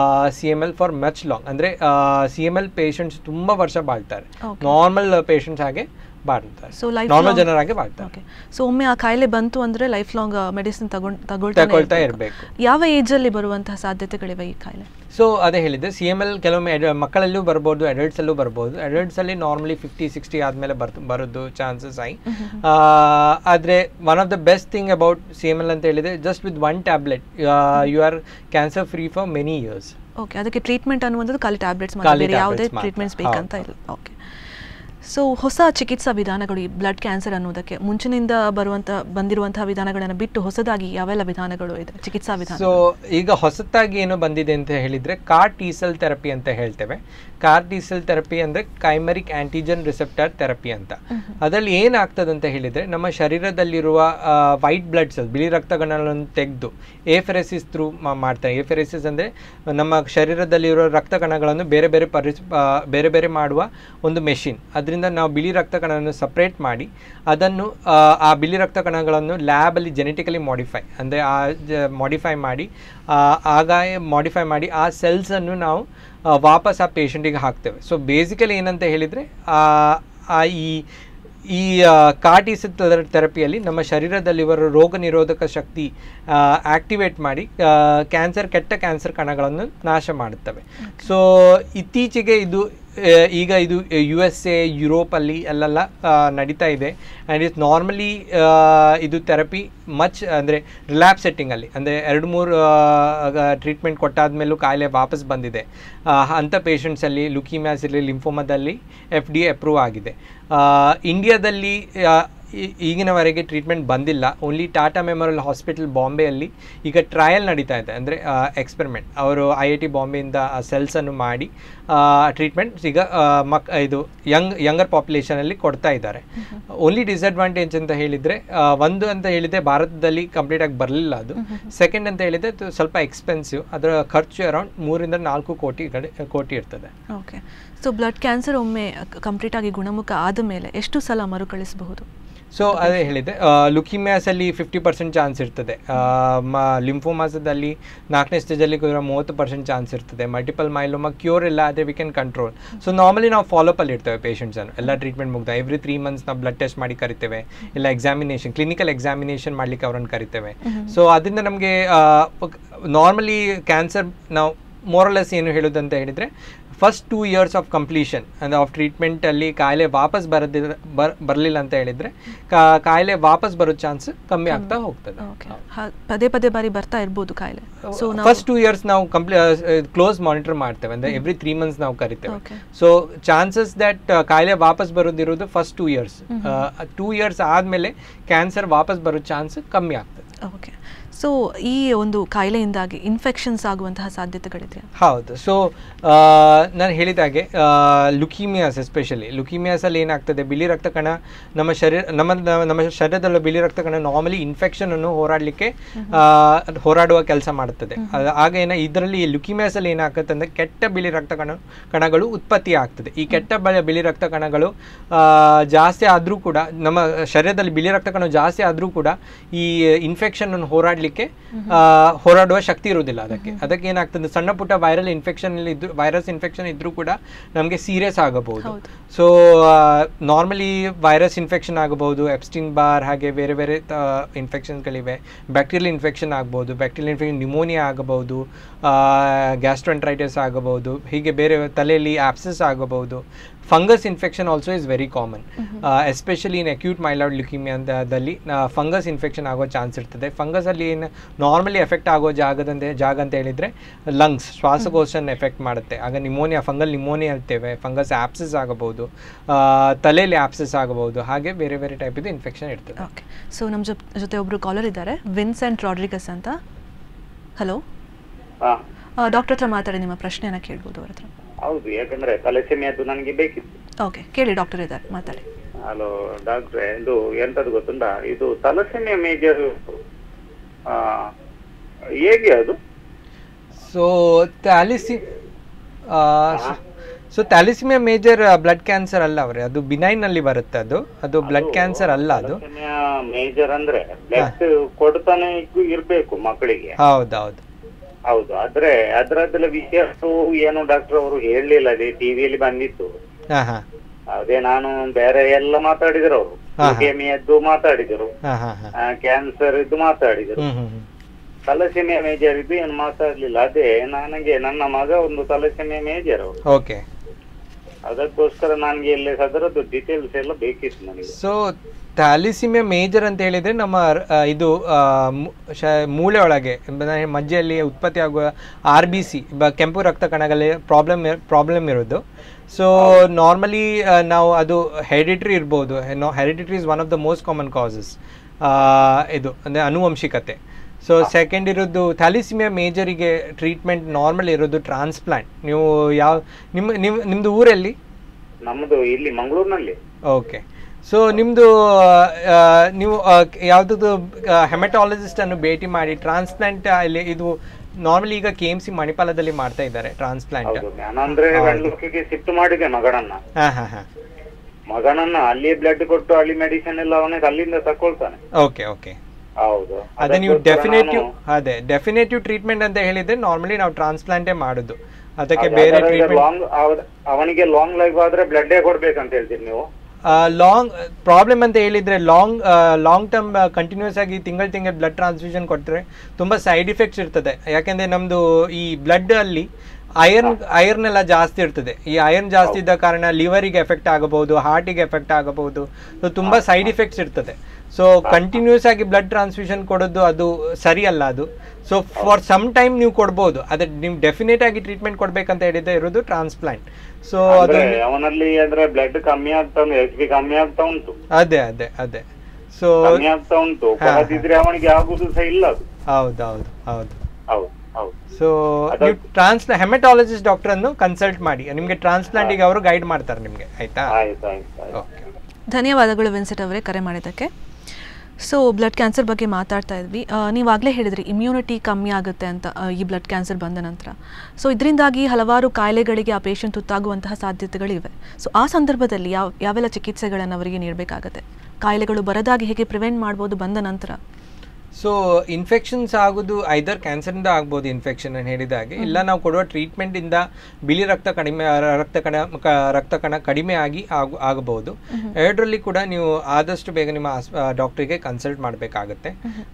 C M L for much long ಅಂದರೆ ಸಿ ಎಮ್ ಎಲ್ ಪೇಷಂಟ್ಸ್ ತುಂಬ ವರ್ಷ ಬಾಳ್ತಾರೆ Okay. ನಾರ್ಮಲ್ ಪೇಷಂಟ್ಸ್ ಹಾಗೆ ಬಾಳ್ತಾರೆ ಸೊ ಲೈಫ್ ನಾರ್ಮಲ್ ಜನರಾಗೆ ಬಾಳ್ತಾರೆ ಓಕೆ ಸೊ ಒಮ್ಮೆ ಆ ಕಾಯಿಲೆ ಬಂತು ಅಂದ್ರೆ ಲೈಫ್ ಲಾಂಗ್ ಮೆಡಿಸಿನ್ ತಗೊಂಡ್ ತಗೊಳ್ತಾನೆ ತಗೊಳ್ತಾ ಇರ್ಬೇಕು. ಇರಬೇಕು ಯಾವ ಏಜ್ ಅಲ್ಲಿ ಬರುವಂತಹ ಸಾಧ್ಯತೆಗಳಿವೆ ಈ ಕಾಯಿಲೆ ಸೊ ಅದೇ ಹೇಳಿದ್ದೆ ಸಿ ಎಮ್ ಎಲ್ ಕೆಲವೊಮ್ಮೆ ಎಡ ಮಕ್ಕಳಲ್ಲೂ ಬರ್ಬೋದು ಅಡಲ್ಟ್ಸಲ್ಲೂ ಬರ್ಬೋದು ಅಡಲ್ಟ್ಸಲ್ಲಿ ನಾರ್ಮಲಿ ಫಿಫ್ಟಿ ಸಿಕ್ಸ್ಟಿ ಆದಮೇಲೆ ಬರ್ತು ಬರೋದು ಚಾನ್ಸಸ್ ಐ ಆದರೆ one of the best thing about C M L ಅಂತ ಹೇಳಿದ್ರೆ just with one tablet you are cancer free for many years okay ಅದಕ್ಕೆ ಟ್ರೀಟ್ಮೆಂಟ್ ಅನ್ನುವಂಥದ್ದು ಖಾಲಿ ಟ್ಯಾಬ್ಲೆಟ್ಸ್ ಖಾಲಿ ಬೇರೆ ಯಾವುದೇ tablets ಮಾತ್ರ. ಟ್ರೀಟ್ಮೆಂಟ್ಸ್ ಬೇಕಂತ ಹೌದು. ಇಲ್ಲ ಓಕೆ ಸೊ ಹೊಸ ಚಿಕಿತ್ಸಾ ವಿಧಾನಗಳು ಈ ಬ್ಲಡ್ ಕ್ಯಾನ್ಸರ್ ಅನ್ನೋದಕ್ಕೆ ಮುಂಚಿನಿಂದ ಬರುವಂಥ ಬಂದಿರುವಂತಹ ವಿಧಾನಗಳನ್ನು ಬಿಟ್ಟು ಹೊಸದಾಗಿ ಯಾವೆಲ್ಲ ವಿಧಾನಗಳು ಇದೆ ಚಿಕಿತ್ಸಾ ವಿಧಾನ ಸೊ ಈಗ ಹೊಸತಾಗಿ ಏನು ಬಂದಿದೆ ಅಂತ ಹೇಳಿದ್ರೆ ಕಾರ್ ಟೀಸೆಲ್ ಥೆರಪಿ ಅಂತ ಹೇಳ್ತೇವೆ ಕಾರ್ ಟೀಸೆಲ್ ಥೆರಪಿ ಅಂದ್ರೆ ಕೈಮರಿಕ್ ಆಂಟಿಜನ್ ರಿಸೆಪ್ಟರ್ ಥೆರಪಿ ಅಂತ ಅದರಲ್ಲಿ ಏನಾಗ್ತದೆ ಅಂತ ಹೇಳಿದ್ರೆ ನಮ್ಮ ಶರೀರದಲ್ಲಿರುವ ವೈಟ್ ಬ್ಲಡ್ ಸೆಲ್ ಬಿಳಿ ರಕ್ತಕಣಗಳನ್ನು ತೆಗೆದು ಏಫೆರೆಸಿಸ್ ಥ್ರೂ ಮಾಡ್ತಾರೆ ಏಫೆರೆಸಿಸ್ ಅಂದ್ರೆ ನಮ್ಮ ಶರೀರದಲ್ಲಿರುವ ರಕ್ತ ಕಣಗಳನ್ನು ಬೇರೆ ಬೇರೆ ಪರಿಸ್ ಆ, ಬೇರೆ ಬೇರೆ ಮಾಡುವ ಒಂದು ಮೆಷಿನ್ ಅದರಿಂದ ನಾವು ಬಿಳಿ ರಕ್ತ ಕಣವನ್ನು ಸಪ್ರೇಟ್ ಮಾಡಿ ಅದನ್ನು ಆ, ಆ ಬಿಳಿ ರಕ್ತ ಕಣಗಳನ್ನು ಲ್ಯಾಬಲ್ಲಿ ಜೆನೆಟಿಕಲಿ ಮಾಡಿಫೈ ಅಂದರೆ ಆ ಮಾಡಿಫೈ ಮಾಡಿ ಆ, ಆಗ ಮಾಡಿಫೈ ಮಾಡಿ ಆ ಸೆಲ್ಸನ್ನು ನಾವು ಆ, ವಾಪಸ್ ಆ ಪೇಷಂಟಿಗೆ ಹಾಕ್ತೇವೆ ಸೊ ಬೇಸಿಕಲಿ ಏನಂತ ಹೇಳಿದರೆ ಆ ಈ ಈ ಕಾರ್ಟಿಸ್ ಥೆರಪಿಯಲ್ಲಿ ನಮ್ಮ ಶರೀರದಲ್ಲಿರುವ ರೋಗ ನಿರೋಧಕ ಶಕ್ತಿ ಆಕ್ಟಿವೇಟ್ ಮಾಡಿ ಕ್ಯಾನ್ಸರ್ ಕೆಟ್ಟ ಕ್ಯಾನ್ಸರ್ ಕಣಗಳನ್ನು ನಾಶ ಮಾಡುತ್ತವೆ ಸೊ ಇತ್ತೀಚೆಗೆ ಇದು ಆ, ಈಗ ಇದು ಯು ಎಸ್ ಎ ಯುರೋಪಲ್ಲಿ ಅಲ್ಲೆಲ್ಲ ಆ, ನಡೀತಾ ಇದೆ ಆ್ಯಂಡ್ ಇಟ್ಸ್ ನಾರ್ಮಲಿ ಇದು ಥೆರಪಿ ಮಚ್ ಅಂದರೆ ರಿಲ್ಯಾಪ್ ಸೆಟ್ಟಿಂಗಲ್ಲಿ ಅಂದರೆ ಎರಡು ಮೂರು ಟ್ರೀಟ್ಮೆಂಟ್ ಕೊಟ್ಟಾದ್ಮೇಲೂ ಕಾಯಿಲೆ ವಾಪಸ್ ಬಂದಿದೆ ಆ, ಅಂಥ ಪೇಷಂಟ್ಸಲ್ಲಿ ಲುಕಿಮ್ಯಾಸ್ ಇರಲಿ ಲಿಂಫೋಮದಲ್ಲಿ ಎಫ್ ಡಿ ಅಪ್ರೂವ್ ಆಗಿದೆ ಆ, ಇಂಡಿಯಾದಲ್ಲಿ ಆ, ಈ- ಈಗಿನವರೆಗೆ ಟ್ರೀಟ್ಮೆಂಟ್ ಬಂದಿಲ್ಲ ಓನ್ಲಿ ಟಾಟಾ ಮೆಮೋರಿಯಲ್ ಹಾಸ್ಪಿಟಲ್ ಬಾಂಬೆಯಲ್ಲಿ ಈಗ ಟ್ರಯಲ್ ನಡೀತಾ ಇದೆ ಅಂದರೆ ಎಕ್ಸ್ಪೆರಿಮೆಂಟ್ ಅವರು ಐ ಐ ಟಿ ಬಾಂಬೆಯಿಂದ ಆ ಸೆಲ್ಸನ್ನು ಮಾಡಿ ಟ್ರೀಟ್ಮೆಂಟ್ ಈಗ ಆ, ಮಕ್ ಇದು ಯಂಗ್ ಯಂಗರ್ ಪಾಪ್ಯುಲೇಷನಲ್ಲಿ ಕೊಡ್ತಾ ಇದ್ದಾರೆ ಓನ್ಲಿ ಡಿಸಡ್ವಾಂಟೇಜ್ ಅಂತ ಹೇಳಿದರೆ ಒಂದು ಅಂತ ಹೇಳಿದರೆ ಭಾರತದಲ್ಲಿ ಕಂಪ್ಲೀಟಾಗಿ ಬರಲಿಲ್ಲ ಅದು ಸೆಕೆಂಡ್ ಅಂತ ಹೇಳಿದರೆ ಅದು ಸ್ವಲ್ಪ ಎಕ್ಸ್ಪೆನ್ಸಿವ್ ಅದರ ಖರ್ಚು ಅರೌಂಡ್ ಮೂರಿಂದ ನಾಲ್ಕು ಕೋಟಿ ಕಡೆ ಕೋಟಿ ಇರ್ತದೆ ಓಕೆ ಸೊ ಬ್ಲಡ್ ಕ್ಯಾನ್ಸರ್ ಒಮ್ಮೆ ಕಂಪ್ಲೀಟಾಗಿ ಗುಣಮುಖ ಆದ ಮೇಲೆ ಎಷ್ಟು ಸಲ ಮರುಕಳಿಸಬಹುದು ಸೊ ಅದೇ ಹೇಳಿದೆ ಲುಕಿಮ್ಯಾಸಲ್ಲಿ ಫಿಫ್ಟಿ ಪರ್ಸೆಂಟ್ ಚಾನ್ಸ್ ಇರ್ತದೆ ಲಿಂಫೋಮಾಸದಲ್ಲಿ ನಾಲ್ಕನೇ ಸ್ಟೇಜಲ್ಲಿ ಕೂಡ ಮೂವತ್ತು ಪರ್ಸೆಂಟ್ ಚಾನ್ಸ್ ಇರ್ತದೆ ಮಲ್ಟಿಪಲ್ ಮೈಲೋಮ ಕ್ಯೂರ್ ಇಲ್ಲ ಆದರೆ we can control so normally ನಾವು ಫಾಲೋಅಲ್ಲಿ ಇರ್ತೇವೆ ಪೇಷಂಟ್ಸನ್ನು ಎಲ್ಲ ಟ್ರೀಟ್ಮೆಂಟ್ ಮುಗ್ದ ಎವ್ರಿ ತ್ರೀ ಮಂತ್ಸ್ ನಾವು ಬ್ಲಡ್ ಟೆಸ್ಟ್ ಮಾಡಿ ಕರಿತೇವೆ ಇಲ್ಲ ಎಕ್ಸಾಮಿನೇಷನ್ ಕ್ಲಿನಿಕಲ್ ಎಕ್ಸಾಮಿನೇಷನ್ ಮಾಡ್ಲಿಕ್ಕೆ ಅವ್ರನ್ನ ಕರಿತೇವೆ ಸೊ ಅದರಿಂದ ನಮಗೆ ನಾರ್ಮಲಿ ಕ್ಯಾನ್ಸರ್ ನಾವು ಮೋರಲೆಸ್ ಏನು ಹೇಳೋದಂತ ಹೇಳಿದರೆ first two years of completion ಅಂದರೆ ಆಫ್ ಟ್ರೀಟ್ಮೆಂಟಲ್ಲಿ ಕಾಯಿಲೆ ವಾಪಸ್ ಬರದಿರ ಬರ್ ಬರಲಿಲ್ಲ ಅಂತ ಹೇಳಿದರೆ ಕಾಯಿಲೆ ವಾಪಸ್ ಬರೋ ಚಾನ್ಸ್ ಕಮ್ಮಿ ಆಗ್ತಾ ಹೋಗ್ತದೆ ಓಕೆ ಪದೇ ಪದೇ ಬಾರಿ ಬರ್ತಾ ಇರ್ಬೋದು ಕಾಯಿಲೆ ಸೊ ಫಸ್ಟ್ ಟೂ ಇಯರ್ಸ್ ನಾವು ಕಂಪ್ಲೀ ಕ್ಲೋಸ್ ಮಾನಿಟರ್ ಮಾಡ್ತೇವೆ ಅಂದರೆ ಎವ್ರಿ ತ್ರೀ ಮಂತ್ಸ್ ನಾವು ಕರಿತೇವೆ Okay. ಸೊ ಚಾನ್ಸಸ್ ದಟ್ ಕಾಯಿಲೆ ವಾಪಸ್ ಬರೋದಿರೋದು first two years two years ಆದಮೇಲೆ ಕ್ಯಾನ್ಸರ್ ವಾಪಸ್ ಬರೋ ಚಾನ್ಸ್ ಕಮ್ಮಿ ಆಗ್ತದೆ ಓಕೆ ಸೊ ಈ ಒಂದು ಕಾಯಿಲೆಯಿಂದಾಗಿ ಇನ್ಫೆಕ್ಷನ್ಸ್ ಆಗುವಂತಹ ಸಾಧ್ಯತೆಗಳಿದೆಯಾ ಹೌದು ಸೊ ನಾನು ಹೇಳಿದ ಹಾಗೆ ಲುಕೀಮಿಯಾಸ್ ಎಸ್ಪೆಷಲಿ ಲುಕೀಮಿಯಾಸಲ್ಲಿ ಏನಾಗ್ತದೆ ಬಿಳಿ ರಕ್ತ ಕಣ ನಮ್ಮ ಶರೀರ ನಮ್ಮ ನಮ್ಮ ಶರೀರದಲ್ಲಿರೋ ಬಿಳಿ ರಕ್ತ ಕಣ ನಾರ್ಮಲಿ ಇನ್ಫೆಕ್ಷನ್ ಅನ್ನು ಹೋರಾಡಲಿಕ್ಕೆ ಹೋರಾಡುವ ಕೆಲಸ ಮಾಡುತ್ತದೆ ಅದ್- ಆಗ ಏನ ಇದರಲ್ಲಿ ಲುಕಿಮಿಯಾಸಲ್ಲಿ ಏನಾಗ್ತದೆ ಅಂದರೆ ಕೆಟ್ಟ ಬಿಳಿ ರಕ್ತ ಕಣ ಕಣಗಳು ಉತ್ಪತ್ತಿ ಆಗ್ತದೆ ಈ ಕೆಟ್ಟ ಬ- ಬಿಳಿ ರಕ್ತ ಕಣಗಳು ಆ, ಜಾಸ್ತಿ ಆದರೂ ಕೂಡ ನಮ್ಮ ಶರೀರದಲ್ಲಿ ಬಿಳಿ ರಕ್ತ ಕಣ ಜಾಸ್ತಿ ಆದರೂ ಕೂಡ ಈ ಇನ್ಫೆಕ್ಷನ್ ಅನ್ನು ಹೋರಾಡಲಿಕ್ಕೆ ಹೋರಾಡುವ ಶಕ್ತಿ ಇರುವುದಿಲ್ಲ ಅದಕ್ಕೆ ಅದಕ್ಕೆ ಏನಾಗ್ತದೆ ಸಣ್ಣ ಪುಟ್ಟ ವೈರಲ್ ಇನ್ಫೆಕ್ಷನ್ ಇದ್ದು ವೈರಸ್ ಇನ್ಫೆಕ್ಷನ್ ಇದ್ರೂ ಕೂಡ ನಮಗೆ ಸೀರಿಯಸ್ ಆಗಬಹುದು ಹೌದು. ಸೊ ನಾರ್ಮಲಿ ವೈರಸ್ ಇನ್ಫೆಕ್ಷನ್ ಆಗಬಹುದು ಎಪ್ಸ್ಟಿನ್ ಬಾರ್ ಹಾಗೆ ಬೇರೆ ಬೇರೆ ಇನ್ಫೆಕ್ಷನ್ಗಳಿವೆ ಬ್ಯಾಕ್ಟೀರಿಯಲ್ ಇನ್ಫೆಕ್ಷನ್ ಆಗ್ಬೋದು ಬ್ಯಾಕ್ಟೀರಿಯಲ್ ಇನ್ಫೆಕ್ಷನ್ ನ್ಯೂಮೋನಿಯಾ ಆಗಬಹುದು ಗ್ಯಾಸ್ಟ್ರೆಂಟ್ರೈಟಿಸ್ ಆಗಬಹುದು ಹೀಗೆ ಬೇರೆ ತಲೆಯಲ್ಲಿ ಆಪ್ಸಸ್ ಆಗಬಹುದು fungus infection also is very common especially in acute myeloid leukaemia ಅಂತದಲ್ಲಿ ಫಂಗಸ್ ಇನ್ಫೆಕ್ಷನ್ ಆಗೋ ಚಾನ್ಸ್ ಇರ್ತದೆ ಫಂಗಸ್ ಅಲ್ಲಿ ಏನು ನಾರ್ಮಲಿ ಎಫೆಕ್ಟ್ ಆಗೋ ಜಾಗದಂತೆ ಜಾಗ ಅಂತ ಹೇಳಿದ್ರೆ ಲಂಗ್ಸ್ ಶ್ವಾಸಕೋಶನ ಎಫೆಕ್ಟ್ ಮಾಡುತ್ತೆ ಆಗ ನಿಮೋನಿಯಾ ಫಂಗಲ್ ನಿಮೋನಿಯಾ ಇರ್ತೇವೆ ಫಂಗಸ್ ಆಪ್ಸಸ್ ಆಗಬಹುದು ಆ, ತಲೆಯಲ್ಲಿ ಆಪ್ಸಸ್ ಆಗಬಹುದು ಹಾಗೆ ಬೇರೆ ಬೇರೆ ಟೈಪ್ ಇದು ಇನ್ಫೆಕ್ಷನ್ ಇರ್ತದೆ ಓಕೆ ಸೊ ನಮ್ಮ ಜೊತೆ ಒಬ್ರು ಕಾಲರ್ ಇದ್ದಾರೆ ವಿನ್ಸೆಂಟ್ ರಾಡ್ರಿಗಸ್ ಅಂತ ಹಲೋ ಹಾ ಡಾಕ್ಟರ್ ಹತ್ರ ಮಾತಾಡಿ ನಿಮ್ಮ ಪ್ರಶ್ನೆಯನ್ನ ಕೇಳ್ಬೋದು ಅವ್ರ ಹತ್ರ ಹೌದು ಯಾಕಂದ್ರೆ ತಲೆಸೆಮೆಯದ್ದು ನನಗೆ ಬೇಕಿತ್ತು ಓಕೆ ಕೇಳಿ ಡಾಕ್ಟರ್ ಇದ್ದಾರೆ ಮಾತಾಡಿ ಹಲೋ ಡಾಕ್ಟ್ರೆ ಇದು ಎಂತದ್ದು ಗೊತ್ತುಂಟಾ ಇದು ತಲಸೆಮಿಯ ಮೇಜರ್ ಹೇಗೆ ಅದು ಸೊ ಥ್ಯಾಲಿಸಿ so thalassaemia major blood cancer ಅಲ್ಲ ಅವರೇ ಅದು ಬಿನೈನ್ ಅಲ್ಲಿ ಬರುತ್ತೆ ಅದು ಅದು ಬ್ಲಡ್ ಕ್ಯಾನ್ಸರ್ ಅಲ್ಲ ಅದು ಮೇಜರ್ ಅಂದ್ರೆ ಬ್ಲಡ್ ಕೊಡ್ತಾನೆ ಇದ್ದು ಇರ್ಬೇಕು ಮಕ್ಕಳಿಗೆ ಹೌದೌದು ಹೌದು ಆದ್ರೆ ಅದ್ರದ್ದೆಲ್ಲ ವಿಷಯಗಳು ಏನು ಡಾಕ್ಟರ್ ಅವರು ಹೇಳಲಿಲ್ಲ ಅದೇ ಟಿವಿಯಲ್ಲಿ ಬಂದಿತ್ತು ಹಾ ಹಾ ಅದೇ ನಾನು ಬೇರೆ ಎಲ್ಲ ಮಾತಾಡಿದ್ರು ಅವರು ಹಾ, ಹಾ. ಲೆukemia-ದ್ದು ಮಾತಾಡಿದರು ಹಾ ಹಾ ಹಾ ಕ್ಯಾನ್ಸರ್ ಇದ್ದು ಮಾತಾಡಿದರು ಹ್ಮ್ ಹ್ಮ್ ಹ್ಮ್ ತಲಸೆಮಿಯ ಮೇಜರ್ ಇದು ಏನು ಮಾತಾಡ್ಲಿಲ್ಲ ಅದೇ ನನಗೆ ನನ್ನ ಮಗ ಒಂದು ತಲಸೆಮಿಯ ಮೇಜರ್ ಅವರು ಓಕೆ ಅದಕ್ಕೋಸ್ಕರ ನನಗೆ ಇಲ್ಲಿ ಅದರದ್ದು ಡೀಟೇಲ್ಸ್ ಎಲ್ಲ ಬೇಕಿತ್ತು ನನಗೆ ಸೊ ಥ್ಯಾಲಿಸಿಮಿಯಾ ಮೇಜರ್ ಅಂತ ಹೇಳಿದ್ರೆ ನಮ್ಮ ಆ, ಇದು ಆ, ಮು- ಶ- ಮೂಳೆ ಒಳಗೆ ಅಂದ್ರೆ ಮಜ್ಜೆಯಲ್ಲಿ ಉತ್ಪತ್ತಿ ಆಗುವ ಆರ್ ಬಿ ಸಿ ಕೆಂಪು ರಕ್ತ ಕಣಗಳಲ್ಲಿ ಪ್ರಾಬ್ಲಮ್ ಪ್ರಾಬ್ಲಮ್ ಇರೋದು ಸೊ ನಾರ್ಮಲಿ ನಾವು ಅದು ಹೆರಿಡಿಟ್ರಿ ಇರ್ಬೋದು hereditary is one of the most common causes ಇದು ಅಂದರೆ ಅನುವಂಶಿಕತೆ ಸೊ ಸೆಕೆಂಡ್ ಇರೋದು ಥ್ಯಾಲಿಸಿಮಿಯಾ ಮೇಜರಿಗೆ ಟ್ರೀಟ್ಮೆಂಟ್ ನಾರ್ಮಲ್ ಇರೋದು ಟ್ರಾನ್ಸ್ಪ್ಲಾಂಟ್ ನೀವು ಯಾವ ನಿಮ್ಮ ನಿಮ್ಮ ನಿಮ್ಮದು ಊರಲ್ಲಿ ನಮ್ಮದು ಇಲ್ಲಿ ಮಂಗಳೂರಿನಲ್ಲಿ ಓಕೆ ಸೊ ನಿಮ್ಮದು ನೀವು ಯಾವುದದು ಹೆಮಟಾಲಜಿಸ್ಟ್ ಅನ್ನು ಭೇಟಿ ಮಾಡಿ ಟ್ರಾನ್ಸ್ಪ್ಲಾಂಟ್ ಅಲ್ಲಿ ಇದು ನಾರ್ಮಲಿ ಈಗ ಕೆ ಎಮ್ ಸಿ ಮಣಿಪಾಲದಲ್ಲಿ ಮಾಡ್ತಾ ಇದ್ದಾರೆ ಟ್ರಾನ್ಸ್ಪ್ಲಾಂಟ್ ಹೌದು ನಾನಂದ್ರೆ ಬೆಂಗಳೂರಿಗೆ ಶಿಫ್ಟ್ ಮಾಡಿದೆ ಮಗನನ್ನ ಹಾಂ ಹಾಂ ಹಾಂ ಮಗನನ್ನ ಅಲ್ಲಿ ಬ್ಲಡ್ ಕೊಟ್ಟು ಅಲ್ಲಿ ಮೆಡಿಸಿನ್ ಎಲ್ಲ ಅವನೇ ಅಲ್ಲಿಂದ ತಕೊಳ್ತಾನೆ ಓಕೆ ಓಕೆ ಹೌದು ಅದೇ ನೀವು ಅದಕ್ಕೋಸ್ಕರ ಡೆಫಿನೇಟಿವ್ ನಾನು- ಅದೇ ಡೆಫಿನೇಟಿವ್ ಟ್ರೀಟ್ಮೆಂಟ್ ಅಂತ ಹೇಳಿದ್ರೆ ನಾರ್ಮಲಿ ನಾವು ಟ್ರಾನ್ಸ್ಪ್ಲಾಂಟೇ ಮಾಡೋದು ಅದಕ್ಕೆ ಅದೇ ಬೇರೆ ಅದರ ಈಗ ಟ್ರೀಟ್ಮೆಂಟ್ long- ಅವ- ಅವನಿಗೆ ಲಾಂಗ್ ಲೈಫ್ ಆದ್ರೆ ಬ್ಲಡ್ ಕೊಡ್ಬೇಕಂತ ಹೇಳ್ತೀರಿ ನೀವು ಲಾಂಗ್ ಪ್ರಾಬ್ಲಮ್ ಅಂತ ಹೇಳಿದರೆ ಲಾಂಗ್ ಲಾಂಗ್ ಟರ್ಮ್ ಕಂಟಿನ್ಯೂಸ್ ಆಗಿ ತಿಂಗಳು ತಿಂಗಳು ಬ್ಲಡ್ ಟ್ರಾನ್ಸ್ಫ್ಯೂಷನ್ ಕೊಟ್ಟರೆ ತುಂಬ ಸೈಡ್ ಇಫೆಕ್ಟ್ಸ್ ಇರ್ತದೆ ಯಾಕೆಂದರೆ ನಮ್ಮದು ಈ ಬ್ಲಡ್ ಅಲ್ಲಿ ಐರನ್ ಐರನ್ ಎಲ್ಲ ಜಾಸ್ತಿ ಇರ್ತದೆ ಈ ಐರನ್ ಜಾಸ್ತಿ ಇದ್ದ ಕಾರಣ ಲಿವರಿಗೆ ಎಫೆಕ್ಟ್ ಆಗಬಹುದು ಹಾರ್ಟಿಗೆ ಎಫೆಕ್ಟ್ ಆಗಬಹುದು ಸೊ ತುಂಬ ಸೈಡ್ ಇಫೆಕ್ಟ್ಸ್ ಇರ್ತದೆ ಸೊ ಕಂಟಿನ್ಯೂಸ್ ಆಗಿ ಬ್ಲಡ್ ಟ್ರಾನ್ಸ್ಫ್ಯೂಷನ್ ಕೊಡೋದು ಅದು ಸರಿಯಲ್ಲ ಅದು ಸೊ ಫಾರ್ ಸಮ್ ಟೈಮ್ ನೀವು ಕೊಡ್ಬೋದು ಅದೇ ನೀವು ಡೆಫಿನೇಟ್ ಆಗಿ ಟ್ರೀಟ್ಮೆಂಟ್ ಕೊಡ್ಬೇಕಂತ ಹೇಳಿದ್ರೆ ಇರೋದು ಟ್ರಾನ್ಸ್ಪ್ಲಾಂಟ್ ಸೊ ಅದು ಅಂದ್ರೆ ಅವನಲ್ಲಿ ಅಂದ್ರೆ ಬ್ಲಡ್ ಕಮ್ಮಿ ಆಗ್ತಾ ಉಂಟು ಎಚ್ ಬಿ ಕಮ್ಮಿ ಆಗ್ತಾ ಉಂಟು ಅದೇ ಅದೇ ಅದೇ ಸೊ ಕಮ್ಮಿ ಆಗ್ತಾ ಉಂಟು ಹಾ. ಕೊಡದಿದ್ರೆ ಅವನಿಗೆ ಆಗುದು ಸಹ ಇಲ್ಲ ಅದು ಹೌದು ಹೌದು ಹೌದು ಹೌದು ಹೌದು ಸೊ ಅದು- ನೀವು ಟ್ರಾನ್ಸ್ ಹೆಮಟಾಲಜಿಸ್ಟ್ ಡಾಕ್ಟರ್ ಅನ್ನು ಕನ್ಸಲ್ಟ್ ಮಾಡಿ ನಿಮಗೆ ಟ್ರಾನ್ಸ್ಪ್ಲಾಂಟಿಗೆ ಅವರು ಗೈಡ್ ಮಾಡ್ತಾರೆ ನಿಮಗೆ ಆಯ್ತಾ ಆಯ್ತು ಆಯ್ತು ಆಯ್ತು ಓಕೆ ಧನ್ಯವಾದಗಳು ವಿನ್ಸೆಂಟ್ ಅವರೇ ಕರೆ ಮಾಡಿದ್ದಕ್ಕೆ ಸೊ ಬ್ಲಡ್ ಕ್ಯಾನ್ಸರ್ ಬಗ್ಗೆ ಮಾತಾಡ್ತಾ ಇದ್ವಿ ನೀವಾಗಲೇ ಹೇಳಿದ್ರಿ ಇಮ್ಯುನಿಟಿ ಕಮ್ಮಿ ಆಗುತ್ತೆ ಅಂತ ಆ, ಈ ಬ್ಲಡ್ ಕ್ಯಾನ್ಸರ್ ಬಂದ ನಂತರ ಸೊ ಇದರಿಂದಾಗಿ ಹಲವಾರು ಕಾಯಿಲೆಗಳಿಗೆ ಆ ಪೇಷಂಟ್ ತುತ್ತಾಗುವಂತಹ ಸಾಧ್ಯತೆಗಳಿವೆ ಸೊ ಆ ಸಂದರ್ಭದಲ್ಲಿ ಯಾವ ಯಾವೆಲ್ಲ ಚಿಕಿತ್ಸೆಗಳನ್ನು ಅವರಿಗೆ ನೀಡಬೇಕಾಗತ್ತೆ ಕಾಯಿಲೆಗಳು ಬರದಾಗಿ ಹೇಗೆ ಪ್ರಿವೆಂಟ್ ಮಾಡ್ಬೋದು ಬಂದ ನಂತರ ಸೊ ಇನ್ಫೆಕ್ಷನ್ಸ್ ಆಗೋದು ಐದರ್ ಕ್ಯಾನ್ಸರಿಂದ ಆಗ್ಬೋದು ಇನ್ಫೆಕ್ಷನ್ ನಾನು ಹೇಳಿದ ಹಾಗೆ ಇಲ್ಲ ನಾವು ಕೊಡುವ ಟ್ರೀಟ್ಮೆಂಟಿಂದ ಬಿಳಿ ರಕ್ತ ಕಡಿಮೆ ರಕ್ತ ಕಣ ಕ- ರಕ್ತ ಕಣ ಕಡಿಮೆ ಆಗಿ ಆಗ ಆಗಬಹುದು ಎರಡರಲ್ಲಿ ಕೂಡ ನೀವು ಆದಷ್ಟು ಬೇಗ ನಿಮ್ಮ ಡಾಕ್ಟ್ರಿಗೆ ಕನ್ಸಲ್ಟ್ ಮಾಡಬೇಕಾಗತ್ತೆ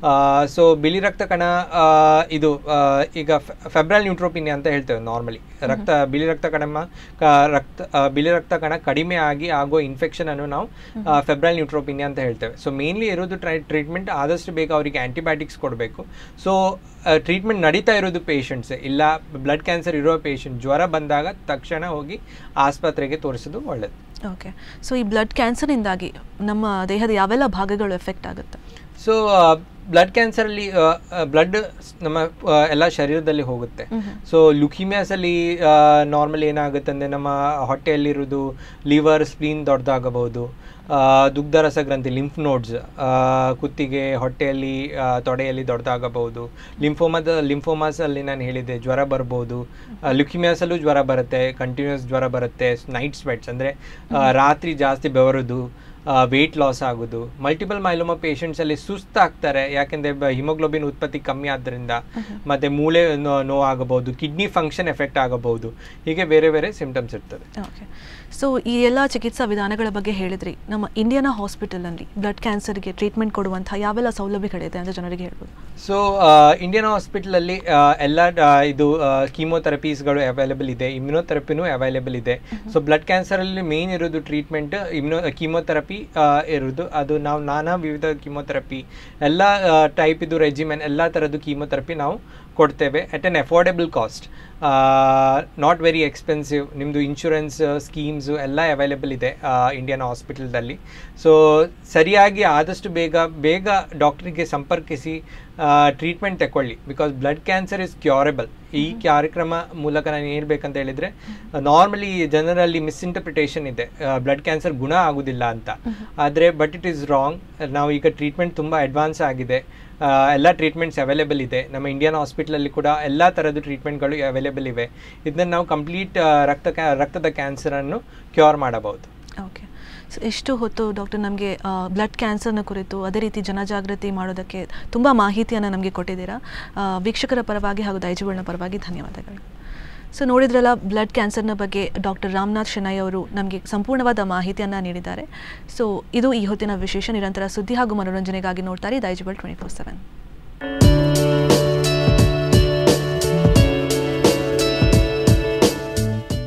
ಸೊ ಬಿಳಿ ರಕ್ತ ಕಣ ಆ, ಇದು ಆ, ಈಗ ಫೆಬ್ರಲ್ ನ್ಯೂಟ್ರೋಪಿನಿಯಾ ಅಂತ ಹೇಳ್ತೇವೆ ನಾರ್ಮಲಿ ರಕ್ತ ಬಿಳಿ ರಕ್ತ ಕಣ ರಕ್ತ ಆ, ಬಿಳಿ ರಕ್ತ ಕಣ ಕಡಿಮೆ ಆಗಿ ಆಗೋ ಇನ್ಫೆಕ್ಷನ್ ಅನ್ನು ನಾವು ಫೆಬ್ರಲ್ ನ್ಯೂಟ್ರೋಪಿನಿಯಾ ಅಂತ ಹೇಳ್ತೇವೆ ಸೊ ಮೇನ್ಲಿ ಇರೋದು ಟ್ರೀಟ್ಮೆಂಟ್ ಆದಷ್ಟು ಬೇಗ ಅವರಿಗೆ ಆಂಟಿಬಯೋಟಿಕ್ಸ್ ಕೊಡಬೇಕು ಸೊ ಟ್ರೀಟ್ಮೆಂಟ್ ನಡೀತಾ ಇರೋದು ಪೇಷಂಟ್ಸ್ ಇಲ್ಲ ಬ್ಲಡ್ ಕ್ಯಾನ್ಸರ್ ಇರೋ ಪೇಷಂಟ್ ಜ್ವರ ಬಂದಾಗ ತಕ್ಷಣ ಹೋಗಿ ಆಸ್ಪತ್ರೆಗೆ ತೋರಿಸೋದು ಒಳ್ಳೆಯದು ಓಕೆ ಸೊ ಈ ಬ್ಲಡ್ ಕ್ಯಾನ್ಸರಿಂದಾಗಿ ನಮ್ಮ ದೇಹದ ಯಾವೆಲ್ಲ ಭಾಗಗಳು ಎಫೆಕ್ಟ್ ಆಗುತ್ತೆ ಸೊ ಬ್ಲಡ್ ಕ್ಯಾನ್ಸರಲ್ಲಿ ಬ್ಲಡ್ ನಮ್ಮ ಆ, ಎಲ್ಲ ಶರೀರದಲ್ಲಿ ಹೋಗುತ್ತೆ ಸೊ ಲುಕಿಮಿಯಾಸಲ್ಲಿ ನಾರ್ಮಲಿ ಏನಾಗುತ್ತೆ ಅಂದರೆ ನಮ್ಮ ಹೊಟ್ಟೆಯಲ್ಲಿರೋದು ಲಿವರ್ ಸ್ಪ್ಲೀನ್ ದೊಡ್ಡದಾಗಬಹುದು ಆ, ದುಗ್ಧರಸ ಗ್ರಂಥಿ ಲಿಂಫ್ ನೋಡ್ಸ್ ಕುತ್ತಿಗೆ ಹೊಟ್ಟೆಯಲ್ಲಿ ಆ, ತೊಡೆಯಲ್ಲಿ ದೊಡ್ಡದಾಗಬಹುದು ಲಿಂಫೋಮದ ಲಿಂಫೋಮಾಸಲ್ಲಿ ನಾನು ಹೇಳಿದೆ ಜ್ವರ ಬರ್ಬೋದು ಲ್ಯುಕಿಮಿಯಾಸಲ್ಲೂ ಜ್ವರ ಬರುತ್ತೆ ಕಂಟಿನ್ಯೂಸ್ ಜ್ವರ ಬರುತ್ತೆ ನೈಟ್ ಸ್ವೆಟ್ಸ್ ಅಂದರೆ ರಾತ್ರಿ ಜಾಸ್ತಿ ಬೆವರೋದು ವೆಯ್ಟ್ ಲಾಸ್ ಆಗೋದು ಮಲ್ಟಿಪಲ್ ಮೈಲೋಮಾ ಪೇಷಂಟ್ಸಲ್ಲಿ ಸುಸ್ತಾಗ್ತಾರೆ ಯಾಕೆಂದರೆ ಹಿಮೋಗ್ಲೋಬಿನ್ ಉತ್ಪತ್ತಿ ಕಮ್ಮಿ ಆದ್ದರಿಂದ ಮತ್ತು ಮೂಳೆ ನೋ- ನೋವಾಗಬಹುದು ಕಿಡ್ನಿ ಫಂಕ್ಷನ್ ಎಫೆಕ್ಟ್ ಆಗಬಹುದು ಹೀಗೆ ಬೇರೆ ಬೇರೆ ಸಿಂಪ್ಟಮ್ಸ್ ಇರ್ತದೆ ಓಕೆ ಸೊ ಈ ಎಲ್ಲ ಚಿಕಿತ್ಸಾ ವಿಧಾನಗಳ ಬಗ್ಗೆ ಹೇಳಿದ್ರಿ ನಮ್ಮ ಇಂಡಿಯಾನ ಹಾಸ್ಪಿಟಲಲ್ಲಿ ಬ್ಲಡ್ ಕ್ಯಾನ್ಸರ್ಗೆ ಟ್ರೀಟ್ಮೆಂಟ್ ಕೊಡುವಂತಹ ಯಾವೆಲ್ಲ ಸೌಲಭ್ಯಗಳಿದೆ ಅಂತ ಜನರಿಗೆ ಹೇಳ್ಬೋದು ಸೊ ಇಂಡಿಯನ್ ಹಾಸ್ಪಿಟಲಲ್ಲಿ ಎಲ್ಲ ಆ, ಇದು ಕೀಮೋಥೆರಪೀಸ್ಗಳು ಅವೈಲೇಬಲ್ ಇದೆ ಇಮ್ಯುನೋಥೆರಪಿನೂ ಅವೈಲೇಬಲ್ ಇದೆ ಸೊ ಬ್ಲಡ್ ಕ್ಯಾನ್ಸರಲ್ಲಿ ಮೇನ್ ಇರೋದು ಟ್ರೀಟ್ಮೆಂಟ್ ಇಮ್ಯುನೋ ಕೀಮೋಥೆರಪಿ ಇರೋದು ಅದು ನಾವು ನಾನಾ ವಿವಿಧ ಕೀಮೋಥೆರಪಿ ಎಲ್ಲ ಟೈಪ್ ಇದು ರೆಜಿಮೆನ್ ಎಲ್ಲ ಥರದ್ದು ಕೀಮೋಥೆರಪಿ ನಾವು ಕೊಡ್ತೇವೆ at an affordable cost not very expensive ನಿಮ್ಮದು ಇನ್ಶೂರೆನ್ಸ್ ಸ್ಕೀಮ್ಸು ಎಲ್ಲ ಅವೈಲೇಬಲ್ ಇದೆ ಇಂಡಿಯನ್ ಹಾಸ್ಪಿಟಲ್ದಲ್ಲಿ ಸೊ ಸರಿಯಾಗಿ ಆದಷ್ಟು ಬೇಗ ಬೇಗ ಡಾಕ್ಟ್ರಿಗೆ ಸಂಪರ್ಕಿಸಿ ಟ್ರೀಟ್ಮೆಂಟ್ ತಗೊಳ್ಳಿ because blood cancer is curable ಈ ಕಾರ್ಯಕ್ರಮ ಮೂಲಕ ನಾನು ಹೇಳ್ಬೇಕಂತ ಹೇಳಿದರೆ ನಾರ್ಮಲಿ ಜನರಲ್ಲಿ ಮಿಸ್ಇಂಟರ್ಪ್ರಿಟೇಷನ್ ಇದೆ ಬ್ಲಡ್ ಕ್ಯಾನ್ಸರ್ ಗುಣ ಆಗೋದಿಲ್ಲ ಅಂತ ಆದರೆ ಬಟ್ ಇಟ್ ಈಸ್ ರಾಂಗ್ ನಾವು ಈಗ ಟ್ರೀಟ್ಮೆಂಟ್ ತುಂಬ ಅಡ್ವಾನ್ಸ್ ಆಗಿದೆ ಆ, ಎಲ್ಲ ಟ್ರೀಟ್ಮೆಂಟ್ಸ್ ಅವೈಲೇಬಲ್ ಇದೆ ನಮ್ಮ ಇಂಡಿಯನ್ ಹಾಸ್ಪಿಟಲಲ್ಲಿ ಕೂಡ ಎಲ್ಲ ಥರದ ಟ್ರೀಟ್ಮೆಂಟ್ಗಳು ಅವೈಲೇಬಲ್ ಇವೆ ಇದನ್ನು ನಾವು ಕಂಪ್ಲೀಟ್ ರಕ್ತ ಕ್ಯಾ ರಕ್ತದ ಕ್ಯಾನ್ಸರನ್ನು ಕ್ಯೂರ್ ಮಾಡಬಹುದು ಓಕೆ ಸೊ ಎಷ್ಟು ಹೊತ್ತು ಡಾಕ್ಟರ್ ನಮಗೆ ಬ್ಲಡ್ ಕ್ಯಾನ್ಸರ್ನ ಕುರಿತು ಅದೇ ರೀತಿ ಜನಜಾಗೃತಿ ಮಾಡೋದಕ್ಕೆ ತುಂಬ ಮಾಹಿತಿಯನ್ನು ನಮಗೆ ಕೊಟ್ಟಿದ್ದೀರಾ ಆ, ವೀಕ್ಷಕರ ಪರವಾಗಿ ಹಾಗೂ ದೈಜುಗಳನ್ನ ಪರವಾಗಿ ಧನ್ಯವಾದಗಳು ಸೊ ನೋಡಿದ್ರಲ್ಲ ಬ್ಲಡ್ ಕ್ಯಾನ್ಸರ್ನ ಬಗ್ಗೆ ಡಾಕ್ಟರ್ ರಾಮನಾಥ್ ಶೆಣೈ ಅವರು ನಮಗೆ ಸಂಪೂರ್ಣವಾದ ಮಾಹಿತಿಯನ್ನು ನೀಡಿದ್ದಾರೆ ಸೊ ಇದು ಈ ಹೊತ್ತಿನ ವಿಶೇಷ ನಿರಂತರ ಸುದ್ದಿ ಹಾಗೂ ಮನೋರಂಜನೆಗಾಗಿ ನೋಡ್ತಾರೆ ದೈಜುಬಲ್ ಟ್ವೆಂಟಿ ಫೋರ್ ಸೆವೆನ್